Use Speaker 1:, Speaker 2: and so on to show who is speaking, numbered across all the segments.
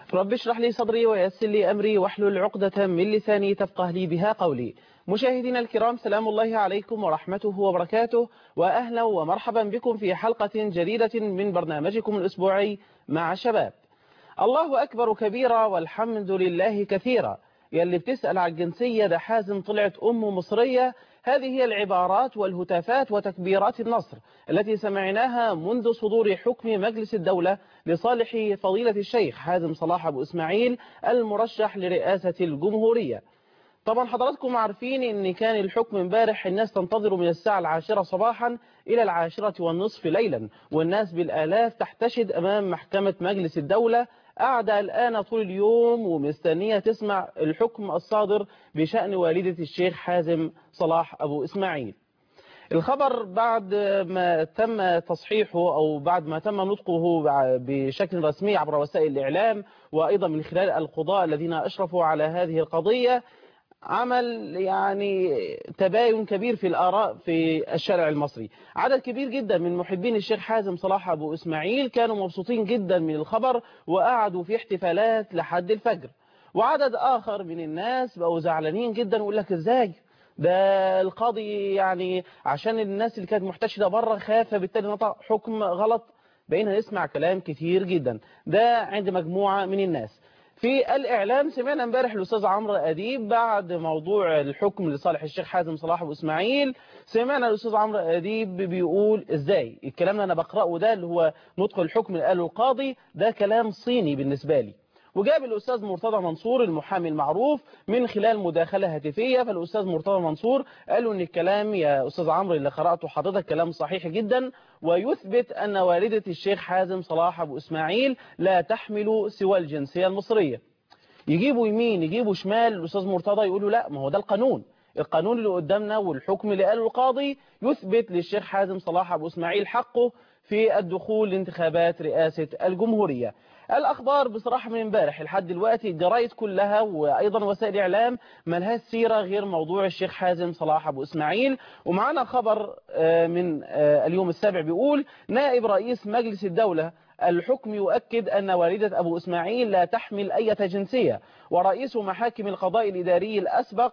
Speaker 1: رب اشرح لي صدري ويسر لي أمري واحلل عقدة من لساني تفقه لي بها قولي مشاهدينا الكرام سلام الله عليكم ورحمته وبركاته وأهلا ومرحبا بكم في حلقة جديدة من برنامجكم الأسبوعي مع شباب الله أكبر كبيرا والحمد لله كثيرا يلي بتسأل على الجنسية ده حازم طلعت أم مصرية هذه هي العبارات والهتافات وتكبيرات النصر التي سمعناها منذ صدور حكم مجلس الدولة لصالح فضيلة الشيخ حازم صلاح أبو إسماعيل المرشح لرئاسة الجمهورية طبعا حضراتكم عارفين ان كان الحكم امبارح الناس تنتظر من الساعة العاشرة صباحا الى العاشرة والنصف ليلا والناس بالالاف تحتشد امام محكمة مجلس الدولة قاعدة الآن طول اليوم ومستنية تسمع الحكم الصادر بشأن والدة الشيخ حازم صلاح أبو إسماعيل الخبر بعد ما تم تصحيحه أو بعد ما تم نطقه بشكل رسمي عبر وسائل الإعلام وأيضا من خلال القضاء الذين أشرفوا على هذه القضية عمل يعني تباين كبير في الآراء في الشارع المصري عدد كبير جدا من محبين الشيخ حازم صلاح أبو إسماعيل كانوا مبسوطين جدا من الخبر وقعدوا في احتفالات لحد الفجر وعدد آخر من الناس بقوا زعلانين جدا ويقول لك إزاي ده القاضي يعني عشان الناس اللي كانت محتشدة بره خاف بالتالي نطق حكم غلط بقينا نسمع كلام كتير جدا ده عند مجموعة من الناس في الإعلام سمعنا امبارح الأستاذ عمرو أديب بعد موضوع الحكم لصالح الشيخ حازم صلاح أبو إسماعيل سمعنا الأستاذ عمرو أديب بيقول إزاي الكلام اللي أنا بقرأه ده اللي هو نطق الحكم اللي قاله القاضي ده كلام صيني بالنسبة لي وجاب الأستاذ مرتضى منصور المحامي المعروف من خلال مداخلة هاتفية فالأستاذ مرتضى منصور قالوا أن الكلام يا أستاذ عمرو اللي قرأته حضرتك كلام صحيح جدا ويثبت أن والدة الشيخ حازم صلاح أبو إسماعيل لا تحمل سوى الجنسية المصرية يجيبوا يمين يجيبوا شمال الأستاذ مرتضى يقولوا لا ما هو ده القانون القانون اللي قدامنا والحكم اللي قاله القاضي يثبت للشيخ حازم صلاح أبو إسماعيل حقه في الدخول لانتخابات رئاسة الجمهورية الأخبار بصراحة من امبارح لحد دلوقتي الجرايد كلها وأيضا وسائل الإعلام ملهاش سيرة غير موضوع الشيخ حازم صلاح أبو إسماعيل ومعنا خبر من اليوم السابع بيقول نائب رئيس مجلس الدولة الحكم يؤكد أن والدة أبو إسماعيل لا تحمل أي جنسية ورئيس محاكم القضاء الإداري الأسبق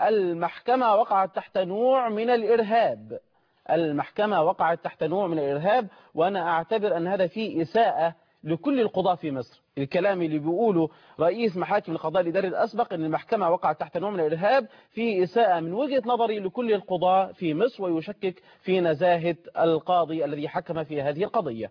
Speaker 1: المحكمة وقعت تحت نوع من الإرهاب المحكمة وقعت تحت نوع من الإرهاب وأنا أعتبر أن هذا فيه إساءة لكل القضاة في مصر الكلام اللي بيقوله رئيس محاكم القضاء الإداري الأسبق أن المحكمة وقعت تحت نوع من الإرهاب في إساءة من وجهة نظري لكل القضاة في مصر ويشكك في نزاهة القاضي الذي حكم في هذه القضية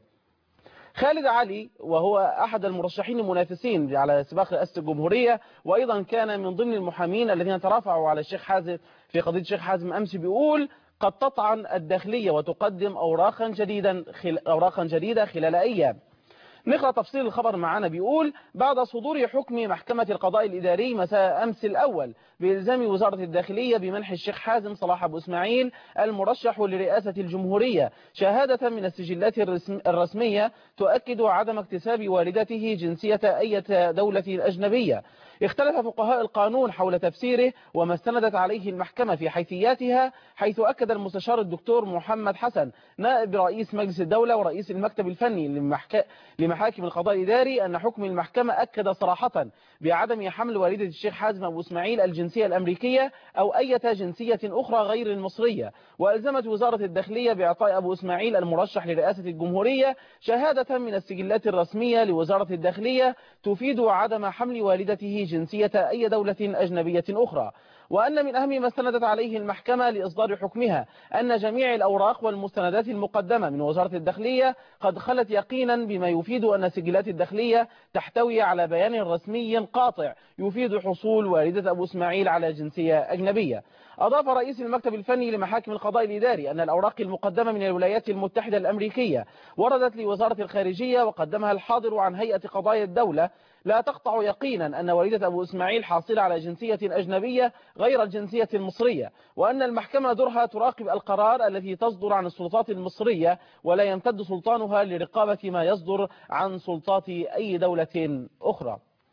Speaker 1: خالد علي وهو أحد المرشحين المنافسين على سباق رئاسة الجمهورية وأيضا كان من ضمن المحامين الذين ترافعوا على الشيخ حازم في قضية الشيخ حازم أمس بيقول قد تطعن الداخلية وتقدم أوراقا جديدا خل... أوراقا جديدة خلال أيام نقرأ تفصيل الخبر معنا بيقول بعد صدور حكم محكمة القضاء الإداري مساء أمس الأول بإلزام وزارة الداخلية بمنح الشيخ حازم صلاح أبو إسماعيل المرشح لرئاسة الجمهورية شهادة من السجلات الرسمية تؤكد عدم اكتساب والدته جنسية أي دولة أجنبية اختلف فقهاء القانون حول تفسيره وما استندت عليه المحكمة في حيثياتها حيث أكد المستشار الدكتور محمد حسن نائب رئيس مجلس الدولة ورئيس المكتب الفني لمحك... لمحاكم القضاء الإداري أن حكم المحكمة أكد صراحة بعدم حمل والدة الشيخ حازم أبو إسماعيل الجنسية الأمريكية أو أي جنسية أخرى غير المصرية وألزمت وزارة الداخلية بإعطاء أبو إسماعيل المرشح لرئاسة الجمهورية شهادة من السجلات الرسمية لوزارة الداخلية تفيد عدم حمل والدته جنسية أي دولة أجنبية أخرى وأن من أهم ما استندت عليه المحكمة لإصدار حكمها أن جميع الأوراق والمستندات المقدمة من وزارة الداخلية قد خلت يقينا بما يفيد أن سجلات الداخلية تحتوي على بيان رسمي قاطع يفيد حصول والدة أبو إسماعيل على جنسية أجنبية أضاف رئيس المكتب الفني لمحاكم القضاء الإداري أن الأوراق المقدمة من الولايات المتحدة الأمريكية وردت لوزارة الخارجية وقدمها الحاضر عن هيئة قضايا الدولة لا تقطع يقينا أن والدة أبو إسماعيل حاصلة على جنسية أجنبية غير الجنسية المصرية وأن المحكمة درها تراقب القرار الذي تصدر عن السلطات المصرية ولا يمتد سلطانها لرقابة ما يصدر عن سلطات أي دولة أخرى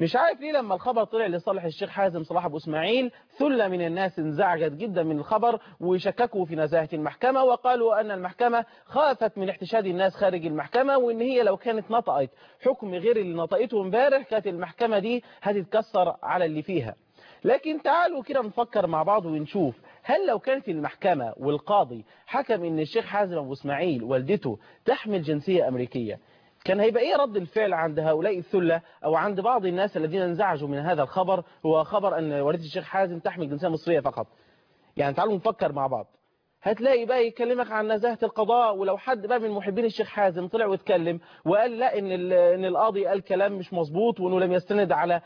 Speaker 1: مش عارف ليه لما الخبر طلع لصالح الشيخ حازم صلاح ابو اسماعيل ثله من الناس انزعجت جدا من الخبر وشككوا في نزاهه المحكمه وقالوا ان المحكمه خافت من احتشاد الناس خارج المحكمه وان هي لو كانت نطقت حكم غير اللي نطقته امبارح كانت المحكمه دي هتتكسر على اللي فيها لكن تعالوا كده نفكر مع بعض ونشوف هل لو كانت المحكمة والقاضي حكم ان الشيخ حازم ابو اسماعيل والدته تحمل جنسية امريكية كان هيبقى ايه رد الفعل عند هؤلاء الثلة او عند بعض الناس الذين انزعجوا من هذا الخبر هو خبر ان والدة الشيخ حازم تحمل جنسية مصرية فقط يعني تعالوا نفكر مع بعض هتلاقي بقى يكلمك عن نزاهة القضاء ولو حد بقى من محبين الشيخ حازم طلع واتكلم وقال لا ان ان القاضي قال كلام مش مظبوط وانه لم يستند على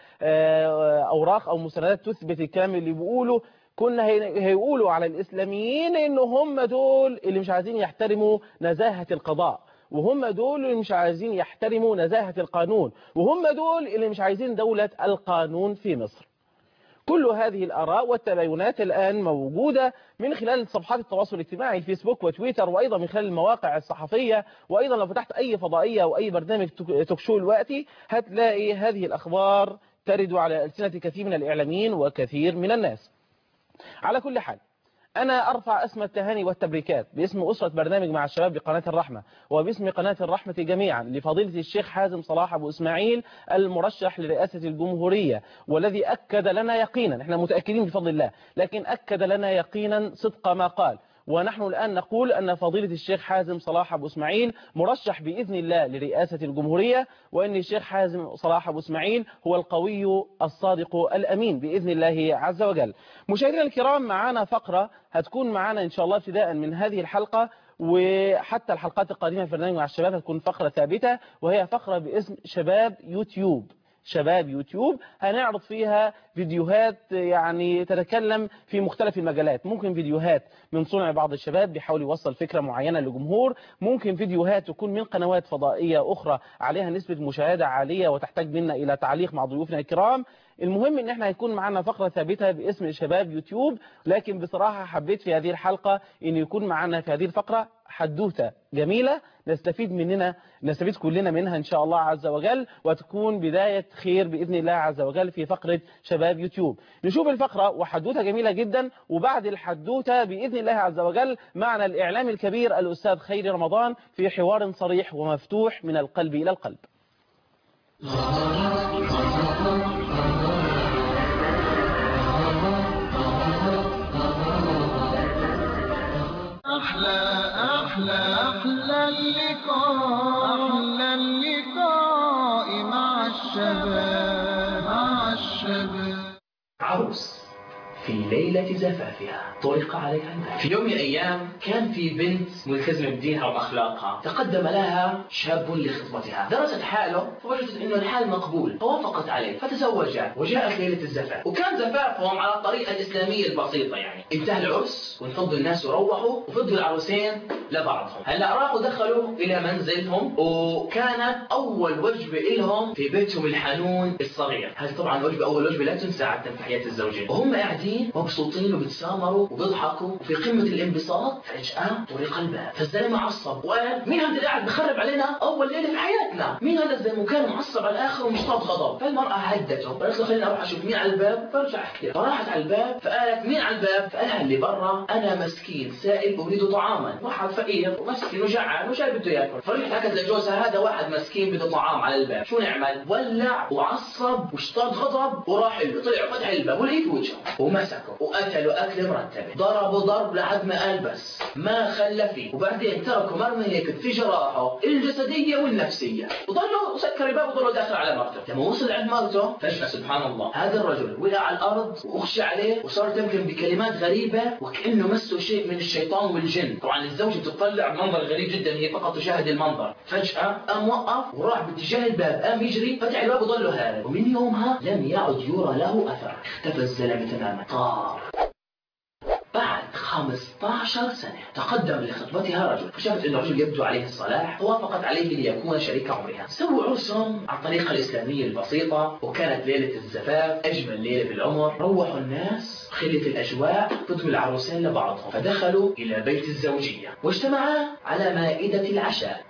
Speaker 1: اوراق او مستندات تثبت الكلام اللي بيقوله كنا هيقولوا على الاسلاميين ان هم دول اللي مش عايزين يحترموا نزاهة القضاء وهم دول اللي مش عايزين يحترموا نزاهة القانون وهم دول اللي مش عايزين دولة القانون في مصر كل هذه الآراء والتباينات الآن موجودة من خلال صفحات التواصل الاجتماعي الفيسبوك وتويتر وأيضا من خلال المواقع الصحفية وأيضا لو فتحت أي فضائية أو أي برنامج تكشو الوقتي هتلاقي هذه الأخبار ترد على ألسنة كثير من الإعلاميين وكثير من الناس على كل حال أنا أرفع اسم التهاني والتبريكات باسم أسرة برنامج مع الشباب بقناة الرحمة وباسم قناة الرحمة جميعا لفضيلة الشيخ حازم صلاح أبو إسماعيل المرشح لرئاسة الجمهورية والذي أكد لنا يقينا احنا متأكدين بفضل الله لكن أكد لنا يقينا صدق ما قال ونحن الآن نقول أن فضيلة الشيخ حازم صلاح أبو اسماعيل مرشح بإذن الله لرئاسة الجمهورية وأن الشيخ حازم صلاح أبو اسماعيل هو القوي الصادق الأمين بإذن الله عز وجل مشاهدينا الكرام معنا فقرة هتكون معنا إن شاء الله ابتداء من هذه الحلقة وحتى الحلقات القادمة في برنامج مع الشباب هتكون فقرة ثابتة وهي فقرة باسم شباب يوتيوب شباب يوتيوب هنعرض فيها فيديوهات يعني تتكلم في مختلف المجالات ممكن فيديوهات من صنع بعض الشباب بيحاول يوصل فكرة معينة للجمهور ممكن فيديوهات تكون من قنوات فضائية أخرى عليها نسبة مشاهدة عالية وتحتاج منا إلى تعليق مع ضيوفنا الكرام المهم ان احنا هيكون معنا فقرة ثابتة باسم شباب يوتيوب لكن بصراحة حبيت في هذه الحلقة ان يكون معنا في هذه الفقرة حدوتة جميلة نستفيد مننا نستفيد كلنا منها ان شاء الله عز وجل وتكون بداية خير بإذن الله عز وجل في فقرة شباب يوتيوب نشوف الفقرة وحدوتة جميلة جدا وبعد الحدوتة بإذن الله عز وجل معنا الإعلام الكبير الأستاذ خيري رمضان في حوار صريح ومفتوح من القلب إلى القلب
Speaker 2: أحلى أحلى أحلى اللقاء أحلى اللقاء مع الشباب مع الشباب
Speaker 3: عروس في ليلة زفافها طرق عليها الباب في يوم من الأيام كان في بنت ملتزمة بدينها وأخلاقها تقدم لها شاب لخطبتها درست حاله فوجدت أنه الحال مقبول فوافقت عليه فتزوجا وجاءت ليلة الزفاف وكان زفافهم على الطريقة الإسلامية البسيطة يعني انتهى العرس وانفضوا الناس وروحوا وفضوا العروسين لبعضهم هلا راحوا دخلوا إلى منزلهم وكانت أول وجبة لهم في بيتهم الحنون الصغير هذه طبعا وجبة أول وجبة لا تنسى عادة في حياة الزوجين وهم قاعدين مبسوطين وبيتسامروا وبيضحكوا وفي قمة الانبساط فجأة طرق الباب فالزلمة عصب وقال مين هذا اللي قاعد بخرب علينا أول ليلة في حياتنا مين هذا الزلمة وكان معصب على الآخر ومشطاب غضب فالمرأة هدته قالت له خليني أروح أشوف مين على الباب فرجع أحكي فراحت على الباب فقالت مين على الباب فقالها اللي برا أنا مسكين سائل أريد طعاما واحد فقير ومسكين وجعان وجاي بده ياكل فرجعت حكت لجوزها هذا واحد مسكين بده طعام على الباب شو نعمل ولع وعصب واشتاط غضب وراح له طلع فتح الباب ولقيت وجهه ومسكه وقتلوا أكل مرتبة ضربوا ضرب لحد ما قال بس ما خلى فيه وبعدين تركوا مرمي هيك في جراحه الجسدية والنفسية وضلوا سكر الباب وضلوا داخل على مرته لما وصل عند مرته فجأة سبحان الله هذا الرجل وقع على الأرض وأخشى عليه وصار تمكن بكلمات غريبة وكأنه مسه شيء من الشيطان والجن طبعا الزوجة بتطلع منظر غريب جدا هي فقط تشاهد المنظر فجأة قام وقف وراح باتجاه الباب قام يجري فتح الباب وضل هارب ومن يومها لم يعد يرى له أثر اختفى الزلمة تماما طار بعد 15 سنة تقدم لخطبتها رجل فشافت أن الرجل يبدو عليه الصلاح فوافقت عليه ليكون شريك عمرها سووا عرسهم على الطريقة الإسلامية البسيطة وكانت ليلة الزفاف أجمل ليلة بالعمر روحوا الناس خلت الأجواء فضوا العروسين لبعضهم فدخلوا إلى بيت الزوجية واجتمعا على مائدة العشاء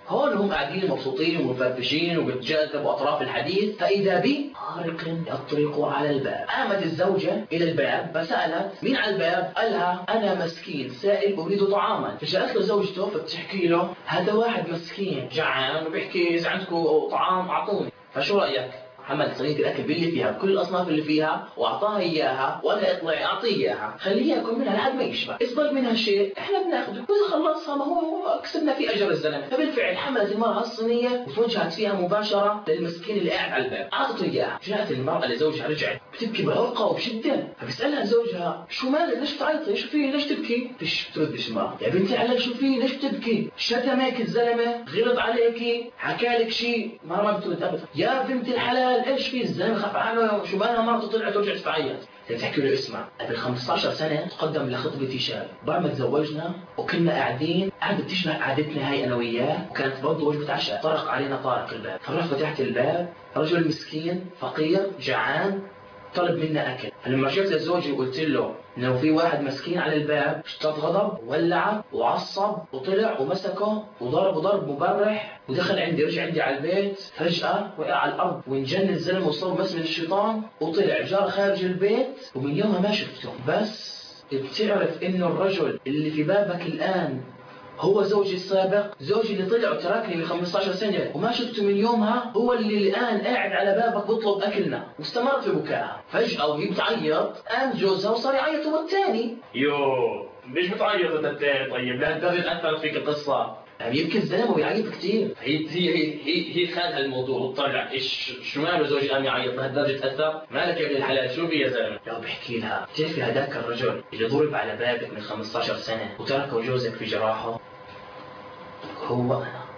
Speaker 3: هون هم قاعدين مبسوطين ومفرفشين وبتجاذبوا اطراف الحديث فاذا بي طارق يطرق على الباب قامت الزوجه الى الباب فسالت مين على الباب قال لها انا مسكين سائل اريد طعاما فجاءت له زوجته فبتحكي له هذا واحد مسكين جعان وبيحكي اذا عندكم طعام اعطوني فشو رايك حمل صينية الأكل باللي فيها بكل الأصناف اللي فيها وأعطاها إياها وأنا اطلعي أعطيه إياها خليه ياكل منها لحد ما يشبع إصدر منها شيء إحنا بناخذه وإذا خلصها ما هو كسبنا فيه أجر الزلمة فبالفعل حملت المرأة الصينية وتوجهت فيها مباشرة للمسكين اللي قاعد على الباب أعطته إياها جاءت المرأة لزوجها رجعت بتبكي بعرقة وبشدة فبيسألها زوجها شو مالك ليش تعيطي شو في ليش تبكي فيش بتردش المرأة يا بنتي على شو في ليش تبكي شتمك الزلمة غلط عليكي حكى لك شيء مرة ما بترد أبدا يا بنت الحلال ايش في الزلمة خاف عنه شو بالها مرته طلعت ورجعت تعيط تحكي له اسمع قبل 15 سنة تقدم لخطبتي شاب بعد ما تزوجنا وكنا قاعدين قاعدة بتشبه قعدتنا هاي أنا وياه وكانت برضه وجبة عشاء طرق علينا طارق الباب فرحت فتحت الباب رجل مسكين فقير جعان طلب منا اكل فلما رجعت لزوجي وقلت له انه في واحد مسكين على الباب اشتد غضب ولع وعصب وطلع ومسكه وضربه ضرب مبرح ودخل عندي رجع عندي على البيت فجأة وقع على الأرض وانجن الزلمة وصاب مس من الشيطان وطلع جار خارج البيت ومن يومها ما شفته بس بتعرف انه الرجل اللي في بابك الآن هو زوجي السابق زوجي اللي طلع وتركني من 15 سنة وما شفته من يومها هو اللي الآن قاعد على بابك بيطلب أكلنا واستمر في بكائها فجأة وهي بتعيط قام جوزها وصار يعيط هو الثاني
Speaker 4: يو ليش بتعيط انت التاني طيب لهالدرجة أثرت فيك القصة
Speaker 3: يعني يمكن الزلمة ويعيط كثير
Speaker 4: هي هي هي هي, هي خان هالموضوع وتطلع ايش شو ماله زوجي قام يعيط لهالدرجة تأثر مالك يا ابن الحلال شو في يا زلمة
Speaker 3: لو بحكي لها بتعرفي هذاك الرجل اللي ضرب على بابك من 15 سنة وتركه جوزك في جراحه هو أنا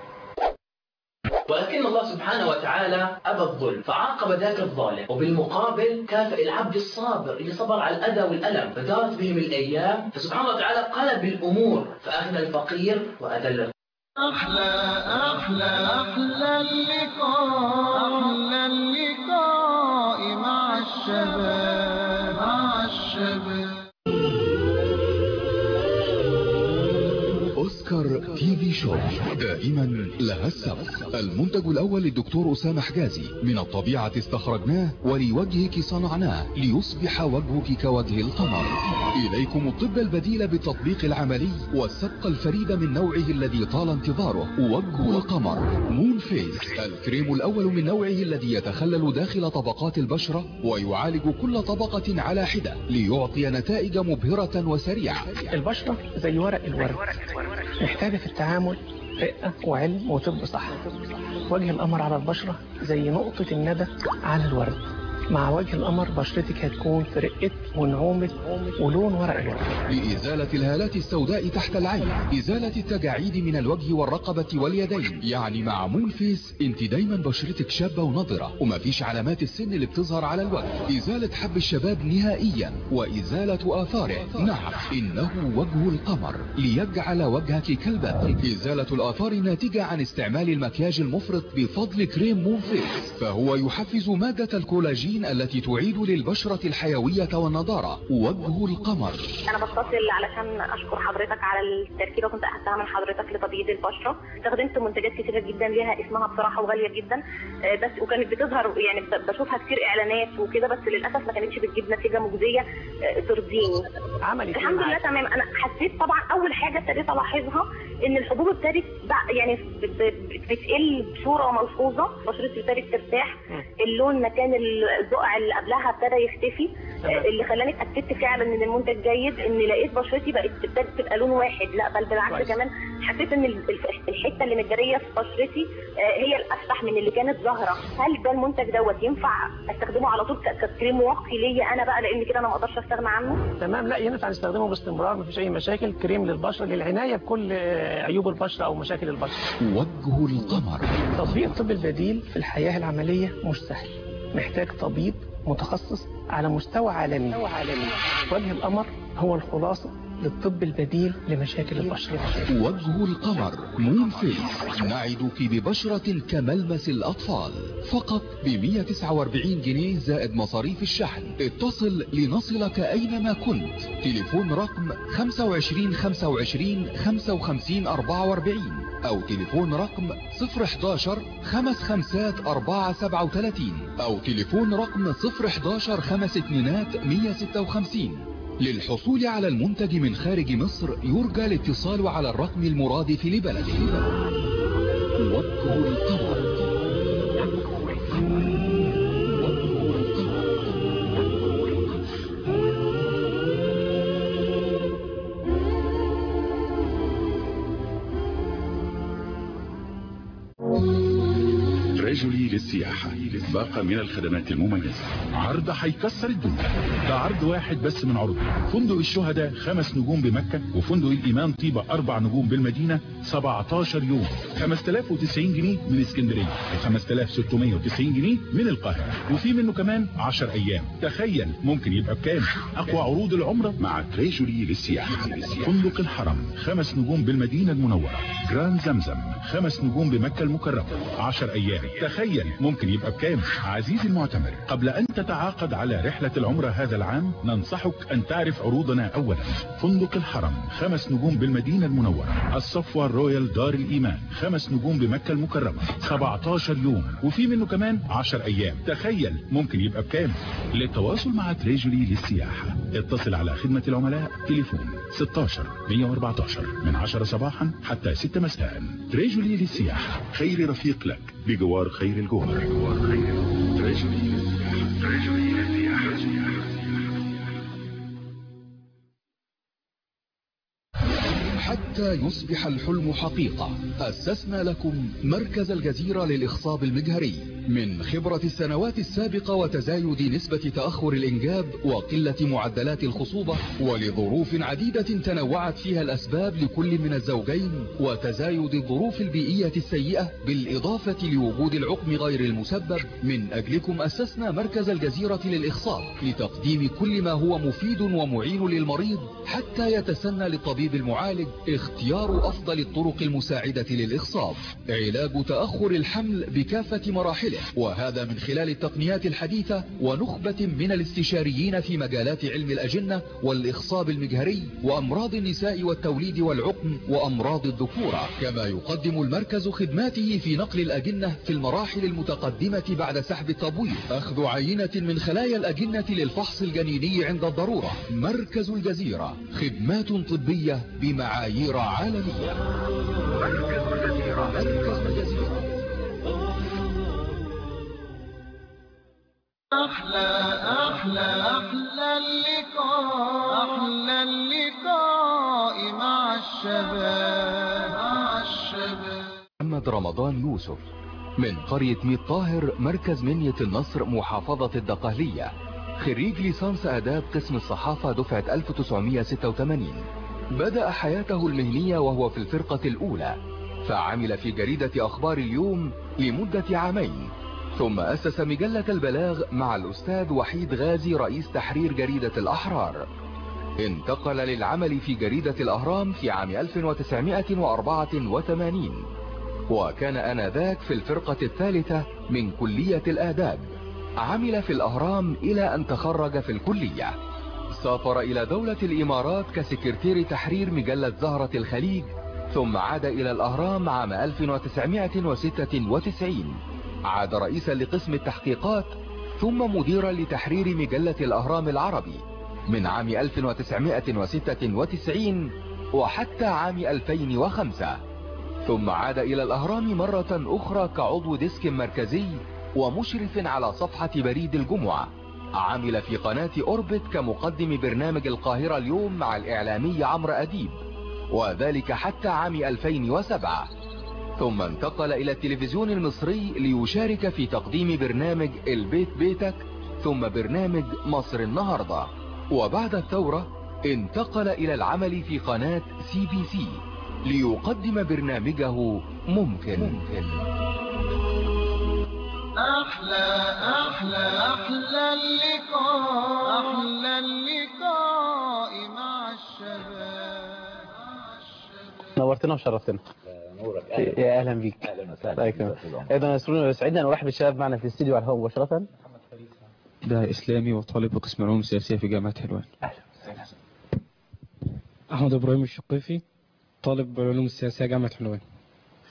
Speaker 3: ولكن الله سبحانه وتعالى أبى الظلم فعاقب ذاك الظالم وبالمقابل كافئ العبد الصابر اللي صبر على الأذى والألم فدارت بهم الأيام فسبحانه وتعالى قلب الأمور فأغنى الفقير وأذل
Speaker 2: أحلى أحلى أحلى اللقاء أحلى اللقاء مع الشباب مع الشباب
Speaker 5: أوسكار تي في شو دائما لها السبق المنتج الأول للدكتور أسامة حجازي من الطبيعة استخرجناه ولوجهك صنعناه ليصبح وجهك كوجه القمر إليكم الطب البديل بالتطبيق العملي والسبق الفريد من نوعه الذي طال انتظاره وجه القمر مون فيس الكريم الأول من نوعه الذي يتخلل داخل طبقات البشرة ويعالج كل طبقة على حدة ليعطي نتائج مبهرة وسريعة
Speaker 6: البشرة زي ورق الورد محتاجة في التعامل رقة وعلم وطب صح وجه القمر على البشرة زي نقطة الندى على الورد مع وجه القمر بشرتك هتكون في رقة ونعومة ولون ورق الورد
Speaker 5: لإزالة الهالات السوداء تحت العين إزالة التجاعيد من الوجه والرقبة واليدين يعني مع مون فيس انت دايما بشرتك شابة ونضرة ومفيش علامات السن اللي بتظهر على الوجه إزالة حب الشباب نهائيا وإزالة آثاره نعم إنه وجه القمر ليجعل وجهك كالبدر إزالة الآثار ناتجة عن استعمال المكياج المفرط بفضل كريم مون فيس فهو يحفز مادة الكولاجين التي تعيد للبشرة الحيوية والنضارة وجه القمر
Speaker 7: انا بتصل علشان اشكر حضرتك على التركيبه كنت اخدتها من حضرتك لتبييض البشره استخدمت منتجات كتيره جدا ليها اسمها بصراحه وغاليه جدا آه، بس وكانت بتظهر يعني ب- بشوفها كتير اعلانات وكده بس للاسف ما كانتش بتجيب نتيجه مجزيه آه، ترضيني
Speaker 6: عملت إيه
Speaker 7: الحمد لله
Speaker 6: معاك؟
Speaker 7: تمام انا حسيت طبعا اول حاجه ابتديت الاحظها ان الحبوب ابتدت بع- يعني ب- ب- بتقل بصوره ملحوظه بشرتي ابتدت ترتاح اللون مكان البقع اللي قبلها ابتدى يختفي
Speaker 6: تمام.
Speaker 7: اللي خلاني اتاكدت فعلا ان المنتج جيد ان لقيت بشرتي بقت ابتدت تبقى لون واحد لا بل بالعكس
Speaker 6: كويس.
Speaker 7: كمان حسيت ان ال- الف- الحته اللي متجريه في بشرتي آه، هي الافسح من اللي كانت ظاهره هل ده المنتج دوت ينفع استخدمه على طول ك- ككريم واقي ليا انا بقى لان كده انا ما اقدرش استغنى عنه
Speaker 6: تمام لا ينفع نستخدمه باستمرار مفيش اي مشاكل كريم للبشره للعنايه بكل آه، عيوب البشره او مشاكل البشره
Speaker 5: وجه القمر
Speaker 6: تطبيق الطب البديل في الحياه العمليه مش سهل محتاج طبيب متخصص على مستوى عالمي وجه القمر هو الخلاصه للطب البديل لمشاكل البشره
Speaker 5: وجه القمر مون فيس نعدك ببشرة كملمس الأطفال فقط ب 149 جنيه زائد مصاريف الشحن اتصل لنصلك أينما كنت تليفون رقم 25 25 55 44 أو تليفون رقم 011 خمس خمسات 437 أو تليفون رقم 011 خمس اتنينات 156 للحصول على المنتج من خارج مصر يرجى الاتصال على الرقم المرادف لبلده وجه القمر
Speaker 8: رجلي للسياحة باقة من الخدمات المميزة عرض هيكسر الدنيا ده عرض واحد بس من عروض فندق الشهداء خمس نجوم بمكة وفندق الإمام طيبة أربع نجوم بالمدينة 17 يوم 5090 جنيه من اسكندرية و5690 جنيه من القاهرة وفي منه كمان 10 أيام تخيل ممكن يبقى بكام أقوى عروض العمرة مع تريجولي للسياحة فندق الحرم خمس نجوم بالمدينة المنورة جراند زمزم خمس نجوم بمكة المكرمة 10 أيام تخيل ممكن يبقى بكام عزيزي المعتمر قبل أن تتعاقد على رحلة العمرة هذا العام ننصحك أن تعرف عروضنا أولا فندق الحرم خمس نجوم بالمدينة المنورة الصفوة الرويال دار الإيمان خمس نجوم بمكة المكرمة 17 يوم وفي منه كمان 10 أيام تخيل ممكن يبقى بكام للتواصل مع تريجولي للسياحة اتصل على خدمة العملاء تليفون 16 114 من 10 صباحا حتى 6 مساء تريجولي للسياحة خير رفيق لك بجوار خير الجوار تريجولي للسياحة تريجولي للسياحة
Speaker 5: حتى يصبح الحلم حقيقة أسسنا لكم مركز الجزيرة للإخصاب المجهري من خبرة السنوات السابقة وتزايد نسبة تأخر الإنجاب وقلة معدلات الخصوبة ولظروف عديدة تنوعت فيها الأسباب لكل من الزوجين وتزايد الظروف البيئية السيئة بالإضافة لوجود العقم غير المسبب من أجلكم أسسنا مركز الجزيرة للإخصاب لتقديم كل ما هو مفيد ومعين للمريض حتى يتسنى للطبيب المعالج اختيار أفضل الطرق المساعدة للإخصاب علاج تأخر الحمل بكافة مراحله وهذا من خلال التقنيات الحديثة ونخبة من الاستشاريين في مجالات علم الأجنة والإخصاب المجهري وأمراض النساء والتوليد والعقم وأمراض الذكورة كما يقدم المركز خدماته في نقل الأجنة في المراحل المتقدمة بعد سحب التبويض أخذ عينة من خلايا الأجنة للفحص الجنيني عند الضرورة مركز الجزيرة خدمات طبية بمعايير عالمية مركز الجزيرة مركز الجزيرة
Speaker 2: أحلى أحلى أحلى اللقاء أحلى اللقاء مع الشباب مع الشباب
Speaker 5: محمد رمضان يوسف من قرية ميت طاهر مركز منية النصر محافظة الدقهلية خريج ليسانس آداب قسم الصحافة دفعة 1986 بدأ حياته المهنية وهو في الفرقة الأولى فعمل في جريدة أخبار اليوم لمدة عامين ثم أسس مجلة البلاغ مع الأستاذ وحيد غازي رئيس تحرير جريدة الأحرار انتقل للعمل في جريدة الأهرام في عام 1984 وكان آنذاك في الفرقة الثالثة من كلية الآداب عمل في الأهرام إلى أن تخرج في الكلية سافر إلى دولة الإمارات كسكرتير تحرير مجلة زهرة الخليج ثم عاد إلى الأهرام عام 1996 عاد رئيسا لقسم التحقيقات ثم مديرا لتحرير مجلة الأهرام العربي من عام 1996 وحتى عام 2005 ثم عاد إلى الأهرام مرة أخرى كعضو ديسك مركزي ومشرف على صفحة بريد الجمعة عمل في قناة أوربت كمقدم برنامج القاهرة اليوم مع الإعلامي عمرو أديب وذلك حتى عام 2007 ثم انتقل إلى التلفزيون المصري ليشارك في تقديم برنامج البيت بيتك ثم برنامج مصر النهاردة وبعد الثورة انتقل إلى العمل في قناة سي بي سي ليقدم برنامجه ممكن, ممكن.
Speaker 2: أحلى أحلى أحلى اللقاء أحلى اللقاء مع الشباب مع الشباب
Speaker 1: نورتنا وشرفتنا
Speaker 9: نورك
Speaker 1: يا اهلا بيك
Speaker 9: اهلا
Speaker 1: الله
Speaker 9: وسهلا
Speaker 1: يكرمك ايضا يسرنا ويسعدنا ان نرحب بالشباب معنا في الاستديو على الهواء مباشره
Speaker 10: ده إسلامي وطالب بقسم العلوم السياسية في جامعة حلوان
Speaker 11: أحمد إبراهيم الشقيفي طالب بالعلوم السياسية جامعة حلوان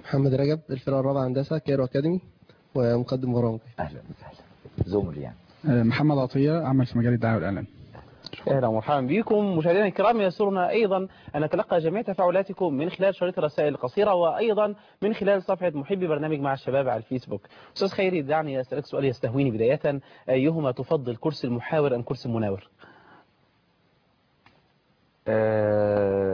Speaker 9: محمد رجب الفرقة الرابعة هندسة كايرو أكاديمي ومقدم برامج
Speaker 11: أهلا وسهلا زمر يعني
Speaker 12: محمد عطية أعمل في مجال الدعاية والإعلان
Speaker 1: اهلا ومرحبا بكم مشاهدينا الكرام يسرنا ايضا ان نتلقى جميع تفاعلاتكم من خلال شريط الرسائل القصيره وايضا من خلال صفحه محبي برنامج مع الشباب على الفيسبوك استاذ خيري دعني اسالك سؤال يستهويني بدايه ايهما تفضل كرسي المحاور ام كرسي المناور
Speaker 11: آه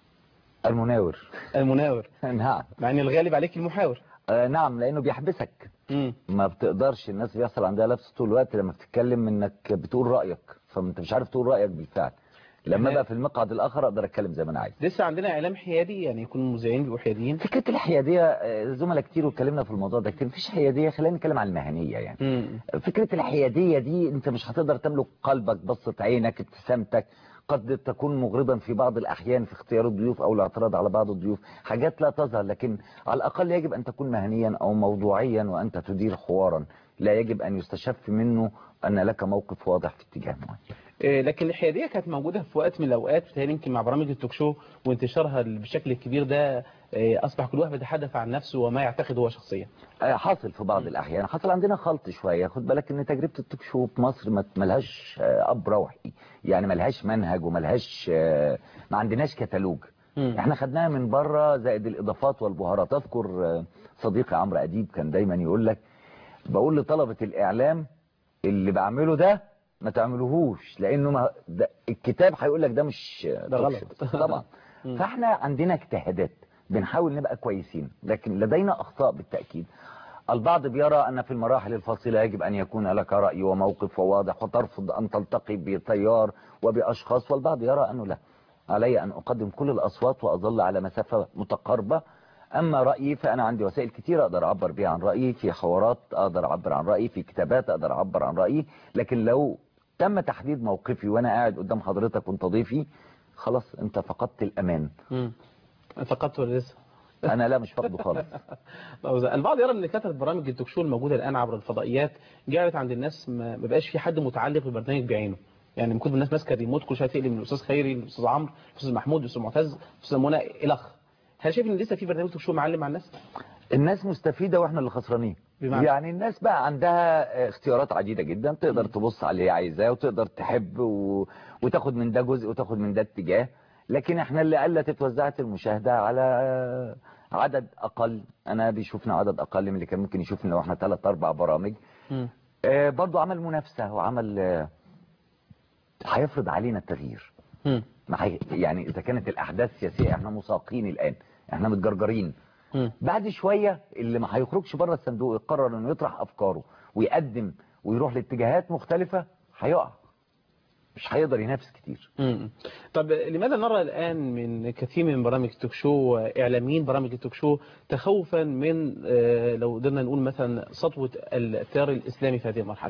Speaker 11: المناور
Speaker 1: المناور
Speaker 11: نعم
Speaker 1: مع ان الغالب عليك المحاور
Speaker 11: آه نعم لانه بيحبسك
Speaker 1: مم.
Speaker 11: ما بتقدرش الناس بيحصل عندها لبس طول الوقت لما بتتكلم انك بتقول رايك فانت مش عارف تقول رايك بالفعل لما بقى في المقعد الاخر اقدر اتكلم زي ما انا عايز
Speaker 1: لسه عندنا اعلام حيادي يعني يكون المذيعين بيبقوا حياديين
Speaker 11: فكره الحياديه آه، زملاء كتير واتكلمنا في الموضوع ده كتير مفيش حياديه خلينا نتكلم عن المهنيه يعني
Speaker 1: مم.
Speaker 11: فكره الحياديه دي انت مش هتقدر تملك قلبك بصه عينك ابتسامتك قد تكون مغرضا في بعض الأحيان في اختيار الضيوف أو الاعتراض على بعض الضيوف حاجات لا تظهر لكن على الأقل يجب أن تكون مهنيا أو موضوعيا وأنت تدير حوارا لا يجب أن يستشف منه أن لك موقف واضح في اتجاه معين
Speaker 1: إيه، لكن الحيادية كانت موجودة في وقت من الأوقات بتهيألي يمكن مع برامج التوك شو وانتشارها بالشكل الكبير ده إيه، أصبح كل واحد بيتحدث عن نفسه وما يعتقد هو شخصيا
Speaker 11: آه، حاصل في بعض الأحيان حصل عندنا خلط شوية خد بالك ان تجربة التوك شو في مصر ما ملهاش آه، أب روحي يعني ملهاش منهج وملهاش آه، ما عندناش كتالوج
Speaker 1: مم.
Speaker 11: احنا خدناها من بره زائد الإضافات والبهارات أذكر آه، صديقي عمرو أديب كان دايما يقول لك بقول لطلبة الإعلام اللي بعمله ده ما تعملوهوش لأنه ما ده الكتاب هيقول لك ده مش آه،
Speaker 1: ده
Speaker 11: توك
Speaker 1: غلط.
Speaker 11: شو. طبعا
Speaker 1: مم.
Speaker 11: فاحنا عندنا اجتهادات بنحاول نبقى كويسين لكن لدينا أخطاء بالتأكيد البعض بيرى أن في المراحل الفاصلة يجب أن يكون لك رأي وموقف وواضح وترفض أن تلتقي بتيار وبأشخاص والبعض يرى أنه لا علي أن أقدم كل الأصوات وأظل على مسافة متقاربة أما رأيي فأنا عندي وسائل كتيرة أقدر أعبر بها عن رأيي في حوارات أقدر أعبر عن رأيي في كتابات أقدر أعبر عن رأيي لكن لو تم تحديد موقفي وأنا قاعد قدام حضرتك وانت ضيفي خلاص انت فقدت الأمان
Speaker 1: مم. فقدت ولا لسه
Speaker 11: أنا لا مش فاقده خالص
Speaker 1: البعض يرى ان كثره برامج التوك شو الموجوده الان عبر الفضائيات جعلت عند الناس ما ما بقاش في حد متعلق بالبرنامج بعينه يعني من كتر الناس ماسكه الريموت كل شويه تقلب من الاستاذ خيري الاستاذ عمرو الاستاذ محمود الاستاذ معتز الاستاذ منى الخ هل شايف ان لسه في برنامج توك شو معلم مع الناس
Speaker 11: الناس مستفيدة واحنا اللي خسرانين
Speaker 1: بمعنى؟
Speaker 11: يعني الناس بقى عندها اختيارات عديدة جدا تقدر تبص على اللي هي عايزاه وتقدر تحب و... وتاخد من ده جزء وتاخد من ده اتجاه لكن احنا اللي قلت اتوزعت المشاهدة على عدد اقل انا بيشوفنا عدد اقل من اللي كان ممكن يشوفنا لو احنا ثلاث اربع برامج
Speaker 1: مم.
Speaker 11: آه، برضو عمل منافسة وعمل آه، هيفرض علينا التغيير
Speaker 1: مم.
Speaker 11: ما هي- يعني اذا كانت الاحداث السياسية احنا مساقين الان احنا متجرجرين
Speaker 1: مم.
Speaker 11: بعد شوية اللي ما هيخرجش بره الصندوق يقرر انه يطرح افكاره ويقدم ويروح لاتجاهات مختلفة هيقع مش هيقدر ينافس كتير
Speaker 1: مم. طب لماذا نرى الآن من كثير من برامج التوك شو إعلاميين برامج التوك شو تخوفا من آه، لو قدرنا نقول مثلا سطوة التيار الإسلامي في هذه المرحلة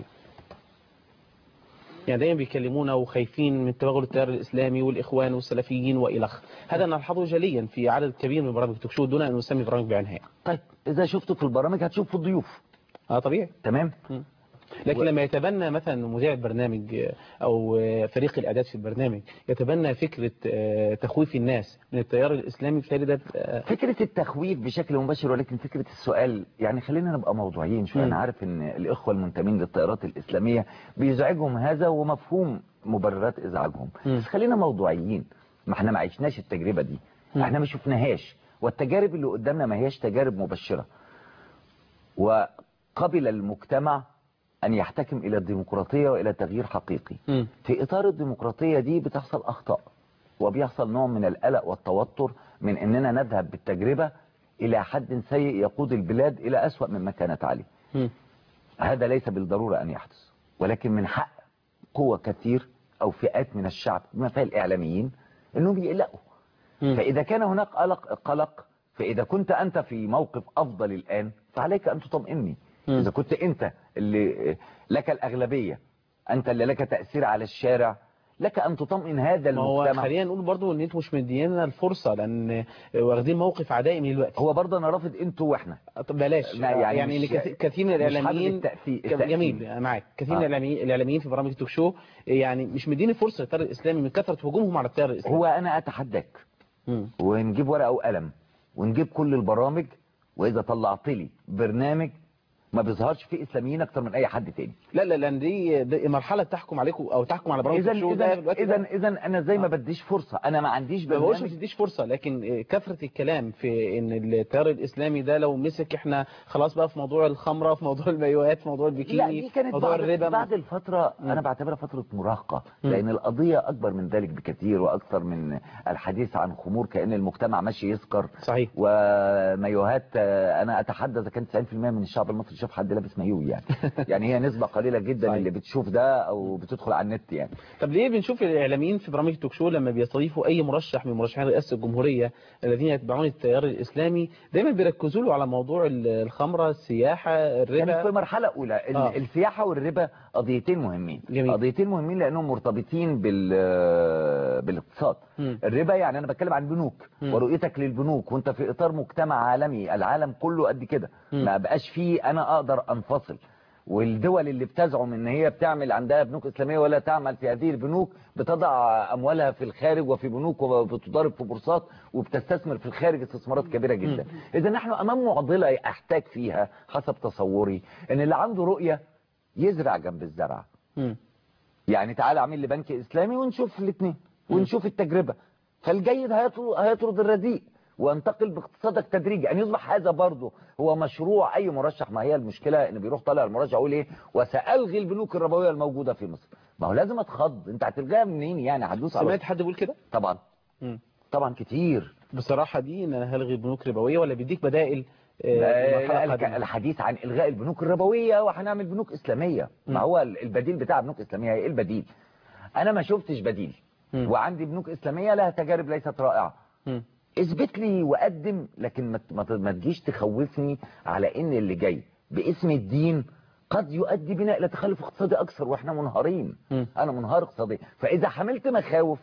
Speaker 1: يعني دايما بيكلمونا وخايفين من توغل التيار الإسلامي والإخوان والسلفيين وإلخ هذا نلحظه جليا في عدد كبير من برامج التوك شو دون أن نسمي برامج بعينها
Speaker 11: طيب اذا شفته في البرامج هتشوف في الضيوف
Speaker 1: اه طبيعي
Speaker 11: تمام
Speaker 1: لكن
Speaker 11: و-
Speaker 1: لما يتبنى مثلا مذيع البرنامج آه، او آه، فريق الاعداد في البرنامج يتبنى فكره آه، تخويف الناس من التيار الاسلامي بالتالي ده آه،
Speaker 11: فكرة التخويف بشكل مباشر ولكن فكرة السؤال يعني خلينا نبقى موضوعيين شوية
Speaker 1: مم.
Speaker 11: أنا عارف إن الإخوة المنتمين للتيارات الإسلامية بيزعجهم هذا ومفهوم مبررات إزعاجهم
Speaker 1: مم.
Speaker 11: بس خلينا موضوعيين ما احنا ما عشناش التجربة دي
Speaker 1: مم.
Speaker 11: احنا ما شفناهاش والتجارب اللي قدامنا ما هياش تجارب مبشرة وقبل المجتمع أن يحتكم إلى الديمقراطية وإلى تغيير حقيقي
Speaker 1: مم.
Speaker 11: في إطار الديمقراطية دي بتحصل أخطاء وبيحصل نوع من القلق والتوتر من أننا نذهب بالتجربة إلى حد سيء يقود البلاد إلى أسوأ مما كانت عليه
Speaker 1: مم.
Speaker 11: هذا ليس بالضرورة أن يحدث ولكن من حق قوة كثير أو فئات من الشعب بما فيها الإعلاميين أنهم يقلقوا
Speaker 1: مم.
Speaker 11: فإذا كان هناك قلق قلق فإذا كنت أنت في موقف أفضل الآن فعليك أن تطمئني
Speaker 1: مم.
Speaker 11: إذا كنت أنت اللي لك الأغلبية أنت اللي لك تأثير على الشارع لك أن تطمئن هذا
Speaker 1: ما هو
Speaker 11: المجتمع
Speaker 1: خلينا نقول برضو ان انتوا مش مدينا الفرصه لان واخدين موقف عدائي من الوقت
Speaker 11: هو برضه أنا رافض أنتوا وإحنا
Speaker 1: طب بلاش
Speaker 11: لا، يعني
Speaker 1: يعني,
Speaker 11: مش-
Speaker 1: ان كثير- كثير من
Speaker 11: مش حابب
Speaker 1: الاعلاميين
Speaker 11: التأثير-
Speaker 1: كم-
Speaker 11: التأثير.
Speaker 1: جميل انا معاك كثير من
Speaker 11: آه.
Speaker 1: الاعلاميين الاعلاميين في برامج التوك شو يعني مش مدين فرصه للتيار الاسلامي من كثره هجومهم على التيار الاسلامي
Speaker 11: هو أنا أتحداك
Speaker 1: مم.
Speaker 11: ونجيب ورقة وقلم ونجيب كل البرامج واذا طلعت لي برنامج ما بيظهرش فيه اسلاميين اكتر من اي حد تاني
Speaker 1: لا لا لان دي, دي مرحله تحكم عليكم او تحكم على برامج
Speaker 11: اذا
Speaker 1: الشو
Speaker 11: اذا
Speaker 1: ده الوقت
Speaker 11: اذا
Speaker 1: ده.
Speaker 11: اذا انا زي ما بديش فرصه انا ما عنديش
Speaker 1: ما بقولش ما
Speaker 11: برنامج
Speaker 1: تديش فرصه لكن كثره الكلام في ان التيار الاسلامي ده لو مسك احنا خلاص بقى في موضوع الخمره في موضوع المايوهات في موضوع
Speaker 11: لا
Speaker 1: البيكيني
Speaker 11: دي كانت
Speaker 1: موضوع
Speaker 11: بعد,
Speaker 1: الربا
Speaker 11: بعد الفترة
Speaker 1: مم.
Speaker 11: أنا بعتبرها فترة مراهقة
Speaker 1: مم.
Speaker 11: لأن القضية أكبر من ذلك بكثير وأكثر من الحديث عن خمور كأن المجتمع ماشي يسكر
Speaker 1: صحيح
Speaker 11: ومايوهات آه، أنا أتحدى إذا كان 90% من الشعب المصري شاف حد لابس مايو يعني يعني هي نسبة قليلة جدا
Speaker 1: صحيح.
Speaker 11: اللي بتشوف ده أو بتدخل على النت يعني
Speaker 1: طب ليه بنشوف الاعلاميين في برامج التوك شو لما بيستضيفوا اي مرشح من مرشحين رئاسه الجمهوريه الذين يتبعون التيار الاسلامي دايما بيركزوا له على موضوع ال- الخمره السياحه
Speaker 11: كانت في
Speaker 1: الربا
Speaker 11: مرحلة أولى ال-
Speaker 1: آه.
Speaker 11: السياحة والربا قضيتين مهمين
Speaker 1: جميل.
Speaker 11: قضيتين مهمين لأنهم مرتبطين بال بالاقتصاد
Speaker 1: مم.
Speaker 11: الربا يعني أنا بتكلم عن بنوك
Speaker 1: مم.
Speaker 11: ورؤيتك للبنوك وانت في إطار مجتمع عالمي العالم كله قد كده
Speaker 1: مم.
Speaker 11: ما بقاش فيه أنا أقدر أنفصل والدول اللي بتزعم ان هي بتعمل عندها بنوك اسلاميه ولا تعمل في هذه البنوك بتضع اموالها في الخارج وفي بنوك وبتضارب في بورصات وبتستثمر في الخارج استثمارات كبيره جدا اذا نحن امام معضله احتاج فيها حسب تصوري ان اللي عنده رؤيه يزرع جنب الزرع
Speaker 1: مم.
Speaker 11: يعني تعالى اعمل لي بنك اسلامي ونشوف الاثنين ونشوف التجربه فالجيد هيطر- هيطرد الرديء وانتقل باقتصادك تدريجي ان يصبح هذا برضه هو مشروع اي مرشح ما هي المشكله ان بيروح طالع المرشح يقول ايه وسالغي البنوك الربويه الموجوده في مصر ما هو لازم اتخض انت هتلغيها منين يعني هتدوس على
Speaker 1: سمعت حد بيقول كده
Speaker 11: طبعا
Speaker 1: مم.
Speaker 11: طبعا كتير
Speaker 1: بصراحه دي ان انا هلغي البنوك الربويه ولا بيديك بدائل آه،
Speaker 11: لا
Speaker 1: للمرحلة
Speaker 11: لا،
Speaker 1: القادمة؟
Speaker 11: الحديث عن الغاء البنوك الربويه وهنعمل بنوك اسلاميه ما هو البديل بتاع بنوك اسلاميه ايه البديل انا ما شفتش بديل
Speaker 1: مم.
Speaker 11: وعندي بنوك اسلاميه لها تجارب ليست رائعه
Speaker 1: مم.
Speaker 11: اثبت لي وقدم لكن ما ما ما تجيش تخوفني على ان اللي جاي باسم الدين قد يؤدي بنا الى تخلف اقتصادي اكثر واحنا منهارين
Speaker 1: مم.
Speaker 11: انا منهار اقتصاديا فاذا حملت مخاوف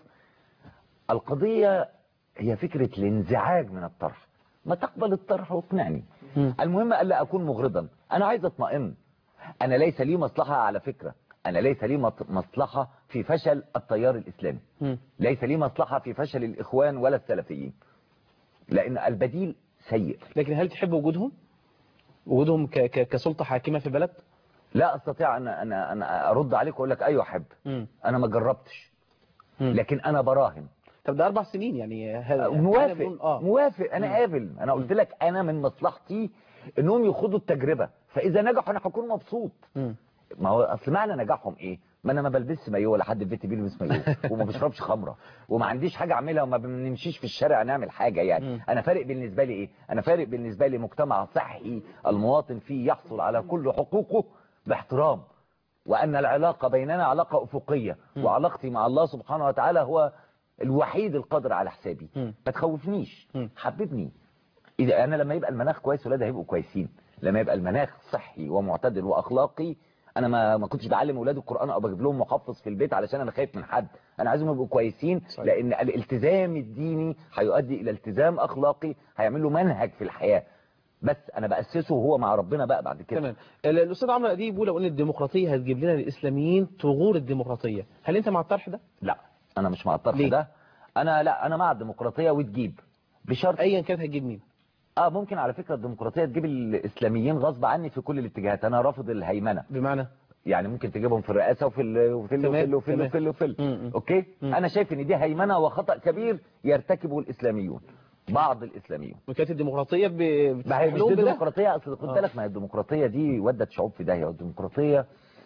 Speaker 11: القضيه هي فكره الانزعاج من الطرح ما تقبل الطرح واقنعني
Speaker 1: مم.
Speaker 11: المهم الا اكون مغرضا انا عايز اطمئن انا ليس لي مصلحه على فكره انا ليس لي مط- مصلحه في فشل التيار الاسلامي
Speaker 1: مم.
Speaker 11: ليس لي مصلحه في فشل الاخوان ولا السلفيين لان البديل سيء
Speaker 1: لكن هل تحب وجودهم وجودهم ك- ك- كسلطه حاكمه في البلد
Speaker 11: لا استطيع ان انا انا ارد عليك واقول لك ايوه احب
Speaker 1: مم.
Speaker 11: انا ما جربتش
Speaker 1: مم.
Speaker 11: لكن انا براهن
Speaker 1: طب ده اربع سنين يعني هذا أنا
Speaker 11: موافق
Speaker 1: بقول- اه
Speaker 11: موافق انا قابل انا قلت لك انا من مصلحتي انهم يخوضوا التجربه فاذا نجحوا انا هكون مبسوط
Speaker 1: مم.
Speaker 11: ما هو اصل معنى نجاحهم ايه ما انا ما بلبسش مايو ولا حد في بيتي بيلبس مايو وما بشربش خمره وما عنديش حاجه اعملها وما بنمشيش في الشارع نعمل حاجه يعني
Speaker 1: مم.
Speaker 11: انا فارق بالنسبه لي ايه انا فارق بالنسبه لي مجتمع صحي المواطن فيه يحصل على كل حقوقه باحترام وان العلاقه بيننا علاقه افقيه
Speaker 1: مم.
Speaker 11: وعلاقتي مع الله سبحانه وتعالى هو الوحيد القادر على حسابي
Speaker 1: مم.
Speaker 11: ما تخوفنيش
Speaker 1: مم.
Speaker 11: حببني اذا انا لما يبقى المناخ كويس ولادي هيبقوا كويسين لما يبقى المناخ صحي ومعتدل واخلاقي انا ما ما كنتش بعلم اولادي القران او بجيب لهم محفظ في البيت علشان انا خايف من حد انا عايزهم يبقوا كويسين
Speaker 1: صحيح.
Speaker 11: لان الالتزام الديني هيؤدي الى التزام اخلاقي هيعمل له منهج في الحياه بس انا باسسه وهو مع ربنا بقى بعد كده
Speaker 1: تمام ال- الاستاذ عمرو اديب بيقول لو ان الديمقراطيه هتجيب لنا للاسلاميين ثغور الديمقراطيه هل انت مع الطرح ده
Speaker 11: لا انا مش مع الطرح
Speaker 1: ليه؟
Speaker 11: ده انا لا انا مع الديمقراطيه وتجيب بشرط
Speaker 1: ايا كانت هتجيب مين
Speaker 11: اه ممكن على فكره الديمقراطيه تجيب الاسلاميين غصب عني في كل الاتجاهات انا رافض الهيمنه
Speaker 1: بمعنى
Speaker 11: يعني ممكن تجيبهم في الرئاسه وفي ال وفي ال
Speaker 1: تمام،
Speaker 11: وفي ال وفي ال
Speaker 1: تمام.
Speaker 11: وفي ال وفي ال
Speaker 1: م- م.
Speaker 11: اوكي
Speaker 1: م.
Speaker 11: انا شايف ان دي هيمنه وخطا كبير يرتكبه الاسلاميون بعض الاسلاميون
Speaker 1: وكانت الديمقراطيه ب...
Speaker 11: ما هي مش
Speaker 1: بتسمح لهم
Speaker 11: دي
Speaker 1: بده؟
Speaker 11: الديمقراطيه اصل خد
Speaker 1: آه.
Speaker 11: بالك ما هي الديمقراطيه دي ودت شعوب في داهيه والديمقراطيه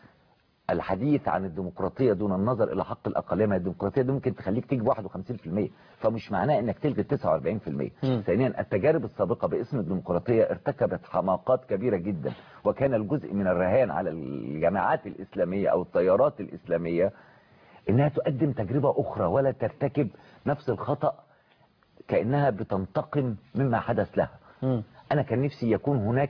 Speaker 11: الحديث عن الديمقراطيه دون النظر الى حق الاقليه ما هي الديمقراطيه دي ممكن تخليك تجيب 51% فمش معناه انك تلغي 49%
Speaker 1: مم.
Speaker 11: ثانيا التجارب السابقه باسم الديمقراطيه ارتكبت حماقات كبيره جدا وكان الجزء من الرهان على الجماعات الاسلاميه او التيارات الاسلاميه انها تقدم تجربه اخرى ولا ترتكب نفس الخطا كانها بتنتقم مما حدث لها
Speaker 1: مم.
Speaker 11: انا كان نفسي يكون هناك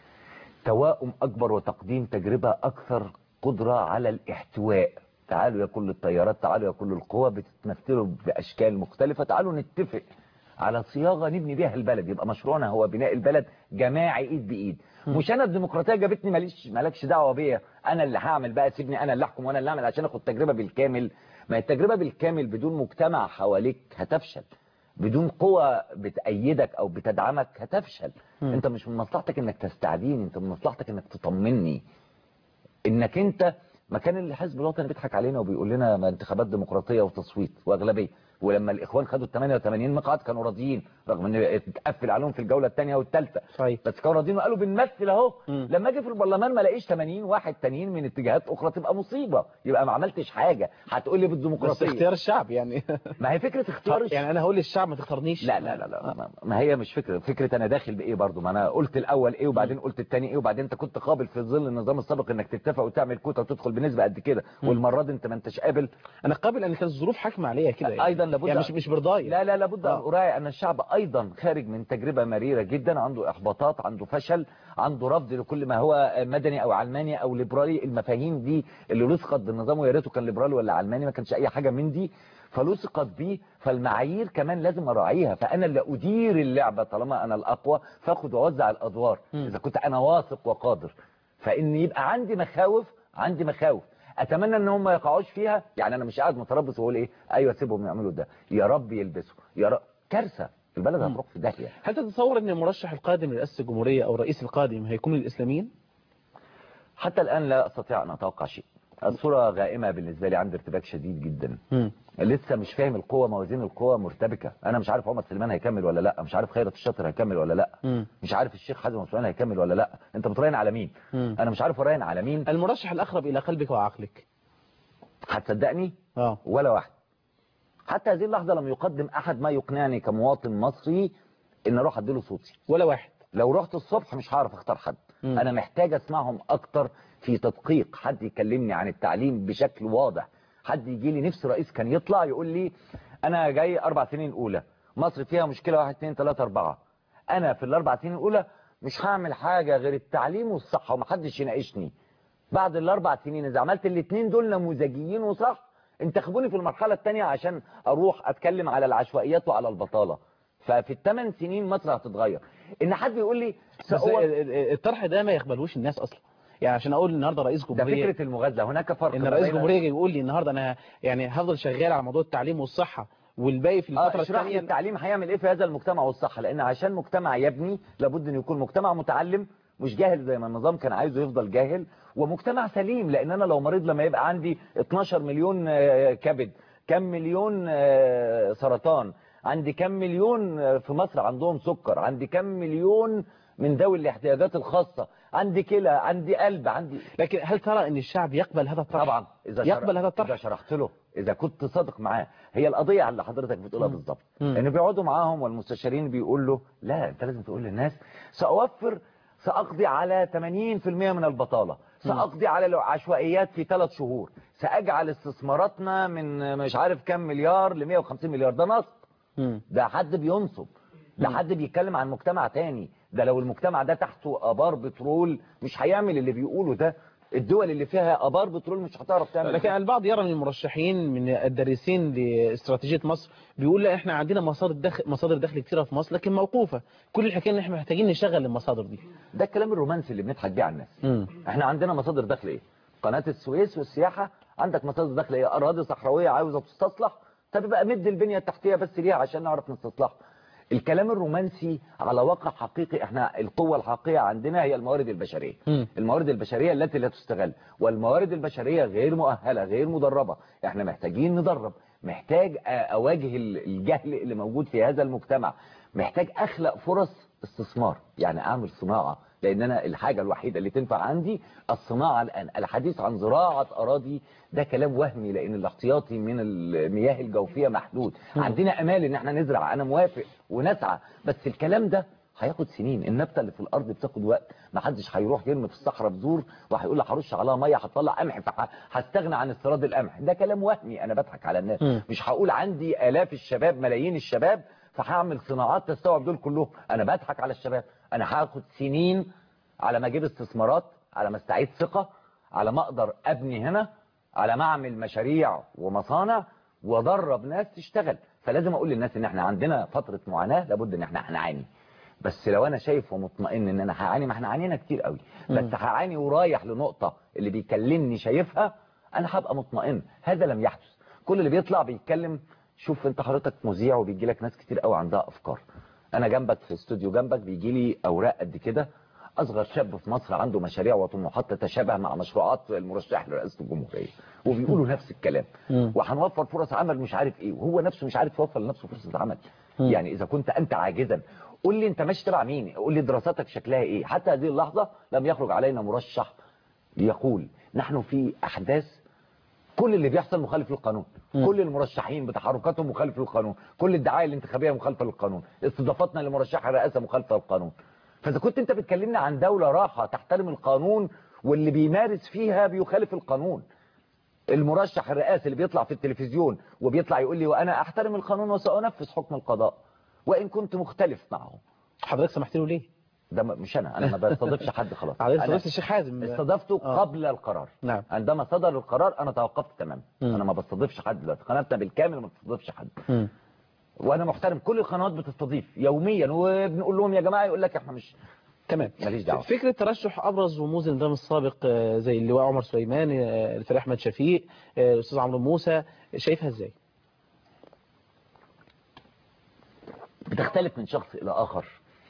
Speaker 11: توائم اكبر وتقديم تجربة اكثر قدرة على الاحتواء تعالوا يا كل التيارات تعالوا يا كل القوى بتتمثلوا باشكال مختلفة تعالوا نتفق على صياغة نبني بيها البلد يبقى مشروعنا هو بناء البلد جماعي ايد بايد مش انا الديمقراطيه جابتني ماليش مالكش دعوه بيا انا اللي هعمل بقى سيبني انا اللي احكم وانا اللي اعمل عشان اخد تجربه بالكامل ما هي التجربه بالكامل بدون مجتمع حواليك هتفشل بدون قوة بتأيدك او بتدعمك هتفشل
Speaker 1: مم.
Speaker 11: انت مش من مصلحتك انك تستعديني انت من مصلحتك انك تطمني انك انت مكان الحزب الوطني بيضحك علينا وبيقول لنا ما انتخابات ديمقراطيه وتصويت واغلبيه ولما الاخوان خدوا ال 88 مقعد كانوا راضيين رغم ان اتقفل عليهم في الجوله الثانيه والثالثه
Speaker 1: صحيح
Speaker 11: بس كانوا راضيين وقالوا بنمثل اهو
Speaker 1: مم.
Speaker 11: لما اجي في البرلمان ما الاقيش 80 واحد تانيين من اتجاهات اخرى تبقى مصيبه يبقى ما عملتش حاجه هتقول لي
Speaker 1: بس
Speaker 11: بالديمقراطيه
Speaker 1: اختيار الشعب يعني
Speaker 11: ما هي فكره اختيار الش-
Speaker 1: يعني انا هقول للشعب ما تختارنيش
Speaker 11: لا لا لا لا ما- ما هي مش فكره فكره انا داخل بايه برضو ما انا قلت الاول ايه وبعدين قلت الثاني ايه وبعدين انت كنت قابل في ظل النظام السابق انك تتفق وتعمل كوتا وتدخل بنسبه قد كده والمره دي انت ما انتش قابل
Speaker 1: انا قابل ان كانت الظروف حاكمه عليا كده يعني.
Speaker 11: ايضا لابد
Speaker 1: يعني مش مش برضاي
Speaker 11: لا لا لابد ان
Speaker 1: آه.
Speaker 11: اراعي ان الشعب ايضا خارج من تجربه مريره جدا عنده احباطات عنده فشل عنده رفض لكل ما هو مدني او علماني او ليبرالي المفاهيم دي اللي لصقت بالنظام ويا ريته كان ليبرالي ولا علماني ما كانش اي حاجه من دي فلصقت بيه فالمعايير كمان لازم اراعيها فانا اللي ادير اللعبه طالما انا الاقوى فاخد واوزع الادوار اذا كنت انا واثق وقادر فان يبقى عندي مخاوف عندي مخاوف اتمنى ان هم ما يقعوش فيها يعني انا مش قاعد متربص واقول ايه ايوه سيبهم يعملوا ده يا رب يلبسوا يا رب كارثه البلد هتروح في داهيه
Speaker 1: هل تتصور ان المرشح القادم لرئاسه الجمهوريه او الرئيس القادم هيكون من الاسلاميين
Speaker 11: حتى الان لا استطيع ان اتوقع شيء الصوره غائمه بالنسبه لي عندي ارتباك شديد جدا
Speaker 1: مم.
Speaker 11: لسه مش فاهم القوه موازين القوه مرتبكه انا مش عارف عمر سليمان هيكمل ولا لا مش عارف خيرت الشاطر هيكمل ولا لا
Speaker 1: مم.
Speaker 11: مش عارف الشيخ حازم أبو سليمان هيكمل ولا لا انت بتراهن على مين
Speaker 1: مم.
Speaker 11: انا مش عارف اراهن على مين
Speaker 1: المرشح الاقرب الى قلبك وعقلك
Speaker 11: هتصدقني
Speaker 1: اه
Speaker 11: ولا واحد حتى هذه اللحظه لم يقدم احد ما يقنعني كمواطن مصري ان اروح اديله صوتي
Speaker 1: ولا واحد
Speaker 11: لو رحت الصبح مش هعرف اختار حد
Speaker 1: مم.
Speaker 11: انا محتاج اسمعهم اكتر في تدقيق حد يكلمني عن التعليم بشكل واضح حد يجي لي نفس رئيس كان يطلع يقول لي انا جاي اربع سنين اولى مصر فيها مشكله واحد اتنين تلاته اربعه انا في الاربع سنين الاولى مش هعمل حاجه غير التعليم والصحه ومحدش يناقشني بعد الاربع سنين اذا عملت الاثنين دول نموذجيين وصح انتخبوني في المرحله الثانيه عشان اروح اتكلم على العشوائيات وعلى البطاله ففي الثمان سنين مصر هتتغير ان حد يقول لي
Speaker 1: بس
Speaker 11: سأقول-
Speaker 1: ال- ال- الطرح ده ما يقبلوش الناس اصلا يعني عشان اقول النهارده رئيس
Speaker 11: ده
Speaker 1: جمهوريه
Speaker 11: فكره المغازله هناك فرق
Speaker 1: ان
Speaker 11: ما
Speaker 1: رئيس
Speaker 11: بين-
Speaker 1: جمهوريه يجي يقول لي النهارده انا يعني هفضل شغال على موضوع التعليم والصحه والباقي في
Speaker 11: اه
Speaker 1: الفتره
Speaker 11: اشرح لي
Speaker 1: الثانيه
Speaker 11: التعليم هيعمل ايه في هذا المجتمع والصحه لان عشان مجتمع يبني لابد ان يكون مجتمع متعلم مش جاهل زي ما النظام كان عايزه يفضل جاهل ومجتمع سليم لان انا لو مريض لما يبقى عندي 12 مليون آه، كبد كم مليون آه، سرطان عندي كم مليون آه، في مصر عندهم سكر عندي كم مليون من ذوي الاحتياجات الخاصه عندي كلى عندي قلب عندي
Speaker 1: لكن هل ترى ان الشعب يقبل هذا الطرح
Speaker 11: طبعا اذا
Speaker 1: يقبل
Speaker 11: شرح-
Speaker 1: هذا الطرح
Speaker 11: اذا شرحت له اذا كنت صادق معاه هي القضيه على اللي حضرتك بتقولها
Speaker 1: مم.
Speaker 11: بالظبط
Speaker 1: مم.
Speaker 11: ان بيقعدوا معاهم والمستشارين بيقول له لا انت لازم تقول للناس ساوفر ساقضي على 80% من البطاله ساقضي على العشوائيات في ثلاث شهور ساجعل استثماراتنا من مش عارف كام مليار ل 150 مليار ده نصب
Speaker 1: مم.
Speaker 11: ده حد بينصب ده حد بيتكلم عن مجتمع تاني ده لو المجتمع ده تحته ابار بترول مش هيعمل اللي بيقوله ده الدول اللي فيها ابار بترول مش هتعرف تعمل
Speaker 1: لكن البعض يرى من المرشحين من الدارسين لاستراتيجيه مصر بيقول لا احنا عندنا مصادر دخل مصادر دخل كتيره في مصر لكن موقوفه كل الحكايه ان احنا محتاجين نشغل المصادر دي
Speaker 11: ده الكلام الرومانسي اللي بنضحك بيه على الناس
Speaker 1: مم.
Speaker 11: احنا عندنا مصادر دخل ايه قناه السويس والسياحه عندك مصادر دخل ايه اراضي صحراويه عاوزه تستصلح طب يبقى مد البنيه التحتيه بس ليها عشان نعرف نستصلحها الكلام الرومانسي على واقع حقيقي احنا القوه الحقيقيه عندنا هي الموارد البشريه
Speaker 1: مم.
Speaker 11: الموارد البشريه التي لا تستغل والموارد البشريه غير مؤهله غير مدربه احنا محتاجين ندرب محتاج أ- اواجه ال- الجهل اللي موجود في هذا المجتمع محتاج اخلق فرص استثمار يعني اعمل صناعه لان انا الحاجه الوحيده اللي تنفع عندي الصناعه الان الحديث عن زراعه اراضي ده كلام وهمي لان الاحتياطي من المياه الجوفيه محدود عندنا امال ان احنا نزرع انا موافق ونسعى بس الكلام ده هياخد سنين النبته اللي في الارض بتاخد وقت ما حدش هيروح يرمي في الصحراء بذور وهيقول لي هرش عليها ميه هتطلع قمح فهستغنى عن استيراد القمح ده كلام وهمي انا بضحك على الناس
Speaker 1: مم.
Speaker 11: مش هقول عندي الاف الشباب ملايين الشباب فهعمل صناعات تستوعب دول كلهم انا بضحك على الشباب انا هاخد سنين على ما اجيب استثمارات على ما استعيد ثقه على ما اقدر ابني هنا على ما اعمل مشاريع ومصانع وادرب ناس تشتغل فلازم اقول للناس ان احنا عندنا فتره معاناه لابد ان احنا هنعاني بس لو انا شايف ومطمئن ان انا هعاني ما احنا عانينا كتير قوي بس هعاني ورايح لنقطه اللي بيكلمني شايفها انا هبقى مطمئن هذا لم يحدث كل اللي بيطلع بيتكلم شوف انت حضرتك مذيع وبيجي لك ناس كتير قوي عندها افكار انا جنبك في استوديو جنبك بيجي لي اوراق قد كده اصغر شاب في مصر عنده مشاريع وطموحات تتشابه مع مشروعات المرشح لرئاسه الجمهوريه وبيقولوا نفس الكلام وهنوفر فرص عمل مش عارف ايه وهو نفسه مش عارف يوفر لنفسه فرصه عمل يعني اذا كنت انت عاجزا قول لي انت ماشي تبع مين قول لي دراساتك شكلها ايه حتى هذه اللحظه لم يخرج علينا مرشح يقول نحن في احداث كل اللي بيحصل مخالف للقانون كل المرشحين بتحركاتهم مخالف للقانون كل الدعايه الانتخابيه مخالفه للقانون استضافتنا لمرشح الرئاسه مخالفه للقانون فاذا كنت انت بتكلمنا عن دوله راحه تحترم القانون واللي بيمارس فيها بيخالف القانون المرشح الرئاسي اللي بيطلع في التلفزيون وبيطلع يقول لي وانا احترم القانون وسانفذ حكم القضاء وان كنت مختلف معه
Speaker 1: حضرتك سمحت له ليه
Speaker 11: ده م- مش انا انا ما بستضيفش حد خلاص
Speaker 1: حضرتك
Speaker 11: أنا
Speaker 1: استضفت الشيخ حازم
Speaker 11: استضفته
Speaker 1: آه.
Speaker 11: قبل القرار
Speaker 1: نعم
Speaker 11: عندما صدر القرار انا توقفت تماما
Speaker 1: مم.
Speaker 11: انا ما بستضيفش حد دلوقتي قناتنا بالكامل ما بتستضيفش حد
Speaker 1: مم.
Speaker 11: وانا محترم كل القنوات بتستضيف يوميا وبنقول لهم يا جماعه يقول لك احنا مش
Speaker 1: تمام
Speaker 11: ماليش دعوه
Speaker 1: فكرة ترشح أبرز رموز النظام السابق آه، زي اللواء عمر سليمان آه، الفريق أحمد شفيق آه، الأستاذ عمرو موسى شايفها إزاي؟
Speaker 11: بتختلف من شخص الى اخر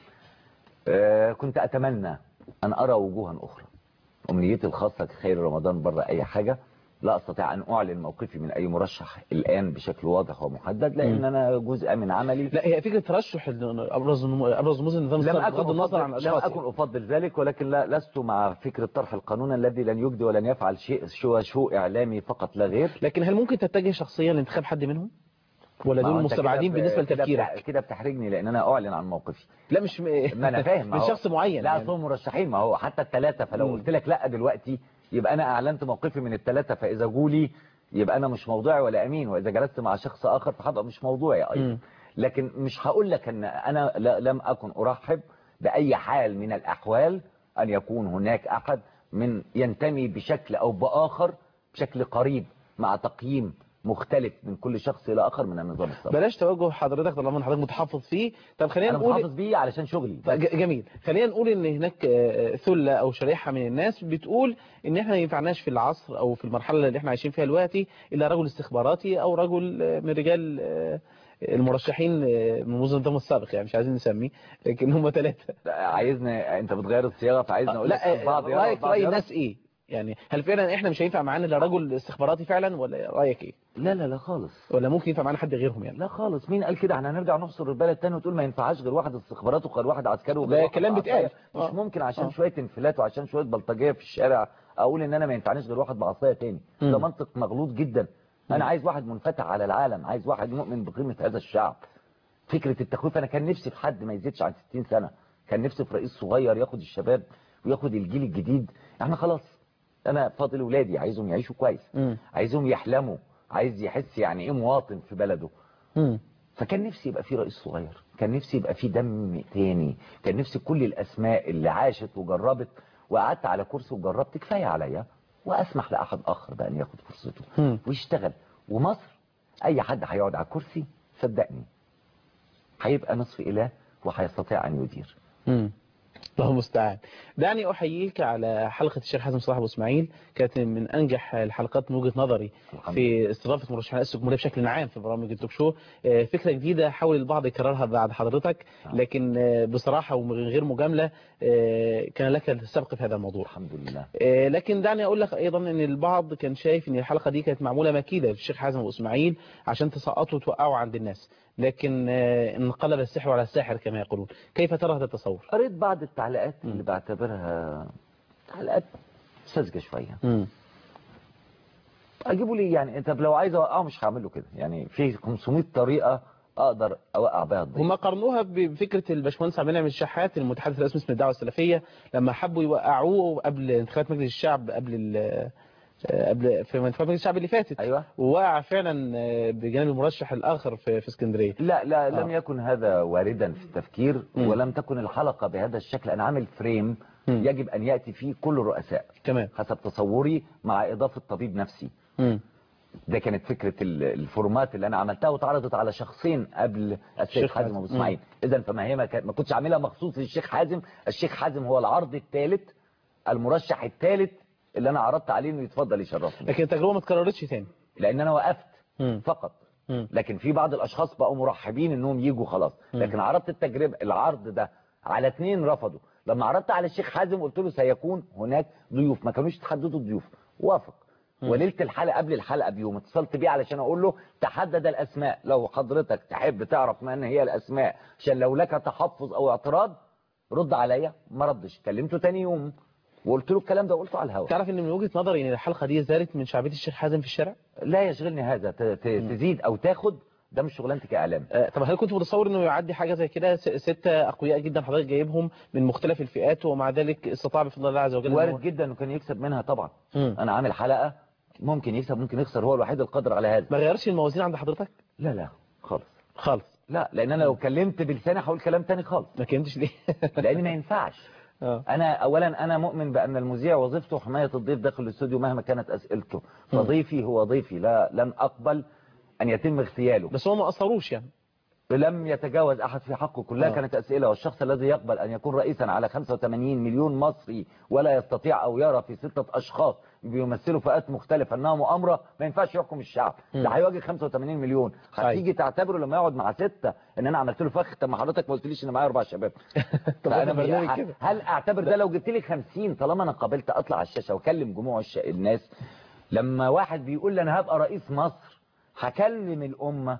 Speaker 11: آه، كنت اتمنى ان ارى وجوها اخرى امنيتي الخاصه كخير رمضان بره اي حاجه لا استطيع ان اعلن موقفي من اي مرشح الان بشكل واضح ومحدد لان
Speaker 1: مم.
Speaker 11: انا جزء من عملي
Speaker 1: لا هي فكرة ترشح ال- أبرز ابرز رموز النظام
Speaker 11: لم
Speaker 1: السابق
Speaker 11: أكن
Speaker 1: بغض النظر عن
Speaker 11: أفضل لم
Speaker 1: أشخاص
Speaker 11: أكن أفضل ذلك ولكن لا لست مع فكرة طرح القانون الذي لن يجدي ولن يفعل شيء شو شو إعلامي فقط لا غير
Speaker 1: لكن هل ممكن تتجه شخصيا لانتخاب حد منهم؟ ولا
Speaker 11: ما هو
Speaker 1: دول
Speaker 11: أنت
Speaker 1: مستبعدين
Speaker 11: كده ب-
Speaker 1: بالنسبة
Speaker 11: كده
Speaker 1: لتفكيرك؟
Speaker 11: بتح- كده بتحرجني لأن أنا أعلن عن موقفي
Speaker 1: لا مش م...
Speaker 11: ما أنا فاهم ما
Speaker 1: من
Speaker 11: هو-
Speaker 1: شخص معين
Speaker 11: لا
Speaker 1: يعني.
Speaker 11: أصلهم مرشحين ما هو حتى الثلاثة فلو
Speaker 1: مم.
Speaker 11: قلت لك لا دلوقتي يبقى أنا أعلنت موقفي من الثلاثة فإذا جولي يبقى أنا مش موضوعي ولا أمين وإذا جلست مع شخص آخر فهبقى مش موضوعي أيضا
Speaker 1: مم.
Speaker 11: لكن مش هقول لك ان انا لا- لم اكن ارحب باي حال من الاحوال ان يكون هناك احد من ينتمي بشكل او باخر بشكل قريب مع تقييم مختلف من كل شخص الى اخر من النظام السابق
Speaker 1: بلاش توجه حضرتك طالما إن حضرتك متحفظ فيه طب خلينا
Speaker 11: انا
Speaker 1: نقول
Speaker 11: محافظ بيه علشان شغلي
Speaker 1: ج- جميل خلينا نقول ان هناك آه، ثله او شريحه من الناس بتقول ان احنا ما ينفعناش في العصر او في المرحله اللي احنا عايشين فيها دلوقتي الا رجل استخباراتي او رجل آه، من رجال آه، المرشحين آه، من وزن النظام السابق يعني مش عايزين نسميه لكن هم ثلاثه
Speaker 11: عايزني انت بتغير الصياغه فعايزني اقول لك
Speaker 1: لا
Speaker 11: بعض
Speaker 1: آه،
Speaker 11: يرى
Speaker 1: رايك في
Speaker 11: وبعض
Speaker 1: راي
Speaker 11: يرى.
Speaker 1: الناس ايه يعني هل فعلا احنا مش هينفع معانا الا رجل استخباراتي فعلا ولا رايك ايه
Speaker 11: لا لا لا خالص
Speaker 1: ولا ممكن ينفع معانا حد غيرهم يعني
Speaker 11: لا خالص مين قال كده احنا هنرجع نحصر البلد تاني وتقول ما ينفعش غير واحد استخبارات وغير واحد عسكري وغير
Speaker 1: ده
Speaker 11: واحد
Speaker 1: كلام
Speaker 11: بعصاية.
Speaker 1: بيتقال.
Speaker 11: مش
Speaker 1: آه.
Speaker 11: ممكن عشان
Speaker 1: آه.
Speaker 11: شويه انفلات وعشان شويه بلطجيه في الشارع اقول ان انا ما ينفعنيش غير واحد بعصايه تاني
Speaker 1: مم.
Speaker 11: ده منطق مغلوط جدا انا عايز واحد منفتح على العالم عايز واحد مؤمن بقيمه هذا الشعب فكره التخويف انا كان نفسي في حد ما يزيدش عن 60 سنه كان نفسي في رئيس صغير ياخد الشباب وياخد الجيل الجديد احنا خلاص انا فاضل ولادي عايزهم يعيشوا كويس
Speaker 1: مم.
Speaker 11: عايزهم يحلموا عايز يحس يعني ايه مواطن في بلده
Speaker 1: مم.
Speaker 11: فكان نفسي يبقى في رئيس صغير كان نفسي يبقى في دم تاني كان نفسي كل الاسماء اللي عاشت وجربت وقعدت على كرسي وجربت كفايه عليا واسمح لاحد اخر بقى ان ياخد فرصته
Speaker 1: مم.
Speaker 11: ويشتغل ومصر اي حد هيقعد على الكرسي صدقني هيبقى نصف اله وهيستطيع ان يدير
Speaker 1: مم. الله المستعان دعني احييك على حلقه الشيخ حازم صلاح ابو اسماعيل كانت من انجح الحلقات من وجهه نظري
Speaker 11: الحمد
Speaker 1: في استضافه مرشحين رئاسه الجمهوريه بشكل عام في برامج التوك شو آه، فكره جديده حاول البعض يكررها بعد حضرتك لكن آه، بصراحه ومن غير مجامله آه، كان لك السبق في هذا الموضوع
Speaker 11: الحمد لله
Speaker 1: آه، لكن دعني اقول لك ايضا ان البعض كان شايف ان الحلقه دي كانت معموله مكيده للشيخ حازم ابو اسماعيل عشان تسقطوا وتوقعوا عند الناس لكن آه، انقلب السحر على الساحر كما يقولون كيف ترى هذا التصور
Speaker 11: قريت بعض التعليقات اللي بعتبرها تعليقات ساذجه شويه
Speaker 1: مم.
Speaker 11: اجيبه ليه يعني انت لو عايز اوقعه مش هعمل له كده يعني في 500 طريقه اقدر اوقع بيها الضيف
Speaker 1: هم قارنوها بفكره الباشمهندس عبد المنعم الشحات المتحدث الرسمي اسم الدعوه السلفيه لما حبوا يوقعوه قبل انتخابات مجلس الشعب قبل ال- قبل في انتخابات مجلس الشعب اللي فاتت
Speaker 11: ايوه
Speaker 1: ووقع فعلا بجانب المرشح الاخر في في اسكندريه
Speaker 11: لا لا
Speaker 1: آه.
Speaker 11: لم يكن هذا واردا في التفكير
Speaker 1: مم.
Speaker 11: ولم تكن الحلقه بهذا الشكل انا عامل فريم
Speaker 1: مم.
Speaker 11: يجب ان ياتي فيه كل الرؤساء
Speaker 1: تمام
Speaker 11: حسب تصوري مع اضافه طبيب نفسي
Speaker 1: مم.
Speaker 11: ده كانت فكره ال- الفورمات اللي انا عملتها واتعرضت على شخصين قبل الشيخ
Speaker 1: الشيخ
Speaker 11: حازم
Speaker 1: حازم.
Speaker 11: ابو اسماعيل اذا فما هي ما, كانت- ما كنتش عاملها مخصوص للشيخ حازم الشيخ حازم هو العرض الثالث المرشح الثالث اللي انا عرضت عليه انه يتفضل يشرفني
Speaker 1: لكن التجربه ما اتكررتش تاني
Speaker 11: لان انا وقفت
Speaker 1: مم.
Speaker 11: فقط
Speaker 1: مم.
Speaker 11: لكن في بعض الاشخاص بقوا مرحبين انهم يجوا خلاص
Speaker 1: مم.
Speaker 11: لكن عرضت التجربه العرض ده على اثنين رفضوا لما عرضت على الشيخ حازم قلت له سيكون هناك ضيوف ما كانوش تحددوا الضيوف وافق
Speaker 1: مم.
Speaker 11: وليله الحلقه قبل الحلقه بيوم اتصلت بيه علشان اقول له تحدد الاسماء لو حضرتك تحب تعرف من هي الاسماء عشان لو لك تحفظ او اعتراض رد عليا ما ردش كلمته تاني يوم وقلت له الكلام ده قلته على الهواء
Speaker 1: تعرف ان من وجهة نظري ان الحلقة دي زادت من شعبية الشيخ حازم في الشارع
Speaker 11: لا يشغلني هذا ت- ت- تزيد او تاخد ده مش شغلانتي كاعلام
Speaker 1: آه، طب هل كنت متصور انه يعدي حاجة زي كده س- ستة اقوياء جدا حضرتك جايبهم من مختلف الفئات ومع ذلك استطاع بفضل الله عز وجل إن هو-
Speaker 11: وارد جدا انه كان يكسب منها طبعا
Speaker 1: مم.
Speaker 11: انا عامل حلقه ممكن يكسب ممكن يخسر هو الوحيد القادر على هذا
Speaker 1: ما غيرش الموازين عند حضرتك
Speaker 11: لا لا خالص
Speaker 1: خالص
Speaker 11: لا لان انا لو كلمت بلساني هقول كلام تاني خالص
Speaker 1: ما كلمتش ليه
Speaker 11: لان ما ينفعش
Speaker 1: آه.
Speaker 11: انا اولا انا مؤمن بان المذيع وظيفته حمايه الضيف داخل الاستوديو مهما كانت اسئلته
Speaker 1: مم.
Speaker 11: فضيفي هو ضيفي لا لن اقبل ان يتم اغتياله
Speaker 1: بس هو ما اثروش يعني
Speaker 11: لم يتجاوز احد في حقه كلها
Speaker 1: آه.
Speaker 11: كانت اسئله والشخص الذي يقبل ان يكون رئيسا على 85 مليون مصري ولا يستطيع او يرى في سته اشخاص بيمثلوا فئات مختلفه انها مؤامره ما ينفعش يحكم الشعب
Speaker 1: مم.
Speaker 11: ده هيواجه 85 مليون
Speaker 1: صحيح.
Speaker 11: هتيجي تعتبره لما يقعد مع سته ان انا عملت له فخ طب ما حضرتك ما قلتليش ان معايا اربع شباب
Speaker 1: طب
Speaker 11: فأنا
Speaker 1: انا برنامج
Speaker 11: ه-
Speaker 1: كده
Speaker 11: هل اعتبر ده لو جبت لي 50 طالما انا قابلت اطلع على الشاشه واكلم جموع الش... الناس لما واحد بيقول لي انا هبقى رئيس مصر هكلم الامه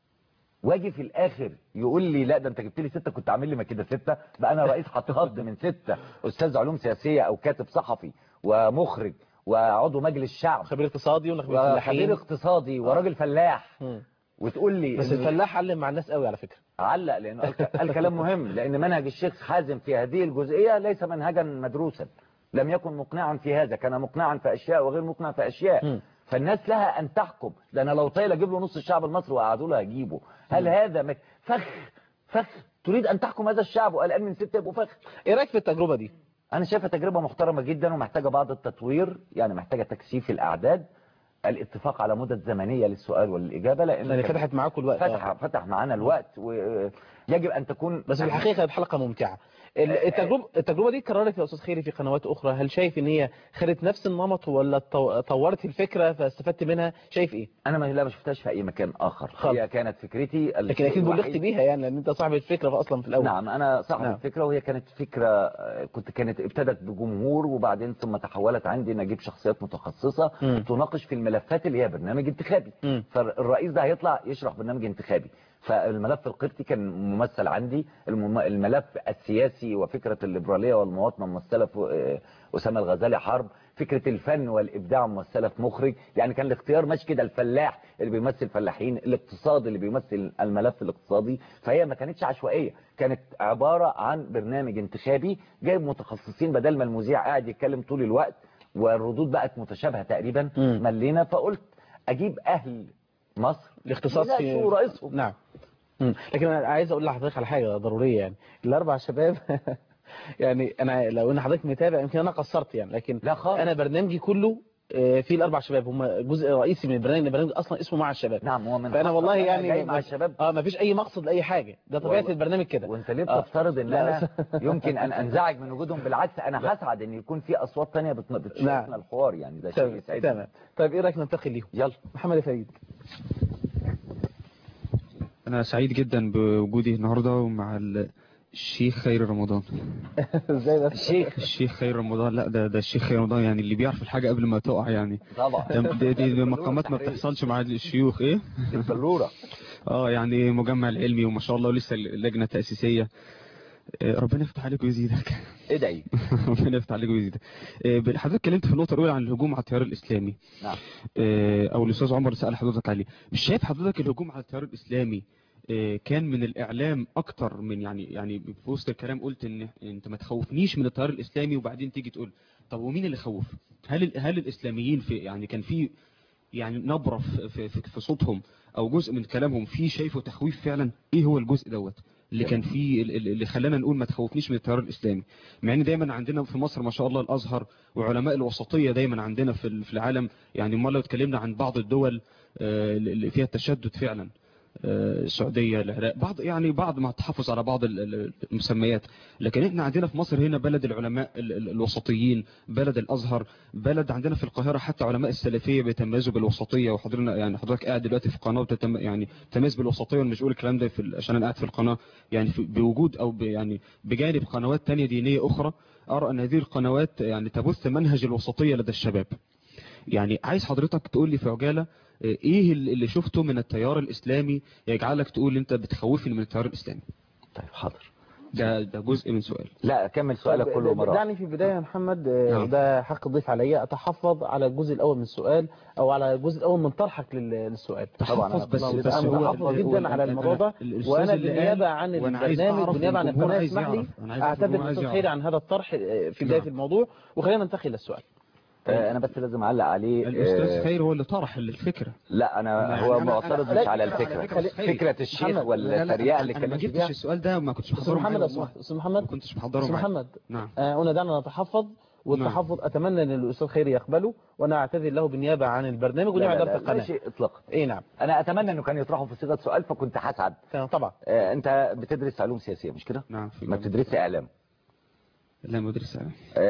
Speaker 11: واجي في الاخر يقول لي لا ده انت جبت لي سته كنت عامل لي ما كده سته بقى انا رئيس هتخض من سته استاذ علوم سياسيه او كاتب صحفي ومخرج وعضو مجلس شعب
Speaker 1: خبير اقتصادي ونخبير
Speaker 11: وخبير
Speaker 1: فلاحين
Speaker 11: اقتصادي وراجل فلاح
Speaker 1: مم.
Speaker 11: وتقول لي
Speaker 1: بس
Speaker 11: إن-
Speaker 1: الفلاح علم مع الناس قوي على فكرة
Speaker 11: علق لانه قال ك- قال كلام مهم لان منهج الشيخ حازم في هذه الجزئيه ليس منهجا مدروسا لم يكن مقنعا في هذا كان مقنعا في اشياء وغير مقنع في اشياء
Speaker 1: مم.
Speaker 11: فالناس لها ان تحكم ده انا لو طايل اجيب له نص الشعب المصري وقعدوا له هجيبه هل هذا مك... فخ فخ تريد ان تحكم هذا الشعب والان من ستة يبقوا فخ
Speaker 1: ايه رايك في التجربة دي
Speaker 11: انا شايفها تجربه محترمه جدا ومحتاجه بعض التطوير يعني محتاجه تكثيف الاعداد الاتفاق على مدة زمنية للسؤال والاجابه لان
Speaker 1: يعني فتحت معاكم الوقت
Speaker 11: فتح
Speaker 1: آه.
Speaker 11: فتح معانا الوقت ويجب ان تكون
Speaker 1: بس في الحقيقة كانت حلقة ممتعة ال- التجربة التجربة دي اتكررت يا أستاذ خيري في قنوات أخرى هل شايف إن هي خدت نفس النمط ولا طو- طورت الفكرة فاستفدت منها شايف إيه
Speaker 11: انا ما لا ما شفتهاش في اي مكان اخر
Speaker 1: خالص.
Speaker 11: هي كانت فكرتي
Speaker 1: لكن أكيد بلغت
Speaker 11: الوحيد-
Speaker 1: بيها يعني لأن أنت صاحب الفكرة أصلا في الأول
Speaker 11: نعم انا صاحب
Speaker 1: نعم.
Speaker 11: الفكره وهي كانت فكره آه، كنت كانت ابتدت بجمهور وبعدين ثم تحولت عندي ان اجيب شخصيات متخصصه
Speaker 1: مم.
Speaker 11: تناقش في الملفات اللي هي برنامج انتخابي
Speaker 1: مم.
Speaker 11: فالرئيس ده هيطلع يشرح برنامج انتخابي فالملف القبطي كان ممثل عندي المم- الملف السياسي وفكره الليبراليه والمواطنه ممثله في آه، اسامه الغزالي حرب فكره الفن والابداع ممثله في مخرج يعني كان الاختيار ماشي كده الفلاح اللي بيمثل فلاحين الاقتصاد اللي بيمثل الملف الاقتصادي فهي ما كانتش عشوائيه كانت عباره عن برنامج انتخابي جايب متخصصين بدل ما المذيع قاعد يتكلم طول الوقت والردود بقت متشابهه تقريبا
Speaker 1: مم.
Speaker 11: ملينا فقلت اجيب اهل مصر
Speaker 1: الاختصاص في
Speaker 11: يناقشوا رئيسهم
Speaker 1: نعم مم. لكن أنا عايز أقول لحضرتك على حاجة ضرورية يعني الأربع شباب يعني أنا لو إن حضرتك متابع يمكن أنا قصرت يعني لكن
Speaker 11: لا خالص
Speaker 1: أنا برنامجي كله آه، فيه الأربع شباب هم جزء رئيسي من البرنامج البرنامج أصلا اسمه مع الشباب
Speaker 11: نعم هو من
Speaker 1: فأنا
Speaker 11: حقك.
Speaker 1: والله
Speaker 11: أنا
Speaker 1: يعني
Speaker 11: جاي مع
Speaker 1: ما-
Speaker 11: الشباب
Speaker 1: اه ما فيش أي مقصد لأي حاجة ده طبيعة
Speaker 11: والله.
Speaker 1: البرنامج كده
Speaker 11: وانت ليه
Speaker 1: آه.
Speaker 11: بتفترض ان
Speaker 1: لا.
Speaker 11: انا يمكن ان انزعج من وجودهم بالعكس انا هسعد ان يكون في اصوات تانية بت- بتشاركنا
Speaker 1: نعم.
Speaker 11: الحوار يعني ده شيء
Speaker 1: تمام
Speaker 11: يسعدني
Speaker 1: تمام طيب إيه رأيك ننتقل ليهم
Speaker 11: يلا
Speaker 1: محمد فريد
Speaker 10: أنا سعيد جدا بوجودي النهاردة ومع ال- الشيخ خير رمضان
Speaker 1: ازاي بس
Speaker 11: الشيخ
Speaker 10: الشيخ خير رمضان لا ده ده الشيخ خير رمضان يعني اللي بيعرف الحاجة قبل ما تقع يعني
Speaker 11: طبعا
Speaker 10: ده- دي, دي, دي مقامات ما بتحصلش مع الشيوخ ايه
Speaker 11: البلوره
Speaker 10: اه يعني مجمع العلمي وما شاء الله لسه اللجنة التأسيسية آه، ربنا يفتح عليك ويزيدك
Speaker 11: ادعي
Speaker 10: ربنا يفتح عليك ويزيدك آه، حضرتك اتكلمت في النقطة الأولى عن الهجوم على التيار الإسلامي
Speaker 11: نعم
Speaker 10: آه، او الاستاذ عمر سأل حضرتك عليه مش شايف حضرتك الهجوم على التيار الاسلامي آه، كان من الاعلام اكتر من يعني يعني في وسط الكلام قلت ان انت ما تخوفنيش من التيار الاسلامي وبعدين تيجي تقول طب ومين اللي خوف هل ال- هل الاسلاميين في يعني كان في يعني نبرة في, في, في, في صوتهم او جزء من كلامهم في شايفه تخويف فعلا ايه هو الجزء دوت اللي كان فيه ال- ال- اللي خلانا نقول ما تخوفنيش من التيار الاسلامي مع ان دايما عندنا في مصر ما شاء الله الازهر وعلماء الوسطيه دايما عندنا في ال- في العالم يعني امال لو اتكلمنا عن بعض الدول آه، اللي فيها التشدد فعلا آه، السعوديه العراق بعض يعني بعض مع التحفظ على بعض ال- ال- المسميات لكن احنا عندنا في مصر هنا بلد العلماء ال- ال- الوسطيين بلد الازهر بلد عندنا في القاهره حتى علماء السلفيه بيتميزوا بالوسطيه وحضرنا يعني حضرتك قاعد دلوقتي في قناه بتتم يعني تميز بالوسطيه وانا مش بقول الكلام ده في ال- عشان انا قاعد في القناه يعني في بوجود او ب يعني بجانب قنوات تانية دينيه اخرى ارى ان هذه القنوات يعني تبث منهج الوسطيه لدى الشباب يعني عايز حضرتك تقول لي في عجاله آه، ايه اللي اللي شفته من التيار الاسلامي يجعلك تقول انت بتخوفني من التيار الاسلامي
Speaker 11: طيب حاضر
Speaker 10: ده ده جزء من سؤال
Speaker 11: لا كمل سؤالك كله مرة
Speaker 1: دعني في البداية يا محمد آه،
Speaker 10: نعم.
Speaker 1: ده حق الضيف عليا أتحفظ على الجزء الأول من السؤال أو على الجزء الأول من طرحك لل- للسؤال
Speaker 10: تحفظ
Speaker 1: طبعا
Speaker 10: بس-
Speaker 1: أنا
Speaker 10: بس
Speaker 1: أنا
Speaker 10: هو-
Speaker 1: متحفظ
Speaker 10: هو-
Speaker 1: جدا على
Speaker 10: أنا-
Speaker 1: الموضوع ده
Speaker 10: الأستاذ
Speaker 1: وأنا
Speaker 10: اللي قال-
Speaker 1: بالنيابة عن
Speaker 10: وأنا عايز
Speaker 1: البرنامج
Speaker 10: أعرف
Speaker 1: بالنيابة عن
Speaker 10: الجمهور
Speaker 1: القناة
Speaker 10: عايز
Speaker 1: اسمح لي
Speaker 10: يعرف. أنا عايز أعرف
Speaker 1: أعتذر
Speaker 10: الجمهور عايز
Speaker 1: للأستاذ خيري
Speaker 10: يعرف.
Speaker 1: عن هذا الطرح آه، في بداية
Speaker 10: نعم.
Speaker 1: الموضوع وخلينا ننتقل للسؤال
Speaker 11: آه، انا بس لازم اعلق عليه
Speaker 10: الاستاذ
Speaker 11: آه،
Speaker 10: خير هو اللي طرح الفكره
Speaker 11: لا انا
Speaker 10: يعني
Speaker 11: هو
Speaker 10: أنا-
Speaker 11: معترض
Speaker 10: أنا-
Speaker 11: مش على
Speaker 10: على
Speaker 11: الفكرة
Speaker 10: فكرة أستاذ خير.
Speaker 11: فكرة الشيخ
Speaker 1: محمد،
Speaker 11: ولا
Speaker 10: لا، لا،
Speaker 11: التريقة اللي
Speaker 10: انا ما
Speaker 11: اتكلمت
Speaker 10: جبتش
Speaker 11: فيها
Speaker 10: السؤال ده وما كنتش
Speaker 1: أستاذ
Speaker 10: محضره
Speaker 1: محمد
Speaker 10: معايا
Speaker 1: لو
Speaker 10: والله.
Speaker 1: سمحت أستاذ محمد
Speaker 10: ما كنتش محضره
Speaker 1: أستاذ
Speaker 10: معايا.
Speaker 1: محمد
Speaker 10: نعم
Speaker 1: آه، هنا دعنا نتحفظ والتحفظ أتمنى أن الأستاذ خيري يقبله وأنا أعتذر له بالنيابة عن البرنامج
Speaker 11: لا
Speaker 1: ونيابة
Speaker 11: لا
Speaker 1: إدارة
Speaker 11: لا, لا
Speaker 1: القناة
Speaker 11: شيء اطلاقا
Speaker 1: إيه نعم
Speaker 11: انا اتمنى انه كان يطرحه في صيغة سؤال فكنت هسعد
Speaker 1: تمام، طبعا
Speaker 11: آه، انت بتدرس علوم سياسية مش كده
Speaker 10: نعم في
Speaker 11: ما
Speaker 10: جامعة-
Speaker 11: بتدرسش اعلام
Speaker 10: لا مدرسة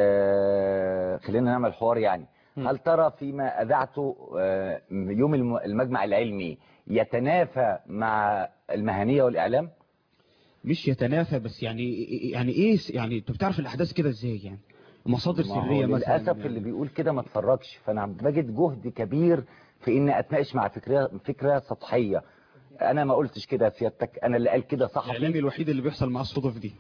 Speaker 11: آه، خلينا نعمل حوار يعني
Speaker 1: م.
Speaker 11: هل ترى فيما أذعته آه، يوم الم- المجمع العلمي يتنافى مع المهنية والإعلام؟
Speaker 10: مش يتنافى بس يعني يعني ايه س- يعني انت بتعرف الاحداث كده ازاي يعني مصادر
Speaker 11: ما هو
Speaker 10: سريه مثلا
Speaker 11: للأسف اللي بيقول كده ما اتفرجش فأنا بجد جهد كبير في إني أتناقش مع فكرة فكرة سطحية أنا ما قلتش كده يا سيادتك أنا اللي قال كده صحفي
Speaker 10: الاعلامي الوحيد اللي بيحصل معاه الصدف دي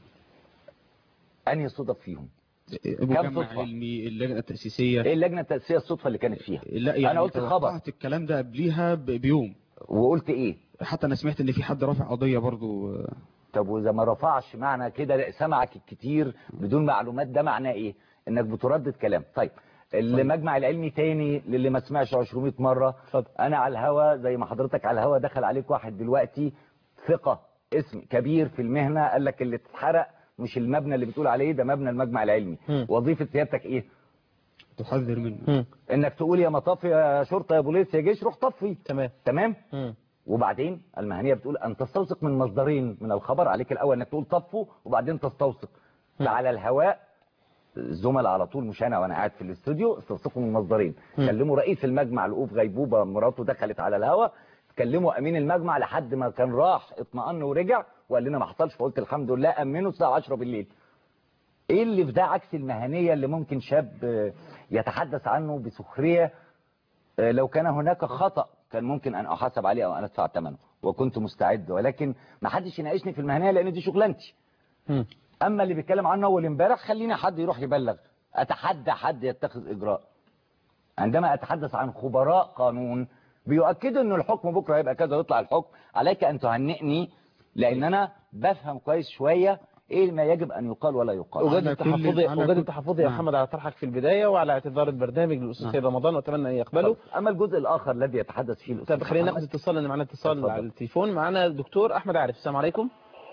Speaker 11: أنهي صدف فيهم؟
Speaker 10: مجمع
Speaker 11: صدفة؟
Speaker 10: علمي اللجنه التاسيسيه
Speaker 11: إيه اللجنة التأسيسية الصدفة اللي كانت فيها؟
Speaker 10: لا يعني
Speaker 11: أنا قلت خبر
Speaker 10: توقعت الكلام ده قبليها ب- بيوم
Speaker 11: وقلت إيه؟
Speaker 10: حتى انا سمعت ان في حد رافع قضيه برضو آه،
Speaker 11: طب واذا ما رفعش معنى كده سمعك الكتير بدون معلومات ده معناه ايه انك بتردد كلام طيب المجمع العلمي تاني للي ما سمعش 200 مرة
Speaker 1: اتفضل.
Speaker 11: انا على الهوا زي ما حضرتك على الهوا دخل عليك واحد دلوقتي ثقة اسم كبير في المهنة قال لك اللي اتحرق مش المبنى اللي بتقول عليه ده مبنى المجمع العلمي
Speaker 1: مم.
Speaker 11: وظيفة سيادتك ايه
Speaker 10: تحذر منه
Speaker 1: مم.
Speaker 11: انك تقول يا مطافي يا شرطة يا بوليس يا جيش روح طفي
Speaker 1: تمام
Speaker 11: تمام
Speaker 1: مم.
Speaker 11: وبعدين المهنية بتقول أن تستوثق من مصدرين من الخبر عليك الأول أنك تقول طفوا وبعدين تستوثق فعلى الهواء الزملاء على طول مش أنا وأنا قاعد في الاستوديو استوثقوا من مصدرين كلموا رئيس المجمع لقوف غيبوبة مراته دخلت على الهواء كلموا أمين المجمع لحد ما كان راح اطمأن ورجع وقال لنا ما حصلش فقلت الحمد لله أمنوا الساعة 10 بالليل ايه اللي في ده عكس المهنية اللي ممكن شاب آه، يتحدث عنه بسخرية آه، لو كان هناك خطأ كان ممكن أن أحاسب عليه أو أن أدفع ثمنه وكنت مستعد ولكن ما حدش يناقشني في المهنية لأن دي شغلانتي
Speaker 1: مم.
Speaker 11: أما اللي بيتكلم عنه أول امبارح خلينا حد يروح يبلغ أتحدى حد يتخذ إجراء عندما أتحدث عن خبراء قانون بيؤكدوا أن الحكم بكرة هيبقى كذا ويطلع الحكم عليك أن تهنئني لأن أنا بفهم كويس شوية إيه ما يجب أن يقال ولا يقال
Speaker 1: أجدد
Speaker 10: على كل-
Speaker 1: تحفظي
Speaker 10: على
Speaker 1: أجدد
Speaker 10: كل-
Speaker 1: تحفظي يا
Speaker 10: نعم.
Speaker 1: محمد على طرحك في البداية وعلى اعتذار البرنامج للأستاذ
Speaker 10: نعم.
Speaker 1: خير رمضان وأتمنى أن يقبله
Speaker 11: أما الجزء الآخر الذي يتحدث فيه الأستاذ
Speaker 1: طب خلينا ناخد
Speaker 11: محمد.
Speaker 1: اتصال لأن معانا اتصال
Speaker 11: اتفضل.
Speaker 1: على التليفون معانا الدكتور أحمد عارف السلام عليكم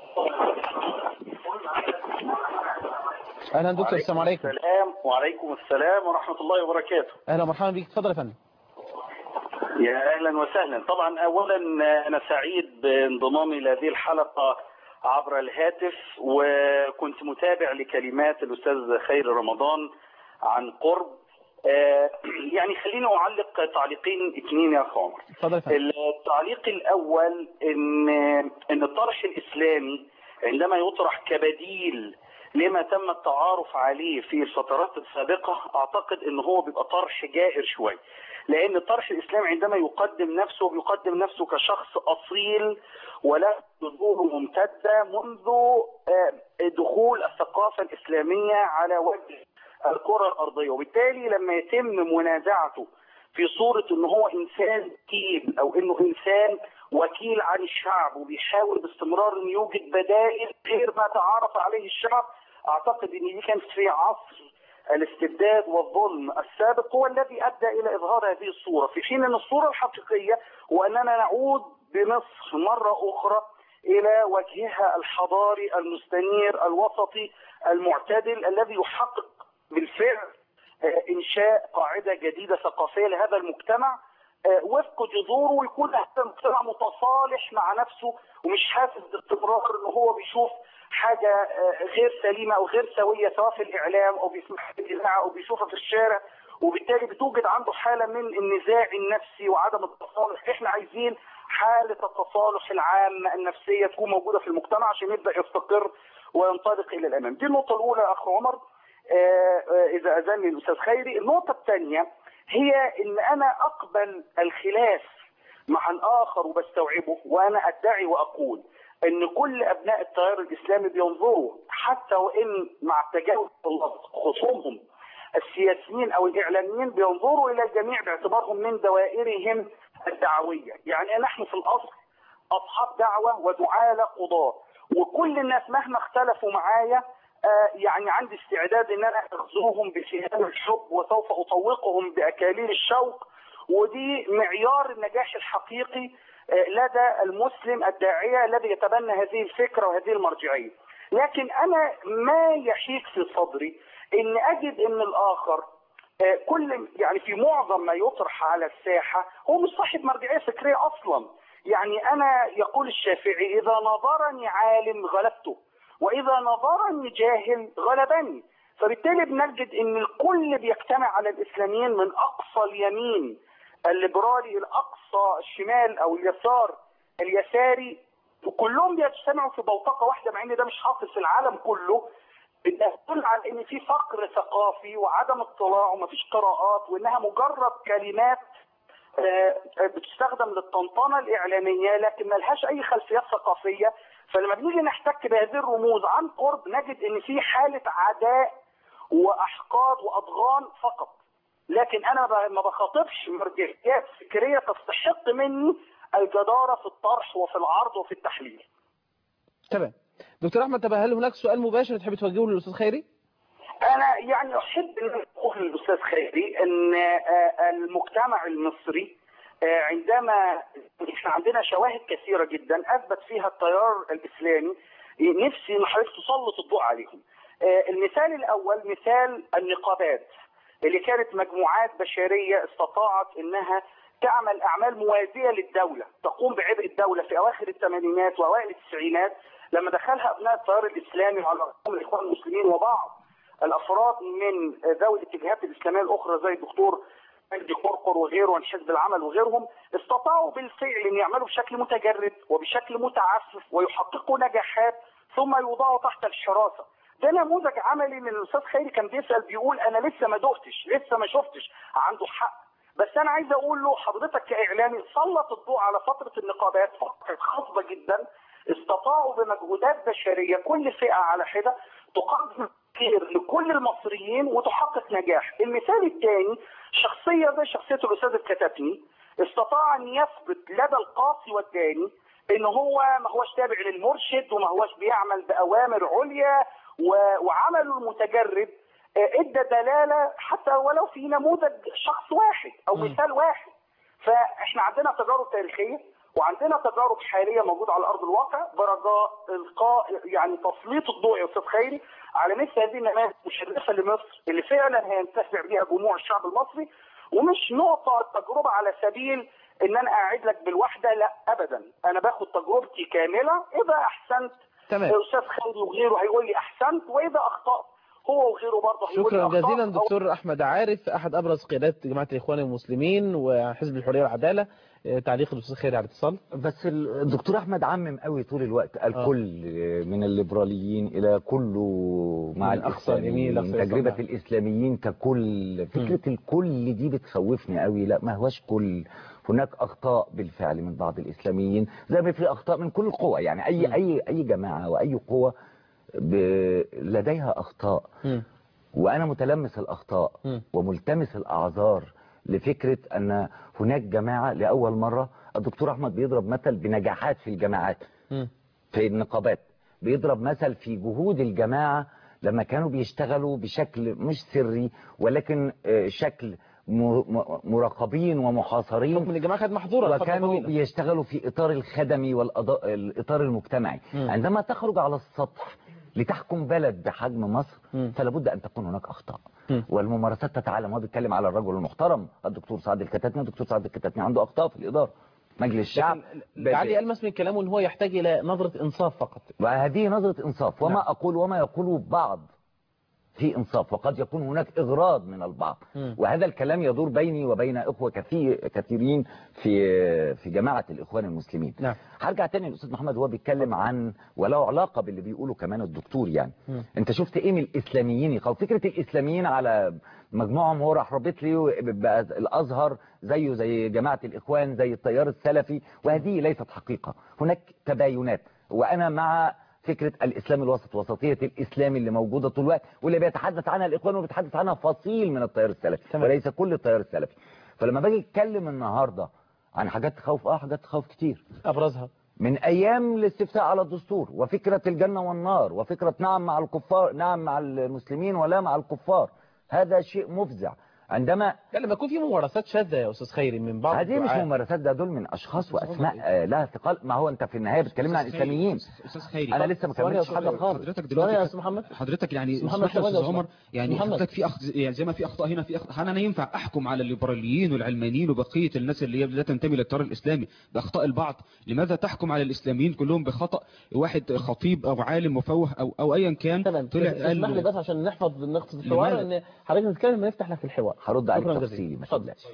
Speaker 1: أهلا دكتور السلام عليكم
Speaker 13: السلام وعليكم السلام ورحمة الله وبركاته
Speaker 1: أهلا ومرحبا بك اتفضل يا فندم
Speaker 13: يا أهلا وسهلا طبعا أولا أنا سعيد بانضمامي لهذه الحلقة عبر الهاتف وكنت متابع لكلمات الأستاذ خير رمضان عن قرب آه، يعني خليني أعلق تعليقين اثنين يا أخ عمر
Speaker 1: اتفضل يا فندم
Speaker 13: التعليق الأول إن إن الطرح الإسلامي عندما يطرح كبديل لما تم التعارف عليه في الفترات السابقة أعتقد إن هو بيبقى طرح جائر شوي لأن الطرح الإسلامي عندما يقدم نفسه بيقدم نفسه كشخص أصيل ولا جذور ممتدة منذ آه، دخول الثقافة الإسلامية على وجه الكرة الأرضية وبالتالي لما يتم منازعته في صورة ان هو انسان تقيل او انه انسان وكيل عن الشعب وبيحاول باستمرار انه يوجد بدائل غير ما تعارف عليه الشعب اعتقد ان دي كانت في عصر الاستبداد والظلم السابق هو الذي ادى الى اظهار هذه الصورة في حين ان الصورة الحقيقية هو اننا نعود بمصر مرة اخرى الى وجهها الحضاري المستنير الوسطي المعتدل الذي يحقق بالفعل إنشاء قاعدة جديدة ثقافية لهذا المجتمع آه، وفق جذوره ويكون هذا مجتمع متصالح مع نفسه ومش حاسس باستمرار ان هو بيشوف حاجه آه، غير سليمه او غير سويه سواء في الاعلام او بيسمعها في الاذاعه او بيشوفها في الشارع وبالتالي بتوجد عنده حاله من النزاع النفسي وعدم التصالح احنا عايزين حاله التصالح العامه النفسيه تكون موجوده في المجتمع عشان يبدا يستقر وينطلق الى الامام دي النقطه الاولى يا اخ عمر آه، آه، اذا اذن الاستاذ خيري النقطه الثانيه هي ان انا اقبل الخلاف مع الاخر وبستوعبه وانا ادعي واقول ان كل ابناء التيار الاسلامي بينظروا حتى وان مع تجاوز خصومهم السياسيين او الاعلاميين بينظروا الى الجميع باعتبارهم من دوائرهم الدعويه، يعني نحن في الاصل اصحاب دعوه ودعاة لا قضاه، وكل الناس مهما اختلفوا معايا آه، يعني عندي استعداد ان انا اغزوهم بسهام الحب وسوف اطوقهم باكاليل الشوق ودي معيار النجاح الحقيقي آه، لدى المسلم الداعيه الذي يتبنى هذه الفكره وهذه المرجعيه. لكن انا ما يحيك في صدري ان اجد ان الاخر آه، كل يعني في معظم ما يطرح على الساحه هو مش صاحب مرجعيه فكريه اصلا. يعني انا يقول الشافعي اذا نظرني عالم غلبته واذا نظرني جاهل غلبني فبالتالي بنجد ان الكل بيجتمع على الاسلاميين من اقصى اليمين الليبرالي الى اقصى الشمال او اليسار اليساري وكلهم بيجتمعوا في بوتقه واحده مع ان ده مش حاصل في العالم كله بتدل على ان في فقر ثقافي وعدم اطلاع ومفيش قراءات وانها مجرد كلمات آه، آه، بتستخدم للطنطنه الاعلاميه لكن ملهاش اي خلفيات ثقافيه فلما بنيجي نحتك بهذه الرموز عن قرب نجد ان في حاله عداء واحقاد واضغان فقط لكن انا ب- ما بخاطبش مرجعيات فكريه تستحق مني الجداره في الطرح وفي العرض وفي التحليل
Speaker 1: تمام دكتور احمد طب هل هناك سؤال مباشر تحب توجهه للاستاذ خيري
Speaker 13: انا يعني احب ان اقول للاستاذ خيري ان آه، المجتمع المصري آه، عندما احنا عندنا شواهد كثيره جدا اثبت فيها التيار الاسلامي نفسي ان حضرتك تسلط الضوء عليهم. آه، المثال الاول مثال النقابات اللي كانت مجموعات بشريه استطاعت انها تعمل اعمال موازيه للدوله، تقوم بعبء الدوله في اواخر الثمانينات واوائل التسعينات لما دخلها ابناء التيار الاسلامي على رأسهم الاخوان المسلمين وبعض الافراد من ذوي الاتجاهات الاسلاميه الاخرى زي الدكتور مجدي قرقر وغيره من حزب العمل وغيرهم استطاعوا بالفعل ان يعملوا بشكل متجرد وبشكل متعفف ويحققوا نجاحات ثم يوضعوا تحت الحراسه. ده نموذج عملي من الاستاذ خيري كان بيسال بيقول انا لسه ما دقتش لسه ما شفتش عنده حق بس انا عايز اقول له حضرتك كاعلامي سلط الضوء على فتره النقابات فتره خاصه جدا استطاعوا بمجهودات بشريه كل فئه على حده تقدم خير لكل المصريين وتحقق نجاح المثال الثاني شخصيه زي شخصيه الاستاذ الكتاتني استطاع ان يثبت لدى القاصي والداني ان هو ما هوش تابع للمرشد وما هوش بيعمل باوامر عليا و- وعمله المتجرد آه، ادى دلاله حتى ولو في نموذج شخص واحد او مثال واحد فاحنا عندنا تجارب تاريخيه وعندنا تجارب حاليه موجوده على ارض الواقع برجاء القاء يعني تسليط الضوء يا استاذ خيري على مثل هذه النماذج المشرفه لمصر اللي فعلا هينتفع بها جموع الشعب المصري ومش نقطه تجربه على سبيل ان انا قاعد لك بالوحده لا ابدا انا باخد تجربتي كامله اذا احسنت
Speaker 1: تمام.
Speaker 13: استاذ خيري وغيره هيقول لي احسنت واذا اخطات هو وغيره برضه هيقول لي
Speaker 1: شكرا
Speaker 13: أخطأت
Speaker 1: جزيلا
Speaker 13: أو
Speaker 1: دكتور احمد عارف احد ابرز قيادات جماعه الاخوان المسلمين وحزب الحريه والعداله آه، تعليق الاستاذ خيري على الاتصال
Speaker 11: بس الدكتور احمد عمم قوي طول الوقت الكل من الليبراليين الى كله مع
Speaker 1: من أقصى اليمين إلى
Speaker 11: الاسلاميين
Speaker 1: أقصى
Speaker 11: تجربه
Speaker 1: اليسار.
Speaker 11: الاسلاميين ككل فكره الكل دي بتخوفني قوي لا ما هوش كل هناك اخطاء بالفعل من بعض الاسلاميين زي ما في اخطاء من كل القوى يعني اي اي اي جماعه واي قوه ب... لديها اخطاء وانا متلمس الاخطاء وملتمس الاعذار لفكره ان هناك جماعه لاول مره الدكتور احمد بيضرب مثل بنجاحات في الجماعات في النقابات بيضرب مثل في جهود الجماعه لما كانوا بيشتغلوا بشكل مش سري ولكن آه، شكل م- م- مراقبين ومحاصرين
Speaker 1: من الجماعه كانت محظوره لفترة
Speaker 11: وكانوا
Speaker 1: طويلة.
Speaker 11: بيشتغلوا في اطار الخدمي والاطار المجتمعي
Speaker 1: مم.
Speaker 11: عندما تخرج على السطح لتحكم بلد بحجم مصر فلا بد ان تكون هناك اخطاء والممارسات تتعلم هو بيتكلم على الرجل المحترم الدكتور سعد الكتاتني الدكتور سعد الكتاتني عنده اخطاء في الاداره مجلس الشعب ب-
Speaker 1: علي ألمس من كلامه ان هو يحتاج الى نظرة انصاف فقط
Speaker 11: وهذه نظرة إنصاف وما
Speaker 1: نعم.
Speaker 11: أقول وما يقوله بعض في إنصاف وقد يكون هناك إغراض من البعض
Speaker 1: مم.
Speaker 11: وهذا الكلام يدور بيني وبين إخوة كثير كثيرين في في جماعة الإخوان المسلمين
Speaker 1: نعم
Speaker 11: هرجع تاني للأستاذ محمد وهو بيتكلم عن وله علاقة باللي بيقوله كمان الدكتور يعني
Speaker 1: مم.
Speaker 11: انت شفت ايه من الاسلاميين يقول فكرة الاسلاميين على مجموعهم هو راح رابط لي بقى الازهر زيه زي جماعة الاخوان زي التيار السلفي وهذه ليست حقيقة هناك تباينات وانا مع فكرة الاسلام الوسط وسطية الاسلام اللي موجودة طول الوقت واللي بيتحدث عنها الاخوان وبيتحدث عنها فصيل من التيار السلفي
Speaker 1: تمام.
Speaker 11: وليس كل التيار السلفي فلما باجي اتكلم النهاردة عن حاجات تخوف اه حاجات تخوف كتير
Speaker 1: ابرزها
Speaker 11: من ايام الاستفتاء على الدستور وفكرة الجنة والنار وفكرة نعم مع الكفار نعم مع المسلمين ولا مع الكفار هذا شيء مفزع عندما
Speaker 1: لا لما يكون في ممارسات شاذة يا استاذ خيري من بعض
Speaker 11: هذه مش
Speaker 1: الدعاة.
Speaker 11: ممارسات ده دول من اشخاص واسماء آه، لها ثقل ما هو انت في النهايه بتكلمنا عن
Speaker 10: أستاذ خيري،
Speaker 11: اسلاميين
Speaker 10: استاذ خيري
Speaker 11: انا لسه ما
Speaker 1: ثواني يا
Speaker 11: كملتش
Speaker 1: أستاذ
Speaker 11: حاجه خالص
Speaker 10: حضرتك
Speaker 1: ثواني
Speaker 10: دلوقتي
Speaker 1: يا
Speaker 10: كت-
Speaker 1: استاذ محمد
Speaker 10: حضرتك يعني
Speaker 1: محمد
Speaker 10: اسمح لي يا
Speaker 1: ثواني يا
Speaker 10: استاذ عمر
Speaker 1: أستاذ.
Speaker 10: يعني
Speaker 1: محمد.
Speaker 10: حضرتك في أخ... يعني زي ما في اخطاء هنا في اخطاء هل انا ينفع احكم على الليبراليين والعلمانيين وبقيه الناس اللي هي لا تنتمي للتيار الاسلامي باخطاء البعض لماذا تحكم على الاسلاميين كلهم بخطا واحد خطيب او عالم مفوه او او ايا كان
Speaker 1: تمام
Speaker 10: طلع
Speaker 1: اسمح لي
Speaker 10: قال
Speaker 1: بس عشان نحفظ نقطة الحوار
Speaker 10: لماذا؟
Speaker 1: ان حضرتك نتكلم ما نفتح لك الحوار
Speaker 11: هرد عليك
Speaker 1: شكراً
Speaker 11: تفصيلي
Speaker 1: جزيلا.
Speaker 11: ما
Speaker 1: اتفضل.
Speaker 11: تقلقش.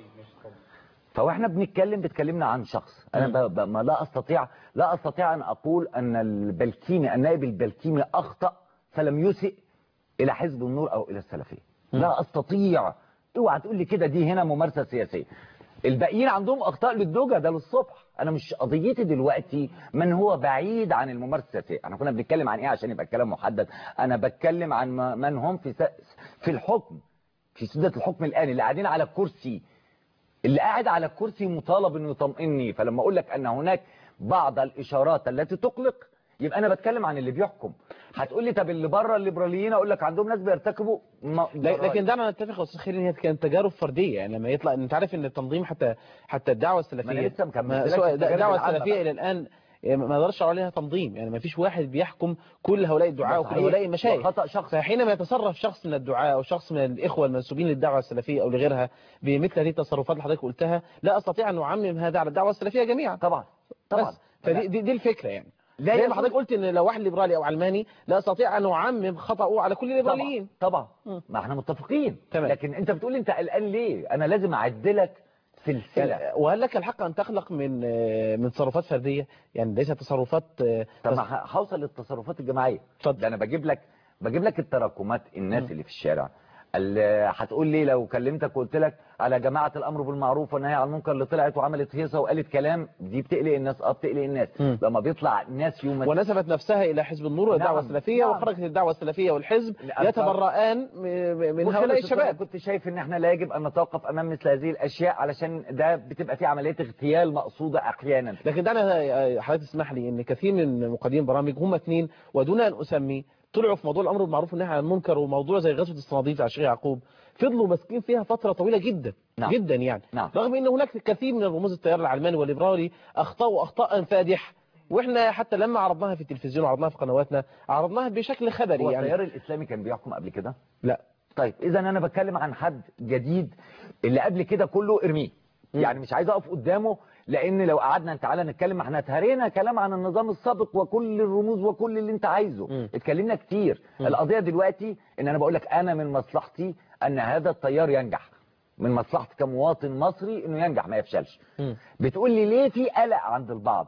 Speaker 11: فواحنا بنتكلم بتكلمنا عن شخص انا ب... ب... ما لا استطيع لا استطيع ان اقول ان البلكيمي النائب البلكيمي اخطا فلم يسئ الى حزب النور او الى السلفيه لا استطيع اوعى تقول لي كده دي هنا ممارسه سياسيه الباقيين عندهم اخطاء للدوجه ده للصبح انا مش قضيتي دلوقتي من هو بعيد عن الممارسه السياسيه احنا كنا بنتكلم عن ايه عشان يبقى الكلام محدد انا بتكلم عن ما- من هم في س... في الحكم في سدة الحكم الآن اللي قاعدين على الكرسي اللي قاعد على الكرسي مطالب انه يطمئني فلما اقول لك ان هناك بعض الاشارات التي تقلق يبقى انا بتكلم عن اللي بيحكم هتقول لي طب اللي بره الليبراليين اقول لك عندهم ناس بيرتكبوا م-
Speaker 1: لا-
Speaker 11: جرائم.
Speaker 1: لكن دعنا نتفق يا استاذ خيري ان هي كانت تجارب فرديه يعني لما يطلع انت عارف ان التنظيم حتى حتى الدعوه السلفيه
Speaker 11: ما أنا لسه مكمل
Speaker 1: ما-
Speaker 11: لك
Speaker 1: سواء
Speaker 11: التجارب
Speaker 1: الدعوه
Speaker 11: العامة
Speaker 1: السلفيه
Speaker 11: بقى.
Speaker 1: الى الان ما يقدرش يقول عليها تنظيم يعني ما فيش واحد بيحكم كل هؤلاء الدعاء
Speaker 11: ده
Speaker 1: وكل
Speaker 11: صحيح.
Speaker 1: هؤلاء المشايخ
Speaker 11: وخطأ شخص
Speaker 1: فحينما يتصرف شخص من الدعاء او شخص من الاخوه المنسوبين للدعوه السلفيه او لغيرها بمثل هذه التصرفات اللي حضرتك قلتها لا استطيع ان اعمم هذا على الدعوه السلفيه جميعا
Speaker 11: طبعا طبعا
Speaker 1: بس فدي دي, دي الفكره يعني
Speaker 11: لا
Speaker 1: زي ما
Speaker 11: يجوز-
Speaker 1: حضرتك قلت ان لو واحد ليبرالي او علماني لا استطيع ان اعمم خطأه على كل الليبراليين
Speaker 11: طبعا ما احنا متفقين
Speaker 1: تمام.
Speaker 11: لكن انت بتقول انت قلقان ليه انا لازم اعدلك سلسله
Speaker 1: يعني وهل لك الحق ان تخلق من آه، من تصرفات فرديه يعني ليست تصرفات آه،
Speaker 11: طب
Speaker 1: بس-
Speaker 11: ما ه- هوصل للتصرفات الجماعيه
Speaker 1: اتفضل.
Speaker 11: ده انا بجيب لك بجيب لك التراكمات الناس اللي في الشارع اللي هتقول لي لو كلمتك وقلت لك على جماعه الامر بالمعروف والنهي عن المنكر اللي طلعت وعملت هيصه وقالت كلام دي بتقلق الناس اه بتقلق الناس
Speaker 1: مم.
Speaker 11: لما بيطلع ناس يوم
Speaker 1: ونسبت نفسها الى حزب النور والدعوه
Speaker 11: نعم،
Speaker 1: السلفيه
Speaker 11: نعم.
Speaker 1: وخرجت الدعوه السلفيه والحزب
Speaker 11: لا،
Speaker 1: يتبرئان م- من
Speaker 11: وخلص
Speaker 1: هؤلاء
Speaker 11: الطريق.
Speaker 1: الشباب
Speaker 11: كنت شايف ان احنا لا يجب ان نتوقف امام مثل هذه الاشياء علشان ده بتبقى فيه عمليه اغتيال مقصوده احيانا
Speaker 1: لكن دعنا حضرتك تسمح لي ان كثير من مقدمين برامج هم اثنين ودون ان اسمي طلعوا في موضوع الامر بالمعروف والنهي عن المنكر وموضوع زي غزوه الصناديق على الشيخ يعقوب فضلوا ماسكين فيها فتره طويله جدا
Speaker 11: نعم.
Speaker 1: جدا يعني
Speaker 11: نعم.
Speaker 1: رغم ان هناك كثير من رموز التيار العلماني والليبرالي اخطاوا اخطاء فادحه واحنا حتى لما عرضناها في التلفزيون وعرضناها في قنواتنا عرضناها بشكل خبري
Speaker 11: هو
Speaker 1: يعني
Speaker 11: التيار الاسلامي كان بيحكم قبل كده
Speaker 1: لا
Speaker 11: طيب اذا انا بتكلم عن حد جديد اللي قبل كده كله ارميه يعني مش عايز اقف قدامه لان لو قعدنا تعالى نتكلم احنا اتهرينا كلام عن النظام السابق وكل الرموز وكل اللي انت عايزه
Speaker 1: مم.
Speaker 11: اتكلمنا كتير
Speaker 1: مم.
Speaker 11: القضيه دلوقتي ان انا بقول لك انا من مصلحتي ان هذا التيار ينجح من مصلحتي كمواطن مصري انه ينجح ما يفشلش
Speaker 1: مم.
Speaker 11: بتقول لي ليه في قلق عند البعض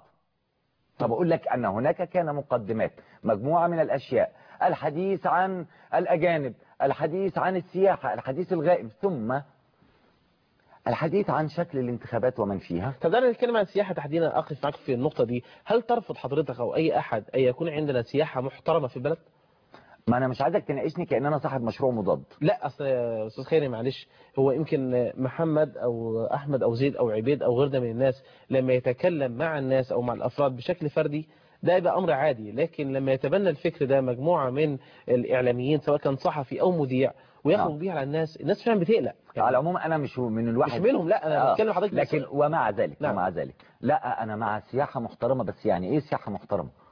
Speaker 11: طب اقول لك ان هناك كان مقدمات مجموعة من الاشياء الحديث عن الاجانب الحديث عن السياحة الحديث الغائب ثم الحديث عن شكل الانتخابات ومن فيها
Speaker 1: طب دعنا نتكلم عن السياحة تحديدا أقف معك في النقطة دي هل ترفض حضرتك أو أي أحد أن يكون عندنا سياحة محترمة في البلد؟
Speaker 11: ما انا مش عايزك تناقشني كأن انا صاحب مشروع مضاد
Speaker 1: لا أصل يا أستاذ خيري معلش هو يمكن محمد أو أحمد أو زيد أو عبيد أو غيرنا من الناس لما يتكلم مع الناس أو مع الأفراد بشكل فردي ده يبقى أمر عادي لكن لما يتبنى الفكر ده مجموعة من الإعلاميين سواء كان صحفي أو مذيع ويخرج
Speaker 11: نعم.
Speaker 1: بيه على الناس الناس فعلا بتقلق
Speaker 11: على العموم انا مش من الواحد
Speaker 1: مش منهم لا أنا
Speaker 11: آه.
Speaker 1: بتكلم حضرتك
Speaker 11: لكن
Speaker 1: بس-
Speaker 11: ومع ذلك
Speaker 1: نعم.
Speaker 11: ومع ذلك لا انا مع سياحة محترمة بس يعني ايه سياحة محترمة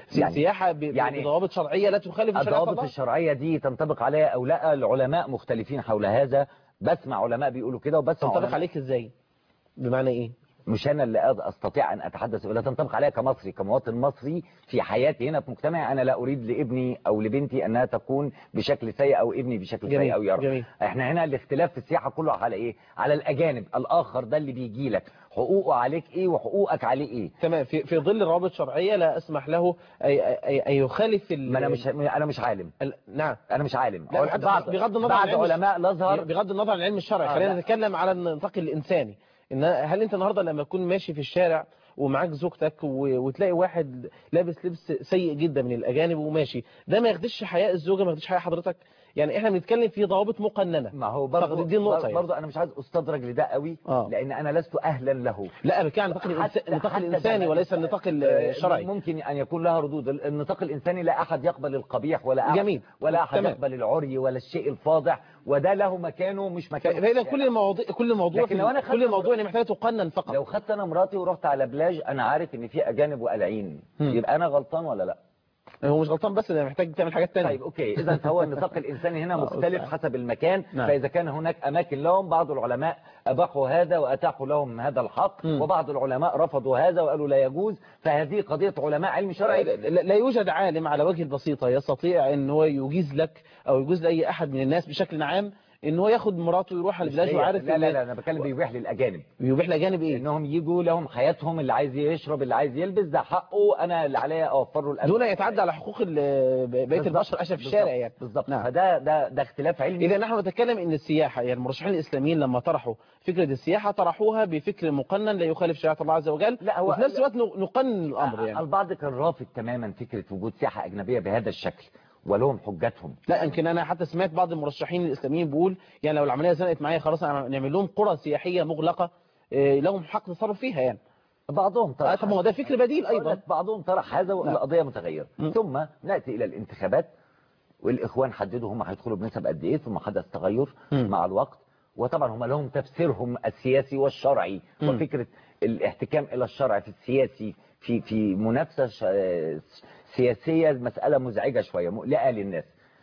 Speaker 1: يعني سياحه ب-
Speaker 11: يعني
Speaker 1: بضوابط شرعيه لا تخالف شريعه
Speaker 11: الضوابط
Speaker 1: الله
Speaker 11: الشرعية دي تنطبق عليها أو لا العلماء مختلفين حول هذا بسمع علماء بيقولوا كده وبسمع
Speaker 1: تنطبق
Speaker 11: علماء
Speaker 1: عليك ازاي بمعنى ايه
Speaker 11: مش أنا اللي أقدر أستطيع أن أتحدث ولا تنطبق عليها كمصري كمواطن مصري في حياتي هنا في مجتمعي أنا لا أريد لابني أو لبنتي أنها تكون بشكل سيء أو ابني بشكل
Speaker 1: جميل،
Speaker 11: سيء أو يرى
Speaker 1: جميل.
Speaker 11: احنا هنا الاختلاف في السياحة كله على إيه على الأجانب الآخر ده اللي بيجي لك حقوقه عليك إيه وحقوقك عليه إيه
Speaker 1: تمام في في ظل روابط شرعيه لا اسمح له اي اي, أي يخالف ال...
Speaker 11: ما أنا مش أنا مش عالم
Speaker 1: ال... نعم
Speaker 11: أنا مش عالم
Speaker 1: لا حتى بغض النظر عن
Speaker 11: بعض
Speaker 1: العلم
Speaker 11: علماء الازهر
Speaker 1: بغض النظر عن العلم الشرعي
Speaker 11: آه،
Speaker 1: خلينا
Speaker 11: لا.
Speaker 1: نتكلم على النطاق الانساني ان هل انت النهارده لما تكون ماشي في الشارع ومعاك زوجتك و... وتلاقي واحد لابس لبس سيء جدا من الاجانب وماشي ده ما ياخدش حياء الزوجه ما ياخدش حياء حضرتك يعني احنا بنتكلم في ضوابط مقننه
Speaker 11: ما هو برضه
Speaker 1: دي النقطه يعني.
Speaker 11: برضه انا مش عايز استدرج لده قوي
Speaker 1: آه.
Speaker 11: لان انا لست اهلا له
Speaker 1: لا انا بتكلم عن النطاق الإنس-
Speaker 11: حتى-
Speaker 1: النطاق
Speaker 11: حتى
Speaker 1: الانساني
Speaker 11: ده-
Speaker 1: وليس النطاق
Speaker 11: آه،
Speaker 1: الشرعي
Speaker 11: ممكن ان يكون لها ردود النطاق الانساني لا احد يقبل القبيح ولا أحد
Speaker 1: جميل.
Speaker 11: ولا احد
Speaker 1: تمام.
Speaker 11: يقبل العري ولا الشيء الفاضح وده له مكانه مش مكانه
Speaker 1: فاذا كل المواضيع كل موضوع
Speaker 11: لكن لو أنا
Speaker 1: في
Speaker 11: خدت-
Speaker 1: كل موضوع محتاج تقنن فقط
Speaker 11: لو خدت انا مراتي ورحت على بلاج انا عارف ان في اجانب وقلعين
Speaker 1: مم.
Speaker 11: يبقى انا غلطان ولا لا
Speaker 1: هو مش غلطان بس ده محتاج تعمل حاجات تانية
Speaker 11: طيب اوكي اذا فهو النطاق الانساني هنا
Speaker 1: آه،
Speaker 11: مختلف
Speaker 1: أستاذ.
Speaker 11: حسب المكان
Speaker 1: نعم.
Speaker 11: فاذا كان هناك اماكن لهم بعض العلماء اباحوا هذا واتاحوا لهم هذا الحق
Speaker 1: مم.
Speaker 11: وبعض العلماء رفضوا هذا وقالوا لا يجوز فهذه قضيه علماء علم شرعي
Speaker 1: لا, لا يوجد عالم على وجه البسيطة يستطيع ان هو يجيز لك او يجوز لاي احد من الناس بشكل عام ان هو ياخد مراته ويروح على
Speaker 11: مش
Speaker 1: البلاد
Speaker 11: ليا.
Speaker 1: وعارف
Speaker 11: لا
Speaker 1: إن-
Speaker 11: لا لا انا بتكلم بيبيح للاجانب
Speaker 1: بيبيح لاجانب ايه
Speaker 11: انهم يجوا لهم حياتهم اللي عايز يشرب اللي عايز يلبس ده حقه انا اللي عليا اوفر له الامن
Speaker 1: دون يتعدى على حقوق ال- بقيه
Speaker 11: بالظبط.
Speaker 1: البشر اشياء في
Speaker 11: بالظبط.
Speaker 1: الشارع يعني
Speaker 11: بالظبط
Speaker 1: نعم.
Speaker 11: فده ده ده اختلاف علمي
Speaker 1: اذا نحن نتكلم ان السياحه يعني المرشحين الاسلاميين لما طرحوا فكره السياحه طرحوها بفكر مقنن لا يخالف شريعه الله عز وجل
Speaker 11: لا، هو-
Speaker 1: وفي نفس الوقت نقنن الامر يعني
Speaker 11: البعض كان رافض تماما فكره وجود سياحه اجنبيه بهذا الشكل ولهم حجتهم
Speaker 1: لا يمكن انا حتى سمعت بعض المرشحين الاسلاميين بيقول يعني لو العمليه زنقت معايا خلاص نعمل لهم قرى سياحيه مغلقه إيه، لهم حق تصرف فيها يعني
Speaker 11: بعضهم
Speaker 1: آه،
Speaker 11: طرح
Speaker 1: طب ما هو ده فكر بديل
Speaker 11: أقول
Speaker 1: ايضا
Speaker 11: لك بعضهم طرح هذا والقضيه متغيره
Speaker 1: مم.
Speaker 11: ثم ناتي الى الانتخابات والاخوان حددوا هم هيدخلوا بنسب قد ايه ثم حدث تغير
Speaker 1: مم.
Speaker 11: مع الوقت وطبعا هم لهم تفسيرهم السياسي والشرعي
Speaker 1: مم.
Speaker 11: وفكره الاحتكام الى الشرع في السياسي في في منافسه ش- سياسيه مساله مزعجه شويه مقلقه للناس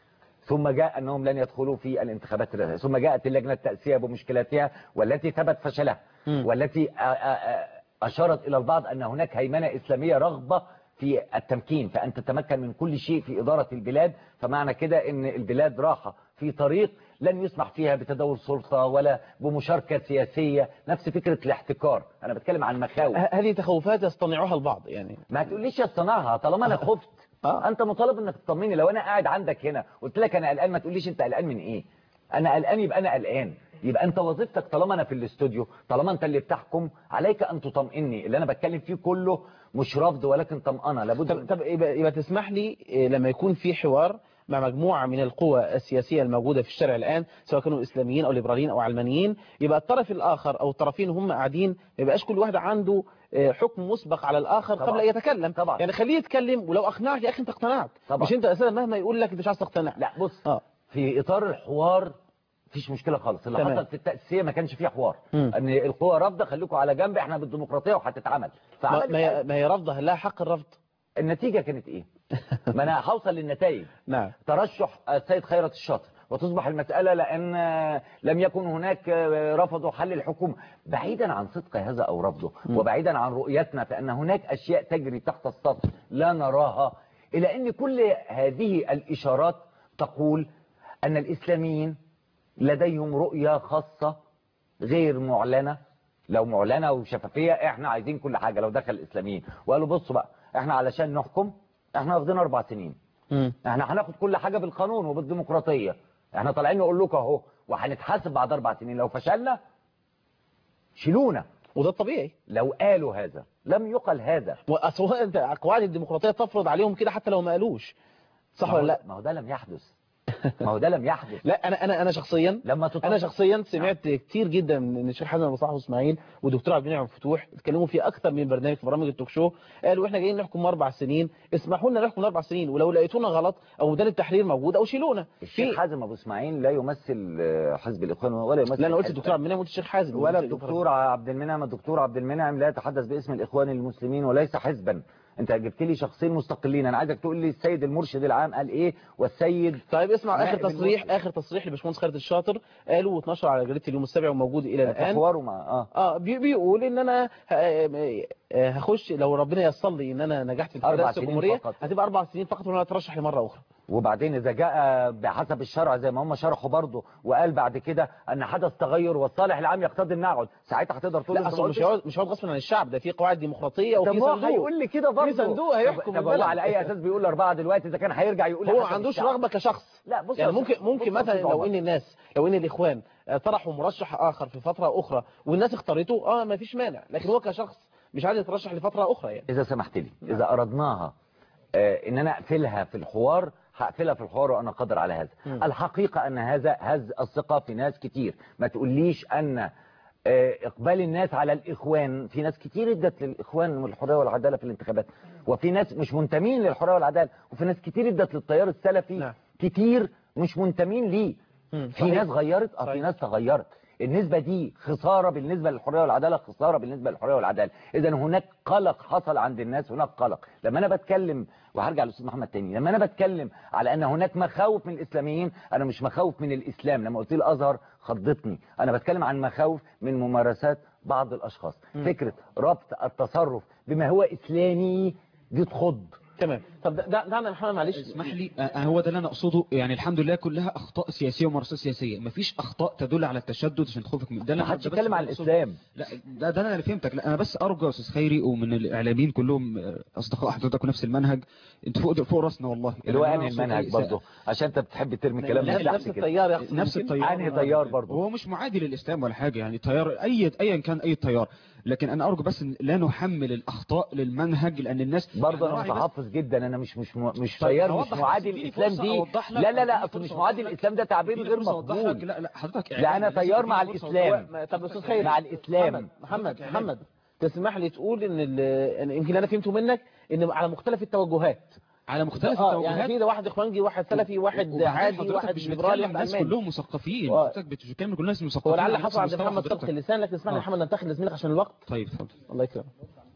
Speaker 11: ثم جاء أنهم لن يدخلوا في الانتخابات الرئاسية ثم جاءت اللجنة التأسية بمشكلاتها والتي ثبت فشلها
Speaker 1: مم.
Speaker 11: والتي آ- آ- آ- أشارت إلى البعض أن هناك هيمنة إسلامية رغبة في التمكين فأن تتمكن من كل شيء في إدارة البلاد فمعنى كده أن البلاد راحة في طريق لن يسمح فيها بتدور سلطة ولا بمشاركة سياسية نفس فكرة الاحتكار أنا بتكلم عن مخاوف
Speaker 1: ه- هذه تخوفات يصطنعها البعض يعني
Speaker 11: ما تقوليش اصطنعها طالما انا خفت
Speaker 1: آه.
Speaker 11: انت مطالب انك تطمني لو انا قاعد عندك هنا قلت لك انا قلقان ما تقوليش انت قلقان من ايه انا قلقان يبقى انا قلقان يبقى انت وظيفتك طالما انا في الاستوديو طالما انت اللي بتحكم عليك ان تطمئني اللي انا بتكلم فيه كله مش رفض ولكن طمأنة لابد
Speaker 1: طب, طب يبقى, يبقى تسمح لي إيه، لما يكون في حوار مع مجموعة من القوى السياسية الموجودة في الشارع الآن سواء كانوا إسلاميين أو ليبراليين أو علمانيين يبقى الطرف الآخر أو الطرفين هم قاعدين ما يبقاش كل واحد عنده آه، حكم مسبق على الآخر
Speaker 11: طبعا.
Speaker 1: قبل أن يتكلم
Speaker 11: طبعا.
Speaker 1: يعني خليه يتكلم ولو أقنعك يا أخي أنت اقتنعت
Speaker 11: طبعا.
Speaker 1: مش أنت أساسا مهما يقول لك أنت مش عايز تقتنع
Speaker 11: لا بص
Speaker 1: آه.
Speaker 11: في اطار الحوار مفيش مشكله خالص اللي
Speaker 1: تمام.
Speaker 11: حصل في التأسيسية ما كانش فيه حوار
Speaker 1: مم.
Speaker 11: ان القوى رافضه خليكم على جنب احنا بالديمقراطيه وهتتعمل
Speaker 1: ما,
Speaker 11: فعملت
Speaker 1: ما هي- ما هي رفضها لها حق الرفض
Speaker 11: النتيجه كانت ايه ما انا هوصل للنتائج
Speaker 1: نعم
Speaker 11: ترشح السيد خيرت الشاطر وتصبح المسألة لأن لم يكن هناك رفضوا حل الحكومة بعيدا عن صدق هذا أو رفضه وبعيدا عن رؤيتنا فأن هناك أشياء تجري تحت السطح لا نراها إلى أن كل هذه الإشارات تقول أن الإسلاميين لديهم رؤية خاصة غير معلنة لو معلنة وشفافية احنا عايزين كل حاجة لو دخل الإسلاميين وقالوا بصوا بقى احنا علشان نحكم احنا واخدين أربع سنين
Speaker 1: مم.
Speaker 11: احنا هناخد كل حاجة بالقانون وبالديمقراطية احنا طالعين نقول لكم اهو وهنتحاسب بعد اربع سنين لو فشلنا شيلونا
Speaker 1: وده الطبيعي
Speaker 11: لو قالوا هذا لم يقل هذا
Speaker 1: وأصل هو أنت قواعد الديمقراطية تفرض عليهم كده حتى لو ما قالوش صح
Speaker 11: ما هو-
Speaker 1: ولا لا
Speaker 11: ما هو ده لم يحدث ما هو ده لم يحدث
Speaker 1: لا انا انا انا شخصيا
Speaker 11: لما تطبق
Speaker 1: انا شخصيا سمعت كتير جدا من الشيخ حسن ابو صلاح واسماعيل ودكتور عبد المنعم فتوح اتكلموا في اكثر من برنامج في برامج التوك شو قالوا احنا جايين نحكم اربع سنين اسمحوا لنا نحكم اربع سنين ولو لقيتونا غلط او ميدان التحرير موجود او شيلونا
Speaker 11: الشيخ حازم ابو اسماعيل لا يمثل آه، حزب الاخوان ولا يمثل
Speaker 1: لا انا قلت
Speaker 11: حزب-
Speaker 1: الدكتور عبد المنعم قلت الشيخ حازم
Speaker 11: ولا
Speaker 1: قلت
Speaker 11: الدكتور عبد المنعم الدكتور عبد المنعم لا يتحدث باسم الإخوان المسلمين وليس حزبا انت جبت لي شخصين مستقلين انا عايزك تقول لي السيد المرشد العام قال ايه والسيد
Speaker 1: طيب اسمع اخر
Speaker 11: نائب
Speaker 1: تصريح
Speaker 11: المرشد.
Speaker 1: اخر تصريح لباشمهندس خالد الشاطر قاله واتنشر على جريده اليوم السابع وموجود الى
Speaker 11: في
Speaker 1: الان
Speaker 11: حواره مع اه
Speaker 1: اه بي- بيقول ان انا ه- آه، هخش لو ربنا ييسر لي ان انا نجحت في
Speaker 11: أربع
Speaker 1: الرئاسه
Speaker 11: سنين
Speaker 1: الجمهوريه
Speaker 11: فقط.
Speaker 1: هتبقى اربع سنين فقط وانا اترشح لمره اخرى
Speaker 11: وبعدين اذا جاء بحسب الشرع زي ما هم شرحوا برضه وقال بعد كده ان حدث تغير والصالح العام يقتضي ان اقعد ساعتها هتقدر تقول
Speaker 1: لا
Speaker 11: أنت ما
Speaker 1: اصل مش
Speaker 11: قلتش؟
Speaker 1: هيقعد مش هيقعد غصب عن الشعب ده في قواعد ديمقراطيه
Speaker 11: طب
Speaker 1: وفي
Speaker 11: هو
Speaker 1: صندوق
Speaker 11: هيقول لي كده برضه
Speaker 1: في صندوق هيحكم
Speaker 11: طب هو
Speaker 1: البلد.
Speaker 11: على اي اساس بيقول اربعه دلوقتي اذا كان هيرجع يقول
Speaker 1: هو ما
Speaker 11: حسب
Speaker 1: عندوش
Speaker 11: الشعب؟
Speaker 1: رغبه كشخص
Speaker 11: لا بص
Speaker 1: يعني
Speaker 11: يا
Speaker 1: ممكن
Speaker 11: أستاذ-
Speaker 1: ممكن
Speaker 11: بص يا
Speaker 1: مثلا
Speaker 11: أستاذ
Speaker 1: لو
Speaker 11: عمر.
Speaker 1: ان الناس لو ان الاخوان آه، طرحوا مرشح اخر في فتره اخرى والناس اختارته اه ما فيش مانع لكن هو كشخص مش عايز يترشح لفتره اخرى يعني
Speaker 11: اذا سمحت لي اذا اردناها آه، ان انا اقفلها في الحوار هقفلها في الحوار وانا قادر على هذا
Speaker 1: مم.
Speaker 11: الحقيقة ان هذا هز الثقة في ناس كتير ما تقوليش ان آه، اقبال الناس على الاخوان في ناس كتير ادت للاخوان والحريه والعداله في الانتخابات وفي ناس مش منتمين للحريه والعداله وفي ناس كتير ادت للتيار السلفي
Speaker 1: نعم.
Speaker 11: كتير مش منتمين ليه
Speaker 1: مم.
Speaker 11: في
Speaker 1: صحيح.
Speaker 11: ناس غيرت اه في
Speaker 1: صحيح.
Speaker 11: ناس تغيرت النسبة دي خسارة بالنسبة للحرية والعدالة خسارة بالنسبة للحرية والعدالة إذا هناك قلق حصل عند الناس هناك قلق لما أنا بتكلم وهرجع للأستاذ محمد تاني لما أنا بتكلم على أن هناك مخاوف من الإسلاميين أنا مش مخاوف من الإسلام لما قلت لي الأزهر خضتني أنا بتكلم عن مخاوف من ممارسات بعض الأشخاص
Speaker 1: مم.
Speaker 11: فكرة ربط التصرف بما هو إسلامي دي تخض
Speaker 1: تمام طب ده- ده- دعنا يا محمد معلش
Speaker 10: اسمح لي آه، هو ده اللي انا اقصده يعني الحمد لله كلها اخطاء سياسيه وممارسات سياسيه مفيش اخطاء تدل على التشدد عشان خوفك من ده اللي
Speaker 11: ما
Speaker 10: أنا-
Speaker 11: حدش
Speaker 10: ده بس
Speaker 11: يتكلم عن
Speaker 10: اللي أقصده.
Speaker 11: الإسلام
Speaker 10: لا ده, ده انا اللي فهمتك لا انا بس ارجو يا استاذ خيري ومن الاعلاميين كلهم آه، اصدقاء حضرتك ونفس المنهج انتوا فوق فوق راسنا والله
Speaker 11: اللي هو
Speaker 10: يعني
Speaker 11: أنهي
Speaker 10: أنا أقصد
Speaker 11: المنهج
Speaker 10: أي
Speaker 11: برضه عشان أنت بتحب ترمي كلام
Speaker 1: لا،
Speaker 11: من تحت
Speaker 1: نفس
Speaker 11: كده.
Speaker 1: التيار يقصد
Speaker 10: نفس
Speaker 1: يمكن؟
Speaker 10: التيار
Speaker 11: أنهي تيار برضه
Speaker 10: هو مش معادي للاسلام ولا حاجه يعني تيار اي ايا كان اي تيار لكن انا ارجو بس إن لا نحمل الاخطاء للمنهج لان الناس
Speaker 11: برضه
Speaker 10: يعني
Speaker 11: انا
Speaker 10: راعي بس-
Speaker 11: متحفظ جدا انا مش مش مش
Speaker 10: طيب
Speaker 11: تيار
Speaker 10: هوضح
Speaker 11: مش
Speaker 10: بس
Speaker 11: معادي
Speaker 10: اديني
Speaker 11: الاسلام
Speaker 10: فرصة
Speaker 11: دي
Speaker 10: أوضح لك،
Speaker 11: لا لا لا
Speaker 10: اديني
Speaker 11: اصل مش
Speaker 10: فرصة
Speaker 11: معادي
Speaker 10: أوضح لك.
Speaker 11: الاسلام ده تعبير
Speaker 10: اديني
Speaker 11: غير
Speaker 10: فرصة أوضح
Speaker 11: مقبول
Speaker 10: لك. لا لا حضرتك
Speaker 11: لا انا
Speaker 10: إعلامي، لازم
Speaker 11: تيار
Speaker 10: تديني
Speaker 11: مع
Speaker 10: فرصة أوضح
Speaker 11: الاسلام
Speaker 1: ما- طب استاذ خير
Speaker 11: مع الاسلام
Speaker 1: محمد محمد محمد تسمح لي تقول ان ال- إن يمكن انا فهمته منك ان على مختلف التوجهات
Speaker 10: على مختلف
Speaker 1: اه
Speaker 10: التوجهات
Speaker 1: يعني في ده واحد اخوانجي واحد سلفي واحد
Speaker 10: وبعدين
Speaker 1: عادي
Speaker 10: حضرتك
Speaker 1: واحد
Speaker 10: مش
Speaker 1: ليبرالي
Speaker 10: بتكلم
Speaker 1: واحد
Speaker 10: الناس
Speaker 1: علماني
Speaker 10: كلهم مثقفين
Speaker 1: و-
Speaker 10: حضرتك مش بتتكلم كل الناس مثقفين
Speaker 1: هو لعل
Speaker 10: على نفس
Speaker 1: حصل عند
Speaker 10: مستوى
Speaker 1: محمد
Speaker 10: حضرتك.
Speaker 1: سبق اللسان لكن اسمح لي
Speaker 10: آه.
Speaker 1: محمد ننتقل لزميلك عشان الوقت
Speaker 10: طيب اتفضل
Speaker 1: الله يكرمك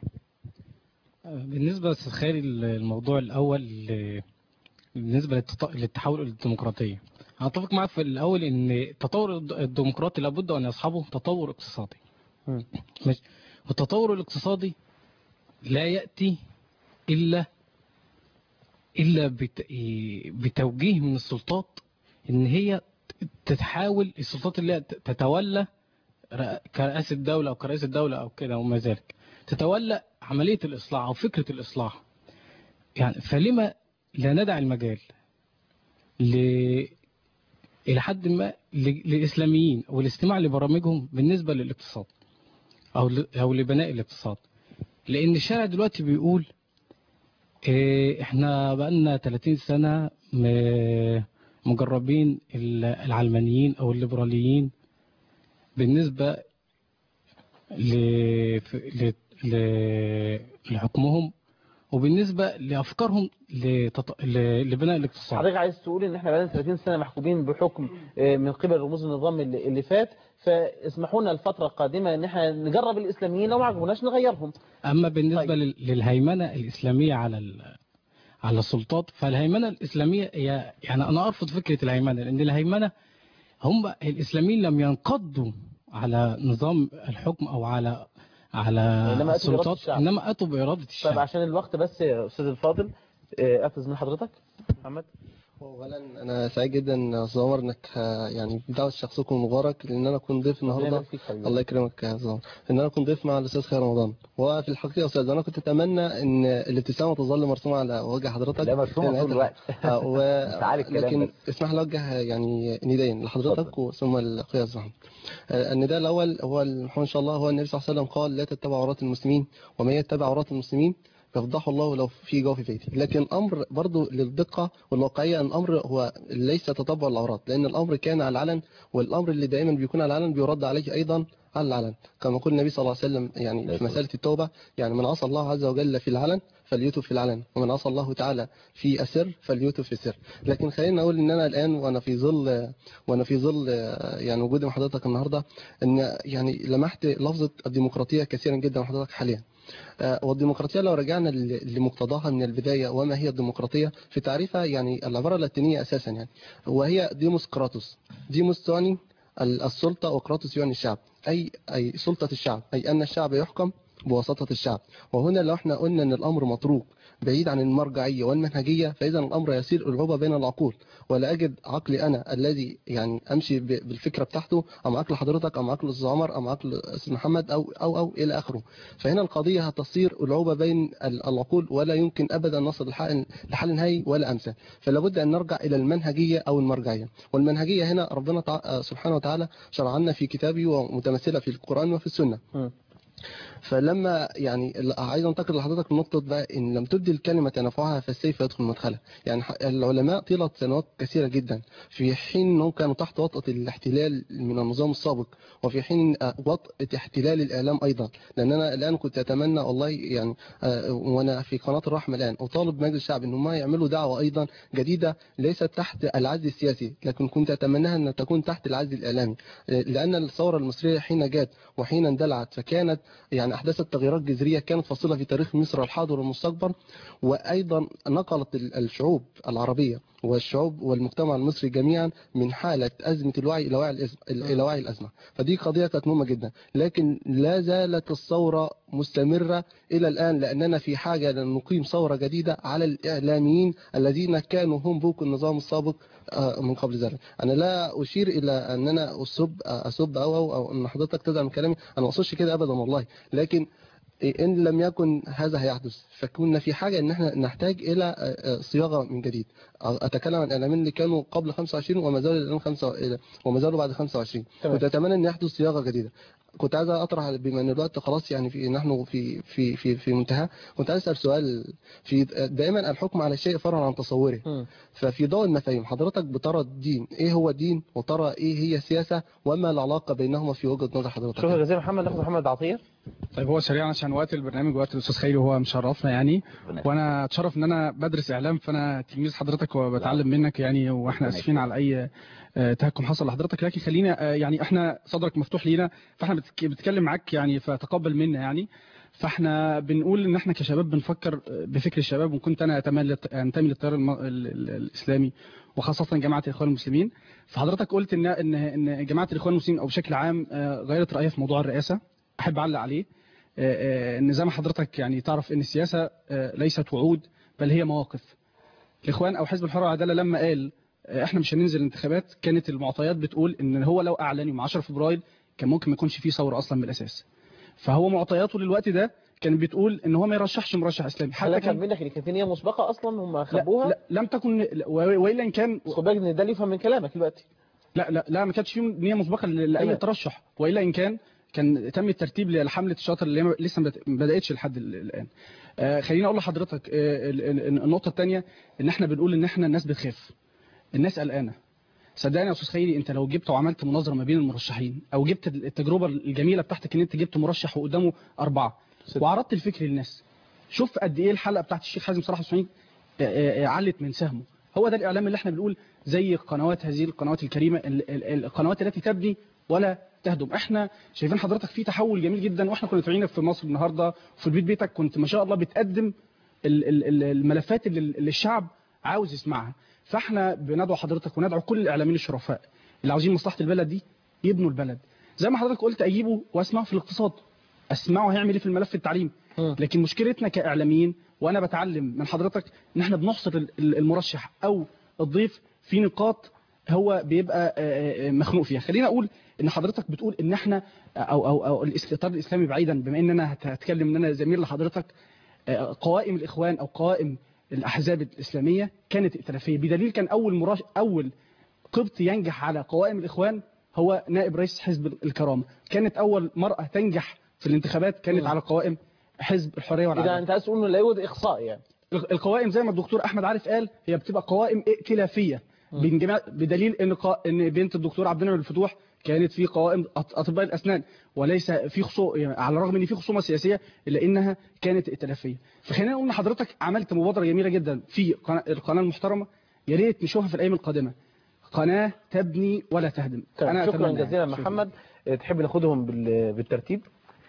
Speaker 14: بالنسبة لتخيل الموضوع الأول آه، بالنسبة للتط- للتحول الديمقراطية أنا أتفق معك في الأول إن التطور الد- الديمقراطي لابد أن يصحبه تطور اقتصادي
Speaker 1: مم.
Speaker 14: ماشي والتطور الاقتصادي لا يأتي إلا إلا بت- إيه، بتوجيه من السلطات إن هي تتحاول السلطات اللي هي ت- تتولى رئ- كرئاسة دولة أو كرئيس الدولة أو كده وما ذلك تتولى عملية الإصلاح أو فكرة الإصلاح يعني فلما لا ندع المجال ل... إلى حد ما ل- للإسلاميين والاستماع لبرامجهم بالنسبة للاقتصاد أو ل... أو لبناء الاقتصاد لأن الشارع دلوقتي بيقول إيه إحنا بقالنا 30 سنة م- مجربين ال- العلمانيين أو الليبراليين بالنسبة ل... ل... ل... لحكمهم وبالنسبة لأفكارهم لتط... ل... لبناء الاقتصاد
Speaker 1: حضرتك عايز تقول ان احنا بقالنا 30 سنه محكومين بحكم آه، من قبل رموز النظام اللي, اللي فات فاسمحوا لنا الفتره القادمه ان احنا نجرب الاسلاميين لو ما عجبوناش نغيرهم
Speaker 14: أما بالنسبة
Speaker 1: طيب.
Speaker 14: لل... للهيمنة الإسلامية على ال... على السلطات فالهيمنة الإسلامية هي يعني أنا أرفض فكرة الهيمنة لأن الهيمنة هم الإسلاميين لم ينقضوا على نظام الحكم أو على على
Speaker 1: إنما أتوا بإرادة
Speaker 14: السلطات
Speaker 1: الشعب.
Speaker 14: إنما أتوا بإرادة
Speaker 1: طيب
Speaker 14: الشعب
Speaker 1: عشان الوقت بس يا استاذ الفاضل آه، اعتذر من حضرتك محمد
Speaker 9: اولا انا سعيد جدا يا استاذ عمر انك آه، يعني بدعوه شخصكم المبارك لان انا اكون ضيف
Speaker 1: ربنا
Speaker 9: النهارده
Speaker 1: يبارك فيك حبيبي.
Speaker 9: الله يكرمك يا استاذ عمر ان انا اكون ضيف مع الاستاذ خير رمضان وفي الحقيقه يا استاذ انا كنت اتمنى ان الابتسامه تظل مرسومه على وجه حضرتك
Speaker 11: لا مرسومة
Speaker 9: لنهاية
Speaker 11: طول الوقت.
Speaker 9: آه، و...
Speaker 11: تعالي الكلام
Speaker 9: لكن
Speaker 11: بس.
Speaker 9: اسمح لي اوجه يعني نداءين لحضرتك وثم لاخويا استاذ محمد آه، النداء الاول هو محمد ان شاء الله هو النبي صلى الله عليه وسلم قال لا تتبع عورات المسلمين ومن يتبع عورات المسلمين يفضحه الله لو في جوف بيته لكن امر برضو للدقه والواقعيه ان الامر هو ليس تتبع العورات لان الامر كان على العلن والامر اللي دائما بيكون على العلن بيرد عليه ايضا على العلن كما قال النبي صلى الله عليه وسلم يعني في مساله التوبه يعني من عصى الله عز وجل في العلن فليتب في العلن ومن عصى الله تعالى في السر فليتب في السر لكن خلينا نقول ان انا الان وانا في ظل وانا في ظل يعني وجودي مع حضرتك النهارده ان يعني لمحت لفظه الديمقراطيه كثيرا جدا مع حضرتك حاليا آه، والديمقراطية لو رجعنا ل- لمقتضاها من البداية وما هي الديمقراطية في تعريفها يعني العبارة اللاتينية أساسا يعني وهي ديموس كراتوس ديموس تعني ال- السلطة وكراتوس يعني الشعب أي أي سلطة الشعب أي أن الشعب يحكم بواسطة الشعب وهنا لو احنا قلنا أن الأمر متروك بعيد عن المرجعية والمنهجية فإذا الأمر يسير ألعوبة بين العقول ولا أجد عقلي أنا الذي يعني أمشي ب- بالفكرة بتاعته أم عقل حضرتك أم عقل أستاذ عمر أم عقل أستاذ محمد أو أو أو إلى آخره فهنا القضية هتصير ألعوبة بين ال- العقول ولا يمكن أبدا نصل لحل لحل نهائي ولا أمثل فلا بد أن نرجع إلى المنهجية أو المرجعية والمنهجية هنا ربنا تع- سبحانه وتعالى شرع لنا في كتابه ومتمثلة في القرآن وفي السنة فلما يعني عايز انتقل لحضرتك من نقطة بقى ان لم تدي الكلمة نفعها فالسيف يدخل مدخلها يعني ح- العلماء طيلة سنوات كثيرة جدا في حين انهم كانوا تحت وطأة الاحتلال من النظام السابق وفي حين آه، وطأة احتلال الاعلام ايضا لان انا الان كنت اتمنى والله يعني آه، وانا في قناة الرحمة الان اطالب مجلس الشعب ان هم يعملوا دعوة ايضا جديدة ليست تحت العزل السياسي لكن كنت اتمناها ان تكون تحت العزل الاعلامي آه، لان الثورة المصرية حين جات وحين اندلعت فكانت يعني احدثت تغييرات جذريه كانت فاصله في تاريخ مصر الحاضر والمستقبل وايضا نقلت ال- الشعوب العربيه والشعوب والمجتمع المصري جميعا من حاله ازمه الوعي الى وعي الأزمة الى وعي الازمه فدي قضيه كانت مهمه جدا لكن لا زالت الثوره مستمره الى الان لاننا في حاجه لان نقيم ثوره جديده على الاعلاميين الذين كانوا هم بوك النظام السابق آه، من قبل ذلك انا لا اشير الى ان انا اسب اسب او او, أو ان حضرتك تزعل من كلامي انا ما اقصدش كده ابدا والله لكن ان لم يكن هذا هيحدث فكنا في حاجه ان احنا نحتاج الى آه، آه، صياغه من جديد اتكلم عن الاعلاميين اللي كانوا قبل 25 وما زالوا الان 5 وما زالوا بعد 25
Speaker 1: تمام.
Speaker 9: كنت اتمنى ان يحدث صياغه جديده كنت عايز اطرح بما ان الوقت خلاص يعني في نحن في في في في منتهى كنت عايز اسال سؤال في دائما الحكم على الشيء فرعا عن تصوره ففي ضوء المفاهيم حضرتك بترى الدين ايه هو الدين وترى ايه هي السياسه وما العلاقه بينهما في وجهه نظر حضرتك
Speaker 1: شكرا جزيلا محمد ناخد محمد عطيه
Speaker 12: طيب هو سريعا عشان وقت البرنامج وقت الاستاذ خيري وهو مشرفنا يعني وانا اتشرف ان انا بدرس اعلام فانا تلميذ حضرتك وبتعلم منك يعني واحنا اسفين على اي آه، تهكم حصل لحضرتك لكن خلينا آه، يعني احنا صدرك مفتوح لينا فاحنا بتك- بنتكلم معاك يعني فتقبل منا يعني فاحنا بنقول ان احنا كشباب بنفكر آه، بفكر الشباب وكنت انا أتمنى انتمي للتيار الم- ال- ال- الاسلامي وخاصه جماعه الاخوان المسلمين فحضرتك قلت ان ان ان جماعه الاخوان المسلمين او بشكل عام آه، غيرت رايها في موضوع الرئاسه احب اعلق عليه آه، آه، ان زي ما حضرتك يعني تعرف ان السياسه آه، ليست وعود بل هي مواقف الاخوان او حزب الحريه والعداله لما قال آه، احنا مش هننزل انتخابات كانت المعطيات بتقول ان هو لو اعلن يوم 10 فبراير كان ممكن ما يكونش فيه ثوره اصلا من الاساس فهو معطياته للوقت ده كانت بتقول ان هو ما يرشحش مرشح اسلامي
Speaker 1: حتى
Speaker 12: حتى
Speaker 1: كان
Speaker 12: كان
Speaker 1: منك ان كانت نيه مسبقه اصلا هم خبوها
Speaker 12: لا لم تكن و- والا ان كان
Speaker 1: خد بالك ان ده اللي يفهم من كلامك دلوقتي
Speaker 12: لا لا لا ما كانتش فيه نيه مسبقه ل- لاي
Speaker 1: تمام.
Speaker 12: ترشح والا ان كان كان تم الترتيب لحمله الشاطر اللي هي لسه ما بد- ما بداتش لحد ال- الان آه خليني اقول لحضرتك آه ال- ال- النقطه الثانيه ان احنا بنقول ان احنا الناس بتخاف الناس قلقانه صدقني يا استاذ خيري انت لو جبت وعملت مناظره ما بين المرشحين او جبت التجربه الجميله بتاعتك ان انت جبت مرشح وقدامه اربعه وعرضت الفكر للناس شوف قد ايه الحلقه بتاعت الشيخ حازم صلاح الاسماعيلي آه، آه، آه، علت من سهمه هو ده الاعلام اللي احنا بنقول زي قنوات هذه القنوات الكريمه ال- ال- القنوات التي تبني ولا تهدم احنا شايفين حضرتك في تحول جميل جدا واحنا كنا متابعينك في مصر النهارده وفي البيت بيتك كنت ما شاء الله بتقدم ال- ال- ال- الملفات اللي اللي الشعب عاوز يسمعها فاحنا بندعو حضرتك وندعو كل الاعلاميين الشرفاء اللي عاوزين مصلحه البلد دي يبنوا البلد زي ما حضرتك قلت اجيبه واسمعه في الاقتصاد اسمعه هيعمل ايه في الملف التعليم لكن مشكلتنا كاعلاميين وانا بتعلم من حضرتك ان احنا بنحصر ال- ال- المرشح او الضيف في نقاط هو بيبقى آه، آه، مخنوق فيها خلينا اقول ان حضرتك بتقول ان احنا او او او الاستطار الاسلامي بعيدا بما ان انا هت- هتكلم ان انا زميل لحضرتك آه، قوائم الاخوان او قوائم الاحزاب الاسلاميه كانت ائتلافيه بدليل كان اول مراش اول قبط ينجح على قوائم الاخوان هو نائب رئيس حزب الكرامه كانت اول مراه تنجح في الانتخابات كانت على قوائم حزب الحريه والعداله
Speaker 1: اذا انت عايز تقول انه لا يوجد اخصاء يعني
Speaker 12: القوائم زي ما الدكتور احمد عارف قال هي بتبقى قوائم ائتلافيه بين جماع بدليل ان قا... ان بنت الدكتور عبد المنعم الفتوح كانت في قوائم أط- اطباء الاسنان وليس في خصوم يعني على الرغم ان في خصومه سياسيه الا انها كانت ائتلافيه فخلينا نقول ان حضرتك عملت مبادره جميله جدا في قناه القناه المحترمه يا ريت نشوفها في الايام القادمه قناه تبني ولا تهدم
Speaker 1: طيب شكرا
Speaker 12: أتمنى
Speaker 1: جزيلا
Speaker 12: يعني.
Speaker 1: محمد آه، تحب ناخدهم بال- بالترتيب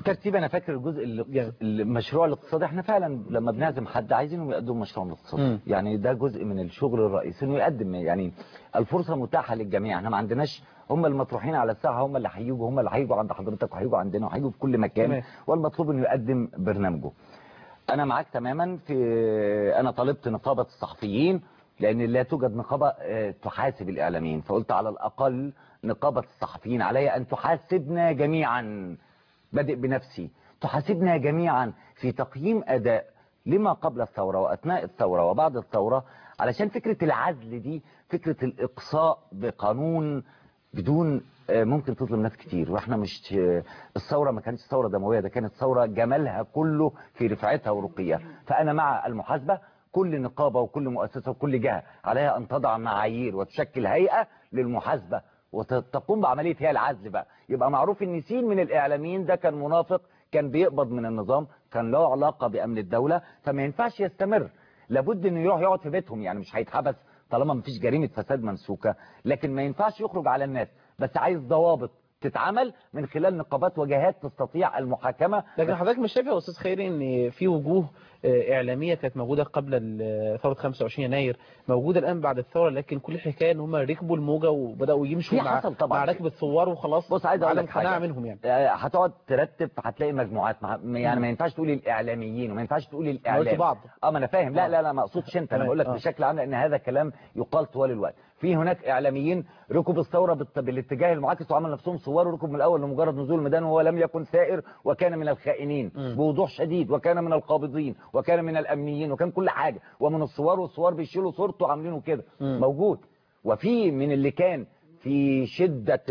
Speaker 11: ترتيب انا فاكر الجزء اللي المشروع الاقتصادي احنا فعلا لما بنعزم حد عايزينهم يقدموا مشروع اقتصادي
Speaker 1: مم.
Speaker 11: يعني ده جزء من الشغل الرئيسي انه يقدم يعني الفرصه متاحه للجميع احنا ما عندناش هم المطروحين على الساحه هم اللي هيجوا هم اللي هيجوا عند حضرتك وهيجوا عندنا وهيجوا في كل مكان
Speaker 1: تمام.
Speaker 11: والمطلوب انه يقدم برنامجه انا معاك تماما في انا طلبت نقابه الصحفيين لان لا توجد نقابه آه، تحاسب الاعلاميين فقلت على الاقل نقابه الصحفيين علي ان تحاسبنا جميعا بادئ بنفسي تحاسبنا جميعا في تقييم اداء لما قبل الثوره واثناء الثوره وبعد الثوره علشان فكره العزل دي فكره الاقصاء بقانون بدون آه، ممكن تظلم ناس كتير واحنا مش آه، الثوره ما كانتش ثوره دمويه ده كانت ثوره جمالها كله في رفعتها ورقيها فانا مع المحاسبه كل نقابه وكل مؤسسه وكل جهه عليها ان تضع معايير وتشكل هيئه للمحاسبه وتقوم بعمليه هي العزل بقى يبقى معروف ان سين من الاعلاميين ده كان منافق كان بيقبض من النظام كان له علاقه بامن الدوله فما ينفعش يستمر لابد انه يروح يقعد في بيتهم يعني مش هيتحبس طالما مفيش جريمه فساد منسوكه لكن ما ينفعش يخرج على الناس بس عايز ضوابط تتعمل من خلال نقابات وجهات تستطيع المحاكمه
Speaker 1: لكن حضرتك مش شايف يا استاذ خيري ان في وجوه آه، اعلاميه كانت موجوده قبل ال- ثوره 25 يناير موجوده الان بعد الثوره لكن كل الحكايه ان هم ركبوا الموجه وبداوا يمشوا
Speaker 11: في
Speaker 1: مع
Speaker 11: حصل طبعا.
Speaker 1: مع ركب الثوار وخلاص
Speaker 11: بص عايز اقول
Speaker 1: عدم
Speaker 11: لك
Speaker 1: قناعه
Speaker 11: حاجه
Speaker 1: منهم يعني
Speaker 11: آه، هتقعد ترتب هتلاقي مجموعات مع- يعني ما ينفعش تقول الاعلاميين وما ينفعش تقول الاعلام
Speaker 1: قلت بعض.
Speaker 11: اه ما انا فاهم لا
Speaker 1: آه.
Speaker 11: لا لا ما اقصدش انت انا
Speaker 1: تمام.
Speaker 11: بقول لك
Speaker 1: آه.
Speaker 11: بشكل عام لان هذا كلام يقال طوال الوقت في هناك اعلاميين ركبوا الثوره بالت- بالاتجاه المعاكس وعمل نفسهم ثوار وركبوا من الاول لمجرد نزول الميدان وهو لم يكن ثائر وكان من الخائنين بوضوح شديد وكان من القابضين وكان من الامنيين وكان كل حاجه ومن الثوار والثوار بيشيلوا صورته عاملينه كده موجود وفي من اللي كان في شده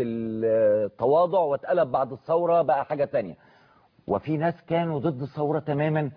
Speaker 11: التواضع واتقلب بعد الثوره بقى حاجه تانية وفي ناس كانوا ضد الثوره تماما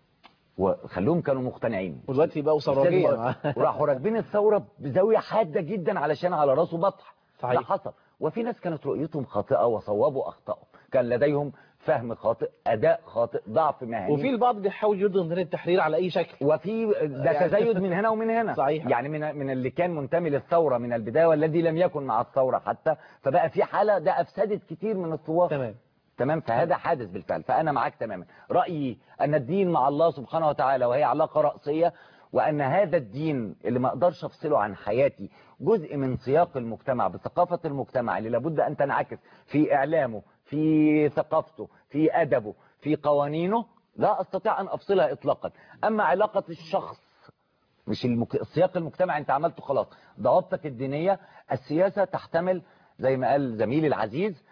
Speaker 11: وخلوهم كانوا مقتنعين
Speaker 1: ودلوقتي بقوا ثورجيه
Speaker 11: وراحوا راكبين الثوره بزاويه حاده جدا علشان على راسه بطح
Speaker 1: صحيح.
Speaker 11: ده حصل وفي ناس كانت رؤيتهم خاطئه وصوبوا اخطائهم كان لديهم فهم خاطئ اداء خاطئ ضعف مهني
Speaker 1: وفي البعض بيحاول يرضي نظريه التحرير على اي شكل
Speaker 11: وفي ده
Speaker 1: يعني-
Speaker 11: تزايد من هنا ومن هنا
Speaker 1: صحيح.
Speaker 11: يعني من من اللي كان منتمي للثوره من البدايه والذي لم يكن مع الثوره حتى فبقى في حاله ده افسدت كتير من الثوار
Speaker 1: تمام
Speaker 11: تمام فهذا حادث بالفعل فأنا معاك تماما رأيي أن الدين مع الله سبحانه وتعالى وهي علاقة رأسية وأن هذا الدين اللي ما أقدرش أفصله عن حياتي جزء من سياق المجتمع بثقافة المجتمع اللي لابد أن تنعكس في إعلامه في ثقافته في أدبه في قوانينه لا أستطيع أن أفصلها إطلاقا أما علاقة الشخص مش المك... السياق المجتمعي انت عملته خلاص ضوابطك الدينية السياسة تحتمل زي ما قال زميلي العزيز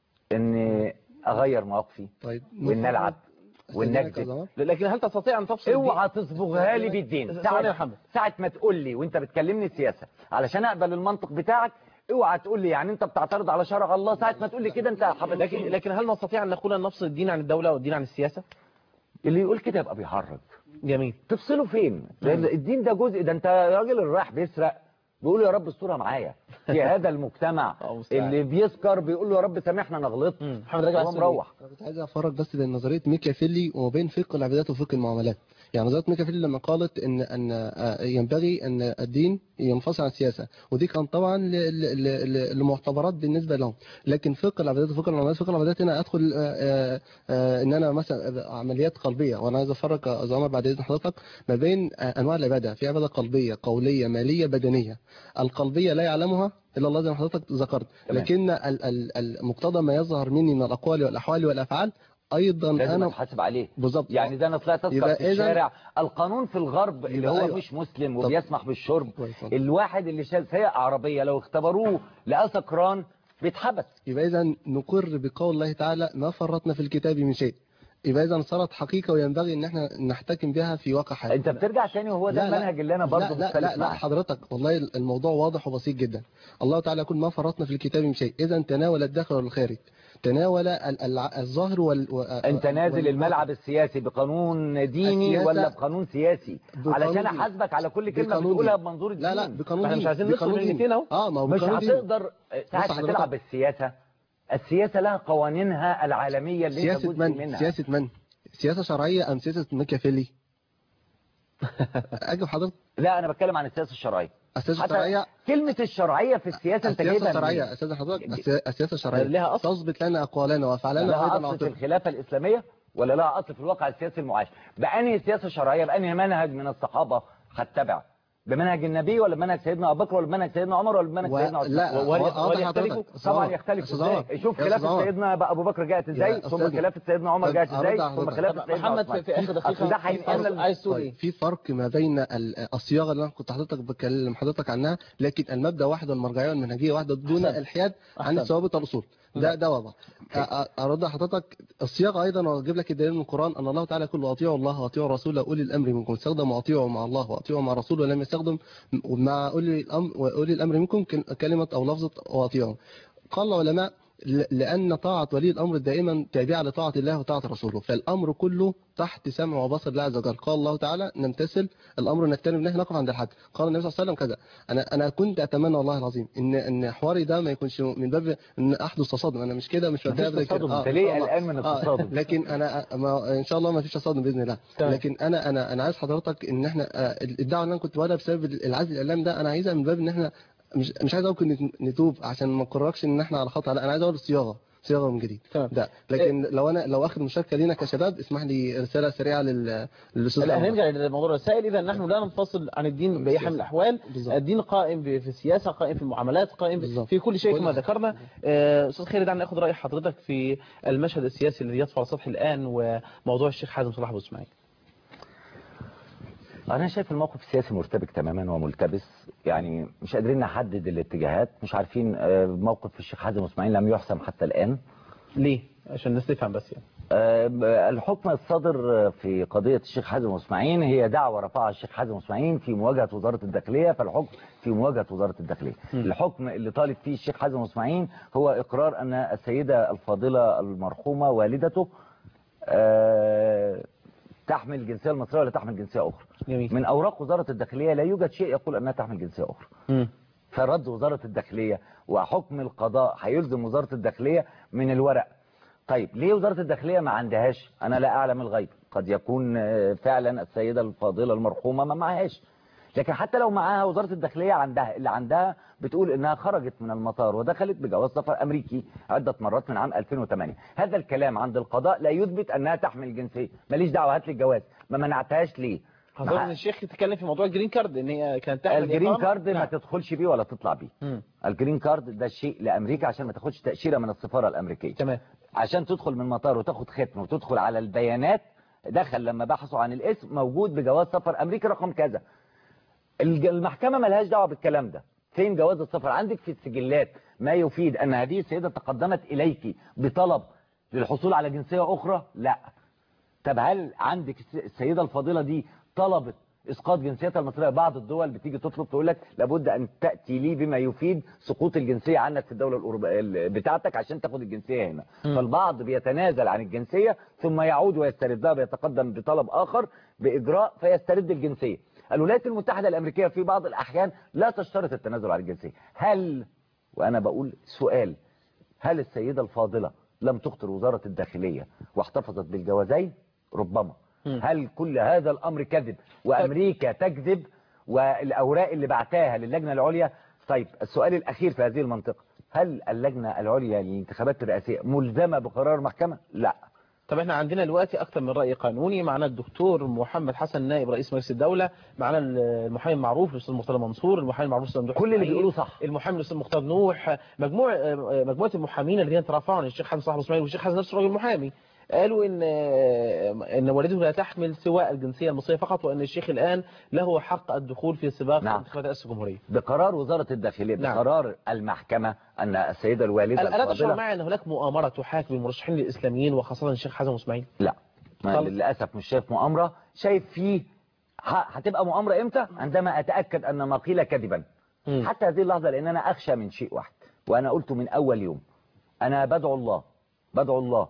Speaker 11: ان اغير مواقفي
Speaker 9: طيب
Speaker 11: وان نلعب وان
Speaker 9: أستاذنك يا
Speaker 11: نكذب
Speaker 9: زمان.
Speaker 1: لكن هل تستطيع ان تفصل
Speaker 11: اوعى تصبغها لي بالدين
Speaker 1: ثواني يا
Speaker 11: ساعة,
Speaker 1: محمد
Speaker 11: ساعة ما تقول لي وانت بتكلمني سياسة علشان اقبل المنطق بتاعك اوعى تقول لي يعني انت بتعترض على شرع الله ساعة ما تقول لي كده انت حبيت
Speaker 1: لكن لكن هل نستطيع ان نقول ان نفصل الدين عن الدوله والدين عن السياسه
Speaker 11: اللي يقول كده يبقى بيهرج
Speaker 1: جميل
Speaker 11: تفصله فين لأن الدين ده جزء ده انت الراجل اللي رايح بيسرق بيقول له يا رب الصورة معايا في هذا المجتمع اللي بيسكر بيقول له يا رب سامحنا انا غلطت
Speaker 1: محمد راجع
Speaker 11: هو
Speaker 1: السوري.
Speaker 11: مروح
Speaker 9: انا كنت عايز افرق بس بين نظريه ميكافيلي وما بين فقه العبادات وفقه المعاملات يعني نظريه ميكافيلي لما قالت ان ان آه، ينبغي ان الدين ينفصل عن السياسه ودي كان طبعا ل- ل- ل- ل- لمعتبرات بالنسبه لهم لكن فقه العبادات وفقه المعاملات فقه العبادات هنا ادخل آه، آه، آه، ان انا مثلا عمليات قلبيه وانا عايز افرق يا أستاذ عمر بعد اذن حضرتك ما بين آه، انواع العباده في عباده قلبيه قوليه ماليه بدنيه القلبيه لا يعلمها الا الله زي ما حضرتك ذكرت
Speaker 11: تمام.
Speaker 9: لكن ال- ال- المقتضى ما يظهر مني من الاقوال والاحوال والافعال ايضا
Speaker 11: لازم
Speaker 9: انا
Speaker 11: اتحاسب عليه
Speaker 9: بالظبط
Speaker 11: يعني ده انا طلعت اسكر
Speaker 9: يبقى
Speaker 11: في
Speaker 9: إذن-
Speaker 11: الشارع القانون في الغرب اللي
Speaker 9: يبقى
Speaker 11: هو
Speaker 9: أيوة.
Speaker 11: مش مسلم
Speaker 9: طب.
Speaker 11: وبيسمح بالشرب
Speaker 9: كويس.
Speaker 11: الواحد اللي شال سايق عربيه لو اختبروه لقى سكران بيتحبس
Speaker 9: يبقى اذا نقر بقول الله تعالى ما فرطنا في الكتاب من شيء يبقى اذا صارت حقيقه وينبغي ان احنا نحتكم بها في واقع حياتنا
Speaker 11: انت بترجع تاني وهو ده
Speaker 9: لا، لا.
Speaker 11: المنهج اللي انا برضه
Speaker 9: لا لا
Speaker 11: مختلف
Speaker 9: لا, لا
Speaker 11: معاه.
Speaker 9: حضرتك والله الموضوع واضح وبسيط جدا الله تعالى يقول ما فرطنا في الكتاب من شيء اذا تناول الداخل والخارج تناول ال- ال- الظاهر وال و-
Speaker 11: انت نازل
Speaker 9: والباطن.
Speaker 11: الملعب السياسي بقانون ديني
Speaker 9: السياسة-
Speaker 11: ولا بقانون سياسي
Speaker 9: بقانون
Speaker 11: علشان
Speaker 9: ديني.
Speaker 11: احاسبك على كل كلمه
Speaker 9: بقانون
Speaker 11: بتقولها
Speaker 9: ديني.
Speaker 11: بمنظور الدين
Speaker 9: لا لا بقانون
Speaker 1: احنا مش
Speaker 9: ديني.
Speaker 1: عايزين نخرج
Speaker 9: بقانون
Speaker 1: من
Speaker 9: ديني.
Speaker 1: الاثنين اهو
Speaker 9: اه ما هو
Speaker 11: مش
Speaker 9: بقانون ديني.
Speaker 11: هتقدر ساعة
Speaker 9: بص
Speaker 11: ما
Speaker 9: حضرتك.
Speaker 11: تلعب بالسياسة السياسة لها قوانينها العالمية اللي انت
Speaker 9: سياسة
Speaker 11: جزء
Speaker 9: من
Speaker 11: منها
Speaker 9: سياسة من سياسة شرعية ام سياسة ميكافيلي اجب حضرتك
Speaker 11: لا انا بتكلم عن السياسه الشرعيه
Speaker 9: السياسه
Speaker 11: حتى
Speaker 9: الشرعيه
Speaker 11: كلمه الشرعيه في السياسه انت
Speaker 9: السياسه
Speaker 11: جايبها
Speaker 9: الشرعيه
Speaker 11: منين؟
Speaker 9: استاذ حضرتك السي- السياسه الشرعيه
Speaker 11: لها
Speaker 9: تثبت لنا اقوالنا وافعالنا
Speaker 11: لها
Speaker 9: وايضا
Speaker 11: اصل في
Speaker 9: عاطفة.
Speaker 11: الخلافه الاسلاميه ولا لها اصل في الواقع السياسي المعاش بانهي سياسه شرعيه بانهي منهج من الصحابه هتتبع بمنهج النبي ولا بمنهج سيدنا ابو بكر ولا بمنهج سيدنا عمر ولا بمنهج
Speaker 9: و-
Speaker 11: سيدنا عثمان
Speaker 9: لا،
Speaker 11: و-
Speaker 9: هو-
Speaker 11: وهل-
Speaker 9: هو
Speaker 11: وهل
Speaker 9: ده
Speaker 11: يختلفوا
Speaker 9: حضرتك. أستاذ
Speaker 11: طبعا
Speaker 9: عمر.
Speaker 11: يختلفوا
Speaker 9: أستاذ
Speaker 11: ازاي
Speaker 9: عمر.
Speaker 11: شوف
Speaker 9: يا
Speaker 11: خلافه
Speaker 9: أستاذ عمر.
Speaker 11: سيدنا ابو بكر جاءت ازاي
Speaker 9: يا
Speaker 11: ثم
Speaker 9: أستاذ.
Speaker 11: خلافه سيدنا عمر
Speaker 9: طب
Speaker 11: جاءت
Speaker 9: أرد
Speaker 11: ازاي
Speaker 9: على
Speaker 11: ثم
Speaker 9: حضرتك.
Speaker 11: خلافه
Speaker 9: طب
Speaker 11: سيدنا
Speaker 9: محمد
Speaker 11: عثمان
Speaker 9: في- في آخر دقيقة
Speaker 11: أصل ده
Speaker 9: في
Speaker 11: هينقل
Speaker 9: فرق- طيب في فرق ما بين ال- الصياغه اللي انا كنت حضرتك بكلم حضرتك عنها لكن المبدا واحد والمرجعيه والمنهجيه واحده دون
Speaker 14: أحسن.
Speaker 9: الحياد عن
Speaker 14: أحسن.
Speaker 9: ثوابت الاصول ده ده وضع أ- أ- ارد على حضرتك الصياغه ايضا واجيب لك الدليل من القران ان الله تعالى يقول واطيعوا الله واطيعوا الرسول اولي الامر منكم استخدم واطيعوا مع الله واطيعوا مع الرسول ولم يستخدم مع اولي الامر واولي الامر منكم كل- كلمه او لفظه واطيعوا قال العلماء ل- لأن طاعة ولي الأمر دائما تابعة لطاعة الله وطاعة رسوله فالأمر كله تحت سمع وبصر الله عز وجل قال الله تعالى نمتثل الأمر نجتنب نهي نقف عند الحد قال النبي صلى الله عليه وسلم كذا أنا أنا كنت أتمنى والله العظيم إن إن حواري ده ما يكونش من باب إن أحدث تصادم أنا مش كده مش
Speaker 11: مفيش
Speaker 9: بدأ أبدا كده.
Speaker 11: تصادم،
Speaker 9: آه،
Speaker 11: أنت
Speaker 9: إن
Speaker 11: ليه
Speaker 9: شاء الله.
Speaker 11: قلقان من
Speaker 9: آه،
Speaker 11: التصادم؟
Speaker 9: لكن أنا ما إن شاء الله ما فيش تصادم بإذن الله
Speaker 11: تمام.
Speaker 9: لكن أنا أنا أنا عايز حضرتك إن إحنا آه، الدعوة اللي أنا كنت بقولها بسبب العزل الإعلام ده أنا عايزها من باب إن إحنا مش مش عايز اقول نت- نتوب عشان ما نقرركش ان احنا على خطأ لا انا عايز اقول الصياغه صياغه من جديد ده لكن لو انا لو اخد مشاركه لينا كشباب اسمح لي رساله سريعه لل للاستاذ
Speaker 1: لا
Speaker 9: عمر.
Speaker 1: هنرجع لموضوع الرسائل اذا نحن لا ننفصل عن الدين باي حال من الاحوال الدين قائم ب- في السياسه قائم في المعاملات قائم ب- في كل شيء كما ذكرنا آه، استاذ خير دعنا ناخذ راي حضرتك في المشهد السياسي الذي يطفو على السطح الان وموضوع الشيخ حازم صلاح ابو اسماعيل
Speaker 11: انا شايف الموقف السياسي مرتبك تماما وملتبس يعني مش قادرين نحدد الاتجاهات مش عارفين آه، موقف الشيخ حازم اسماعيل لم يحسم حتى الان
Speaker 1: ليه عشان الناس تفهم بس يعني
Speaker 11: آه، الحكم الصادر في قضية الشيخ حازم اسماعيل هي دعوة رفعها الشيخ حازم اسماعيل في مواجهة وزارة الداخلية فالحكم في مواجهة وزارة الداخلية الحكم اللي طالب فيه الشيخ حازم اسماعيل هو إقرار أن السيدة الفاضلة المرحومة والدته آه، تحمل الجنسية المصرية ولا تحمل جنسية أخرى
Speaker 1: جميل.
Speaker 11: من أوراق وزارة الداخلية لا يوجد شيء يقول أنها تحمل جنسية أخرى فرد وزارة الداخلية وحكم القضاء هيلزم وزارة الداخلية من الورق طيب ليه وزارة الداخلية ما عندهاش أنا لا أعلم الغيب قد يكون آه، فعلا السيدة الفاضلة المرحومة ما معهاش لكن حتى لو معاها وزارة الداخلية عندها اللي عندها بتقول انها خرجت من المطار ودخلت بجواز سفر امريكي عدة مرات من عام 2008 هذا الكلام عند القضاء لا يثبت انها تحمل الجنسية ماليش دعوة هات لي الجواز ما منعتهاش ليه
Speaker 1: حضرتك
Speaker 11: مع-
Speaker 1: الشيخ تتكلم في موضوع الجرين كارد ان هي كانت تحمل
Speaker 11: الجرين
Speaker 1: إقامة.
Speaker 11: كارد ما
Speaker 1: نعم.
Speaker 11: تدخلش بيه ولا تطلع بيه
Speaker 1: مم.
Speaker 11: الجرين كارد ده شيء لامريكا عشان ما تاخدش تاشيره من السفاره الامريكيه
Speaker 1: تمام
Speaker 11: عشان تدخل من مطار وتاخد ختم وتدخل على البيانات دخل لما بحثوا عن الاسم موجود بجواز سفر امريكي رقم كذا الج- المحكمه ملهاش دعوه بالكلام ده فين جواز السفر عندك في السجلات ما يفيد ان هذه السيده تقدمت اليك بطلب للحصول على جنسيه اخرى لا طب هل عندك الس- السيده الفاضله دي طلبت اسقاط جنسيتها المصريه بعض الدول بتيجي تطلب تقول لك لابد ان تاتي لي بما يفيد سقوط الجنسيه عنك في الدوله الأوروبية ال- بتاعتك عشان تاخد الجنسيه هنا
Speaker 15: مم.
Speaker 11: فالبعض بيتنازل عن الجنسيه ثم يعود ويستردها بيتقدم بطلب اخر باجراء فيسترد الجنسيه الولايات المتحده الامريكيه في بعض الاحيان لا تشترط التنازل عن الجنسيه هل وانا بقول سؤال هل السيده الفاضله لم تخطر وزاره الداخليه واحتفظت بالجوازين ربما هل كل هذا الامر كذب وامريكا تكذب والاوراق اللي بعتاها للجنه العليا طيب السؤال الاخير في هذه المنطقه هل اللجنه العليا للانتخابات الرئاسيه ملزمه بقرار محكمه لا
Speaker 1: طب احنا عندنا دلوقتي اكثر من راي قانوني معنا الدكتور محمد حسن نائب رئيس مجلس الدوله معنا المحامي المعروف الاستاذ مرتضى منصور المحامي المعروف الاستاذ ممدوح
Speaker 11: كل اللي
Speaker 1: إسماعيل،
Speaker 11: بيقولوه صح.
Speaker 1: المحامي الاستاذ مختار نوح مجموع مجموعه المحامين الذين ترافعوا عن الشيخ حسن صاحب اسماعيل والشيخ حسن نفسه راجل محامي قالوا ان ان والدته لا تحمل سوى الجنسيه المصريه فقط وان الشيخ الان له حق الدخول في سباق
Speaker 11: نعم.
Speaker 1: انتخابات رئاسه الجمهوريه
Speaker 11: بقرار وزاره الداخليه
Speaker 1: نعم.
Speaker 11: بقرار المحكمه ان السيده الوالده
Speaker 1: الا تشعر
Speaker 11: الفاضله
Speaker 1: معي ان هناك مؤامره تحاكم المرشحين الاسلاميين وخاصه الشيخ حسن اسماعيل
Speaker 11: لا ما
Speaker 1: خالص.
Speaker 11: للاسف مش شايف مؤامره شايف فيه ه- هتبقى مؤامره امتى عندما اتاكد ان ما قيل كذبا حتى هذه اللحظه لان انا اخشى من شيء واحد وانا قلته من اول يوم انا بدعو الله بدعو الله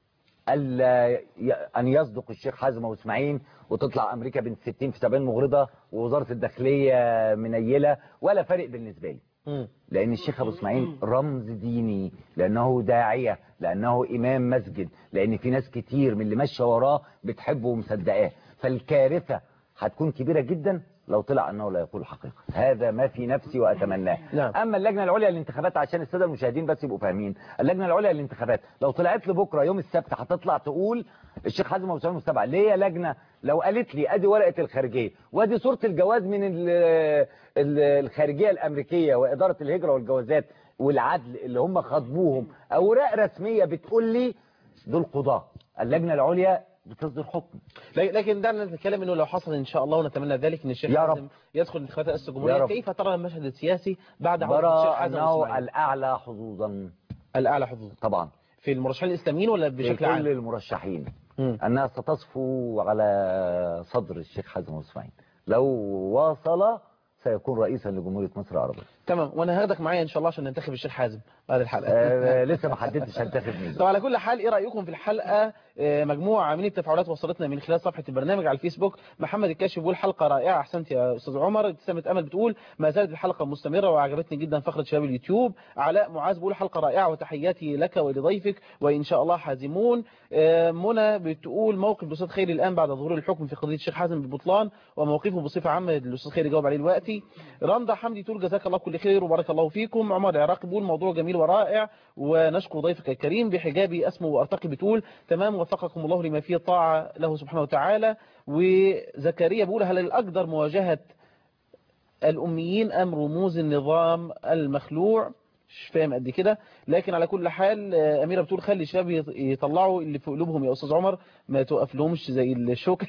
Speaker 11: الا ي- ان يصدق الشيخ حازم واسماعيل وتطلع امريكا بين 60 في 70 مغرضه ووزاره الداخليه منيله ولا فارق بالنسبه لي لأن الشيخ أبو إسماعيل رمز ديني لأنه داعية لأنه إمام مسجد لأن في ناس كتير من اللي ماشية وراه بتحبه ومصدقاه فالكارثة هتكون كبيرة جدا لو طلع انه لا يقول الحقيقة هذا ما في نفسي واتمناه
Speaker 1: نعم.
Speaker 11: اما اللجنة العليا للانتخابات عشان السادة المشاهدين بس يبقوا فاهمين اللجنة العليا للانتخابات لو طلعت لي بكرة يوم السبت هتطلع تقول الشيخ حازم ابو سليمان مستبعد ليه يا لجنة لو قالت لي ادي ورقة الخارجية وادي صورة الجواز من ال- ال- الخارجية الامريكية وادارة الهجرة والجوازات والعدل اللي هم خاطبوهم اوراق رسمية بتقول لي دول قضاة اللجنة العليا بتصدر حكم
Speaker 1: لكن دعنا نتكلم انه لو حصل ان شاء الله ونتمنى ذلك ان الشيخ
Speaker 11: يا رب.
Speaker 1: حازم يدخل انتخابات رئاسه
Speaker 11: يا
Speaker 1: الجمهوريه
Speaker 11: رب.
Speaker 1: كيف ترى المشهد السياسي بعد عودة الشيخ
Speaker 11: برى
Speaker 1: حازم
Speaker 11: انه
Speaker 1: إسماعيل؟
Speaker 11: الاعلى حظوظا
Speaker 1: الاعلى حظوظا
Speaker 11: طبعا
Speaker 1: في المرشحين الاسلاميين ولا
Speaker 11: في
Speaker 1: بشكل
Speaker 11: كل
Speaker 1: عام
Speaker 11: المرشحين انها ستصفو على صدر الشيخ حازم أبو اسماعيل لو واصل سيكون رئيسا لجمهورية مصر العربية
Speaker 1: تمام وانا هاخدك معايا ان شاء الله عشان ننتخب الشيخ حازم بعد الحلقه
Speaker 11: آه لسه ما حددتش هنتخب مين
Speaker 1: طب على كل حال ايه رايكم في الحلقه آه، مجموعه من التفاعلات وصلتنا من خلال صفحه البرنامج على الفيسبوك محمد الكاشف بيقول حلقه رائعه احسنت يا استاذ عمر ابتسامه امل بتقول ما زالت الحلقه مستمره وعجبتني جدا فقره شباب اليوتيوب علاء معاذ بيقول حلقه رائعه وتحياتي لك ولضيفك وان شاء الله حازمون آه، منى بتقول موقف الاستاذ خيري الان بعد ظهور الحكم في قضيه الشيخ حازم بالبطلان وموقفه بصفه عامه الاستاذ خيري جاوب عليه دلوقتي رندا حمدي تقول جزاك الله كل خير وبارك الله فيكم عمر العراقي بيقول موضوع جميل ورائع ونشكر ضيفك الكريم بحجابي اسمه وارتقي بتقول تمام وفقكم الله لما فيه طاعه له سبحانه وتعالى وزكريا بيقول هل الاقدر مواجهه الأميين أم رموز النظام المخلوع مش فاهم قد كده لكن على كل حال آه، أميرة بتقول خلي الشباب يط- يطلعوا اللي في قلوبهم يا أستاذ عمر ما توقف لهمش زي الشوكة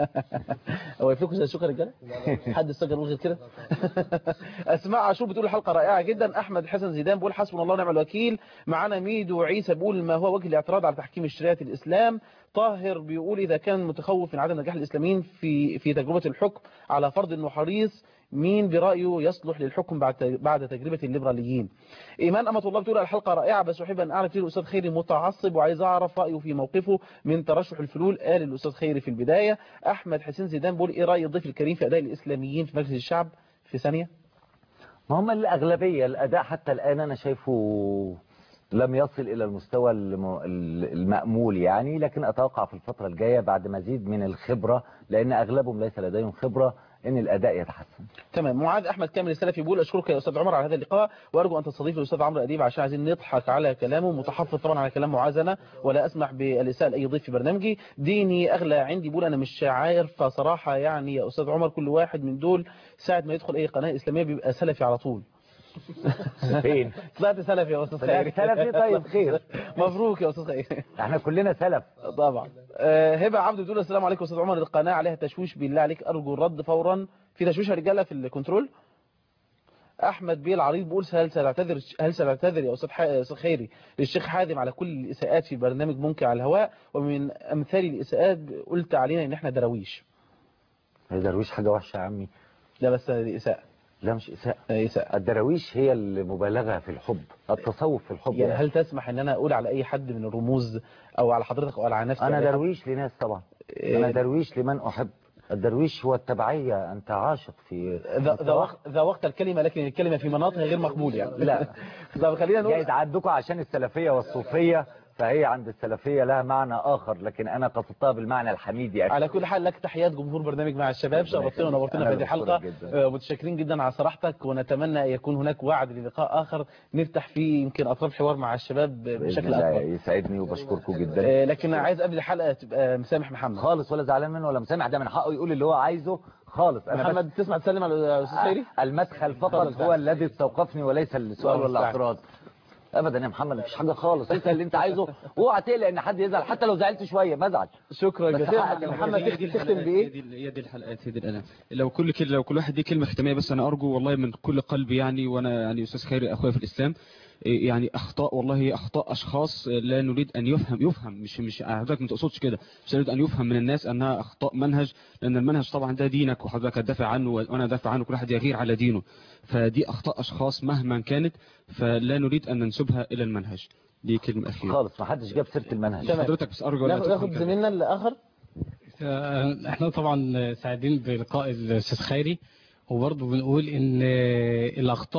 Speaker 1: هو يفلكوا زي الشوكة يا رجاله حد استجر غير كده أسماء عاشور بتقول الحلقة رائعة جدا أحمد حسن زيدان بيقول حسبنا الله ونعم الوكيل معانا ميدو عيسى بيقول ما هو وجه الاعتراض على تحكيم الشريعة الإسلام طاهر بيقول إذا كان متخوف من عدم نجاح الإسلاميين في في تجربة الحكم على فرض إنه حريص مين برأيه يصلح للحكم بعد بعد تجربة الليبراليين إيمان أمة الله بتقول الحلقة رائعة بس أحب أن أعرف ليه الأستاذ خيري متعصب وعايز أعرف رأيه في موقفه من ترشح الفلول قال الأستاذ خيري في البداية أحمد حسين زيدان بيقول إيه رأي الضيف الكريم في أداء الإسلاميين في مجلس الشعب في ثانية
Speaker 11: ما هم الأغلبية الأداء حتى الآن أنا شايفه لم يصل إلى المستوى الم- المأمول يعني لكن أتوقع في الفترة الجاية بعد مزيد من الخبرة لأن أغلبهم ليس لديهم خبرة إن الأداء يتحسن
Speaker 1: تمام معاذ احمد كامل السلفي بيقول اشكرك يا استاذ عمر على هذا اللقاء وارجو ان تستضيف الاستاذ عمرو اديب عشان عايزين نضحك على كلامه متحفظ طبعا على كلام معاذ انا ولا اسمح بالاساءه لاي ضيف في برنامجي ديني اغلى عندي بيقول انا مش عارف صراحه يعني يا استاذ عمر كل واحد من دول ساعه ما يدخل اي قناه اسلاميه بيبقى سلفي على طول
Speaker 11: فين
Speaker 1: طلعت سلفي يا استاذ
Speaker 11: طلعت
Speaker 1: خير
Speaker 11: سلفي طيب خير
Speaker 1: مبروك يا استاذ خير
Speaker 11: احنا كلنا سلف
Speaker 1: طبعا آه، هبه عبد بتقول السلام عليكم استاذ عمر القناه عليها تشويش بالله عليك ارجو الرد فورا في تشويش يا رجاله في الكنترول احمد بيه العريض بيقول هل سنعتذر هل سنعتذر يا استاذ ح- استاذ خيري للشيخ حازم على كل الاساءات في برنامج ممكن على الهواء ومن امثال الاساءات قلت علينا ان احنا دراويش
Speaker 11: هي درويش حاجة وحشة يا عمي
Speaker 1: لا بس دي اساءه
Speaker 11: لا مش إساءة
Speaker 1: إساءة
Speaker 11: الدراويش هي المبالغة في الحب التصوف في الحب
Speaker 1: يعني هل تسمح ان انا اقول على اي حد من الرموز او على حضرتك او على نفسي
Speaker 11: أنا
Speaker 1: على أي حد؟
Speaker 11: درويش لناس طبعا
Speaker 1: إيه.
Speaker 11: أنا درويش لمن أحب الدرويش هو التبعية أنت عاشق في
Speaker 1: ذا- ذوقت- ذوقت الكلمة لكن الكلمة في مناطق غير مقبول يعني
Speaker 11: لا
Speaker 1: طب خلينا نقول
Speaker 11: جايز عندكم عشان السلفية والصوفية فهي عند السلفية لها معنى آخر لكن أنا قصدتها بالمعنى الحميدي أكثر
Speaker 1: على كل حال لك تحيات جمهور برنامج مع الشباب شرفتنا ونورتنا
Speaker 11: أنا
Speaker 1: في هذه الحلقة
Speaker 11: بشكرك جداً.
Speaker 1: آه، متشكرين جدا على صراحتك ونتمنى أن يكون هناك وعد للقاء آخر نفتح فيه يمكن أطراف حوار مع الشباب
Speaker 11: بإذن
Speaker 1: بشكل
Speaker 11: الله
Speaker 1: أكبر
Speaker 11: يسعدني وبشكركم جدا
Speaker 1: آه، لكن عايز قبل الحلقة تبقى مسامح محمد
Speaker 11: خالص ولا زعلان منه ولا مسامح ده من حقه يقول اللي هو عايزه خالص أنا بس
Speaker 1: محمد تسمع تسلم على الأستاذ خيري
Speaker 11: المدخل فقط
Speaker 1: اتفضل
Speaker 11: هو الذي استوقفني وليس السؤال
Speaker 1: الله
Speaker 11: ولا الاعتراض ابدا يا محمد مفيش حاجه خالص انت اللي انت عايزه اوعى تقلق ان حد يزعل حتى لو زعلت شويه بزعل
Speaker 1: شكرا
Speaker 11: بس
Speaker 1: جزيلا
Speaker 11: حقك يا
Speaker 1: محمد
Speaker 10: هي دي
Speaker 1: تختم
Speaker 10: الحلقات،
Speaker 1: بإيه؟
Speaker 10: هي دي هي دي الحلقات هي دي الالام لو كل كده لو كل واحد دي كلمه ختاميه بس انا ارجو والله من كل قلبي يعني وانا يعني استاذ خيري اخويا في الاسلام إيه يعني اخطاء والله هي اخطاء اشخاص لا نريد ان يفهم يفهم مش مش حضرتك ما تقصدش كده مش نريد ان يفهم من الناس انها اخطاء منهج لان المنهج طبعا ده دينك وحضرتك هتدافع عنه وانا دافع عنه كل واحد يغير على دينه فدي اخطاء اشخاص مهما كانت فلا نريد ان ننسبها الى المنهج دي كلمه اخيره
Speaker 11: خالص ما حدش جاب سيره المنهج
Speaker 1: تمام.
Speaker 10: حضرتك بس ارجو لا
Speaker 1: ناخد
Speaker 10: تفهم
Speaker 1: ناخد
Speaker 10: كده.
Speaker 1: زميلنا الآخر
Speaker 14: آه، احنا طبعا سعيدين بلقاء الاستاذ خيري وبرضه بنقول ان آه، الاخطاء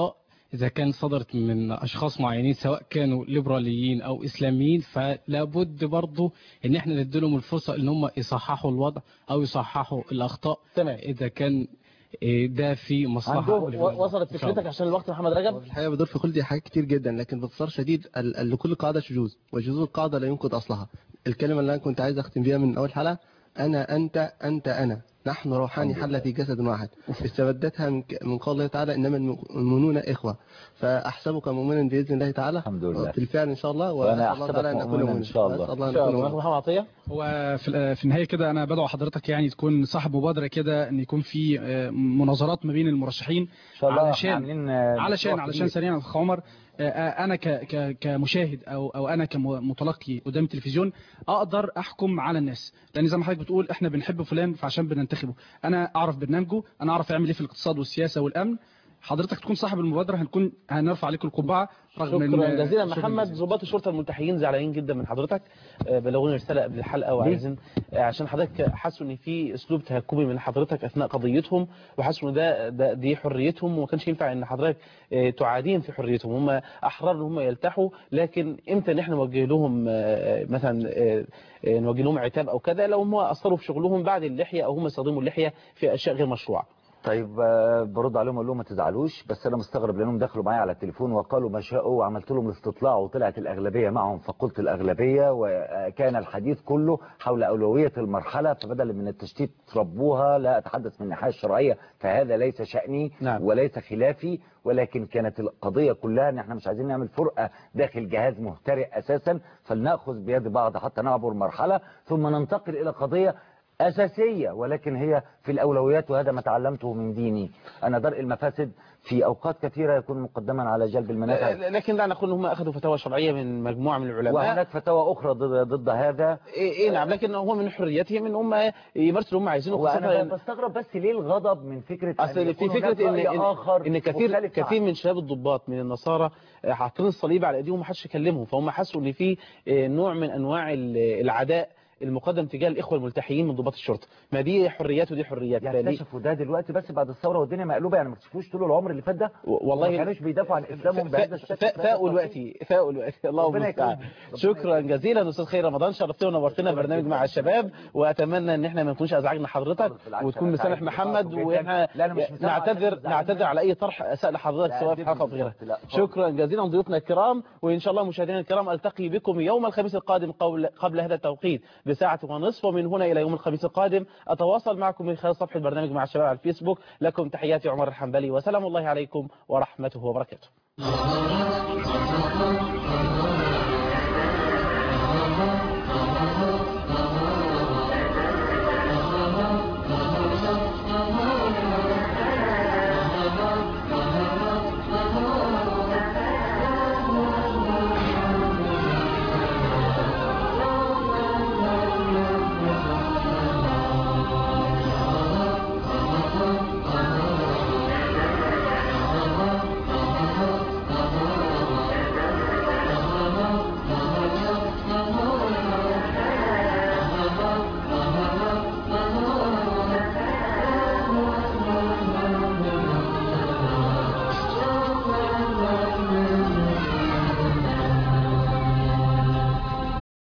Speaker 14: إذا كان صدرت من أشخاص معينين سواء كانوا ليبراليين أو إسلاميين فلا بد برضه إن إحنا نديلهم الفرصة إن هم يصححوا الوضع أو يصححوا الأخطاء
Speaker 1: تمام.
Speaker 14: إذا كان إيه، ده في مصلحة
Speaker 1: و- وصلت
Speaker 14: إن شاء الله.
Speaker 1: فكرتك عشان الوقت محمد رجب
Speaker 9: في الحقيقه بدور في خلدي حاجات كتير جدا لكن باختصار شديد ال- ال- لكل قاعده شذوذ وشذوذ القاعده لا ينقض اصلها الكلمه اللي انا كنت عايز اختم بيها من اول حلقه انا انت انت انا نحن روحان حل في جسد واحد استبدتها من, ك- من قول الله تعالى انما الم- المؤمنون اخوه فاحسبك مؤمنا باذن الله تعالى الحمد
Speaker 11: لله.
Speaker 9: بالفعل ان شاء الله
Speaker 11: وأنا
Speaker 9: وأسأل الله
Speaker 11: أحسبك
Speaker 9: تعالى ان اكون
Speaker 11: مؤمنا إن
Speaker 9: مؤمنا
Speaker 11: شاء الله.
Speaker 9: أسأل الله
Speaker 1: إن
Speaker 9: ان
Speaker 1: شاء
Speaker 9: اكون
Speaker 1: الله
Speaker 9: مؤمنا
Speaker 1: محمد عطية
Speaker 12: هو في في النهايه كده انا بدعو حضرتك يعني تكون صاحب مبادره كده ان يكون في آه، مناظرات ما بين المرشحين
Speaker 11: إن شاء الله إحنا
Speaker 12: علشان
Speaker 11: عاملين آه،
Speaker 12: علشان
Speaker 11: مشروع
Speaker 12: علشان
Speaker 11: كبير.
Speaker 12: سريعا يا اخ عمر آه، آه، انا ك ك كمشاهد او او انا كمتلقي قدام التلفزيون اقدر احكم على الناس لان زي ما حضرتك بتقول احنا بنحب فلان فعشان بننتخبه انا اعرف برنامجه انا اعرف يعمل ايه في الاقتصاد والسياسه والامن حضرتك تكون صاحب المبادره هنكون هنرفع عليكم القبعه رغم
Speaker 1: شكرا
Speaker 12: إن-
Speaker 1: جزيلا
Speaker 12: شكراً
Speaker 1: محمد ضباط الشرطه الملتحيين زعلانين جدا من حضرتك آه، بلغوني رساله قبل الحلقه وعايزين آه، عشان حضرتك حسوا ان في اسلوب تهكمي من حضرتك اثناء قضيتهم وحسوا ان ده, ده دي حريتهم وما كانش ينفع ان حضرتك آه، تعاديهم في حريتهم هم احرار ان هم يلتحوا لكن امتى ان احنا نوجه لهم آه، مثلا آه، آه، نوجه لهم عتاب او كذا لو هم اثروا في شغلهم بعد اللحيه او هم استخدموا اللحيه في اشياء غير مشروعه
Speaker 11: طيب آه، برد عليهم اقول لهم ما تزعلوش بس انا مستغرب لانهم دخلوا معايا على التليفون وقالوا ما شاءوا وعملت لهم الاستطلاع وطلعت الاغلبيه معهم فقلت الاغلبيه وكان الحديث كله حول اولويه المرحله فبدل من التشتيت ربوها لا اتحدث من الناحيه الشرعيه فهذا ليس شاني
Speaker 1: نعم.
Speaker 11: وليس خلافي ولكن كانت القضيه كلها ان احنا مش عايزين نعمل فرقه داخل جهاز مهترئ اساسا فلناخذ بيد بعض حتى نعبر مرحله ثم ننتقل الى قضيه أساسية ولكن هي في الأولويات وهذا ما تعلمته من ديني أنا درء المفاسد في أوقات كثيرة يكون مقدما على جلب المنافع
Speaker 1: لكن لا نقول ان هم اخذوا فتاوى شرعيه من مجموعه من العلماء
Speaker 11: وهناك فتاوى أخرى ضد, ضد هذا
Speaker 1: إيه إيه نعم لكن هو من حريتهم ان هم يمارسوا اللي هم عايزينه
Speaker 11: وأنا
Speaker 1: خاصة
Speaker 11: بستغرب بس ليه الغضب من فكرة أن
Speaker 1: اصل في
Speaker 11: يكون هناك
Speaker 1: فكره ان
Speaker 11: رأي
Speaker 1: ان,
Speaker 11: آخر
Speaker 1: إن كثير
Speaker 11: مختلف عن-
Speaker 1: كثير من شباب الضباط من النصارى آه، حاطين الصليب على ايديهم ومحدش يكلمهم فهم حسوا ان في آه، نوع من انواع ال- العداء المقدم تجاه الاخوه الملتحيين من ضباط الشرطه ما دي حريات ودي حريات فدي-
Speaker 11: اكتشفوا ده دلوقتي بس بعد الثورة والدنيا مقلوبة يعني ما اكتشفوش طول العمر اللي فات ده
Speaker 1: والله
Speaker 11: ما كانوش بيدافعوا عن إسلامهم
Speaker 1: ف-
Speaker 11: بهذا
Speaker 1: ف-
Speaker 11: الشكل
Speaker 1: ف-
Speaker 11: بهذا
Speaker 1: فاقوا
Speaker 11: التفصيل.
Speaker 1: الوقت فاقوا الوقت الله
Speaker 11: ربنا
Speaker 1: المستعان
Speaker 11: يكرمك. ربنا
Speaker 1: شكرا جزيلا استاذ خير رمضان شرفتنا ونورتنا برنامج مع الشباب واتمنى ان احنا ما نكونش ازعجنا حضرتك
Speaker 11: بالعكس،
Speaker 1: وتكون
Speaker 11: أنا
Speaker 1: مسامح
Speaker 11: سعيد
Speaker 1: محمد
Speaker 11: بلقائكم جداً.
Speaker 1: واحنا
Speaker 11: لا، أنا مش مسامح عشان
Speaker 1: نعتذر
Speaker 11: تزعلوا
Speaker 1: نعتذر
Speaker 11: مني.
Speaker 1: على اي طرح اساء لحضرتك
Speaker 11: لا،
Speaker 1: سواء في
Speaker 11: دي
Speaker 1: حلقه او في غيرها
Speaker 11: بالظبط، لا، خالص.
Speaker 1: شكرا جزيلا ضيوفنا الكرام وان شاء الله مشاهدينا الكرام التقي بكم يوم الخميس القادم قبل قبل هذا التوقيت بساعه ونصف ومن هنا الى يوم الخميس القادم اتواصل معكم من خلال صفحه برنامج مع الشباب على الفيسبوك لكم تحياتي عمر الحنبلي وسلام الله عليكم ورحمته وبركاته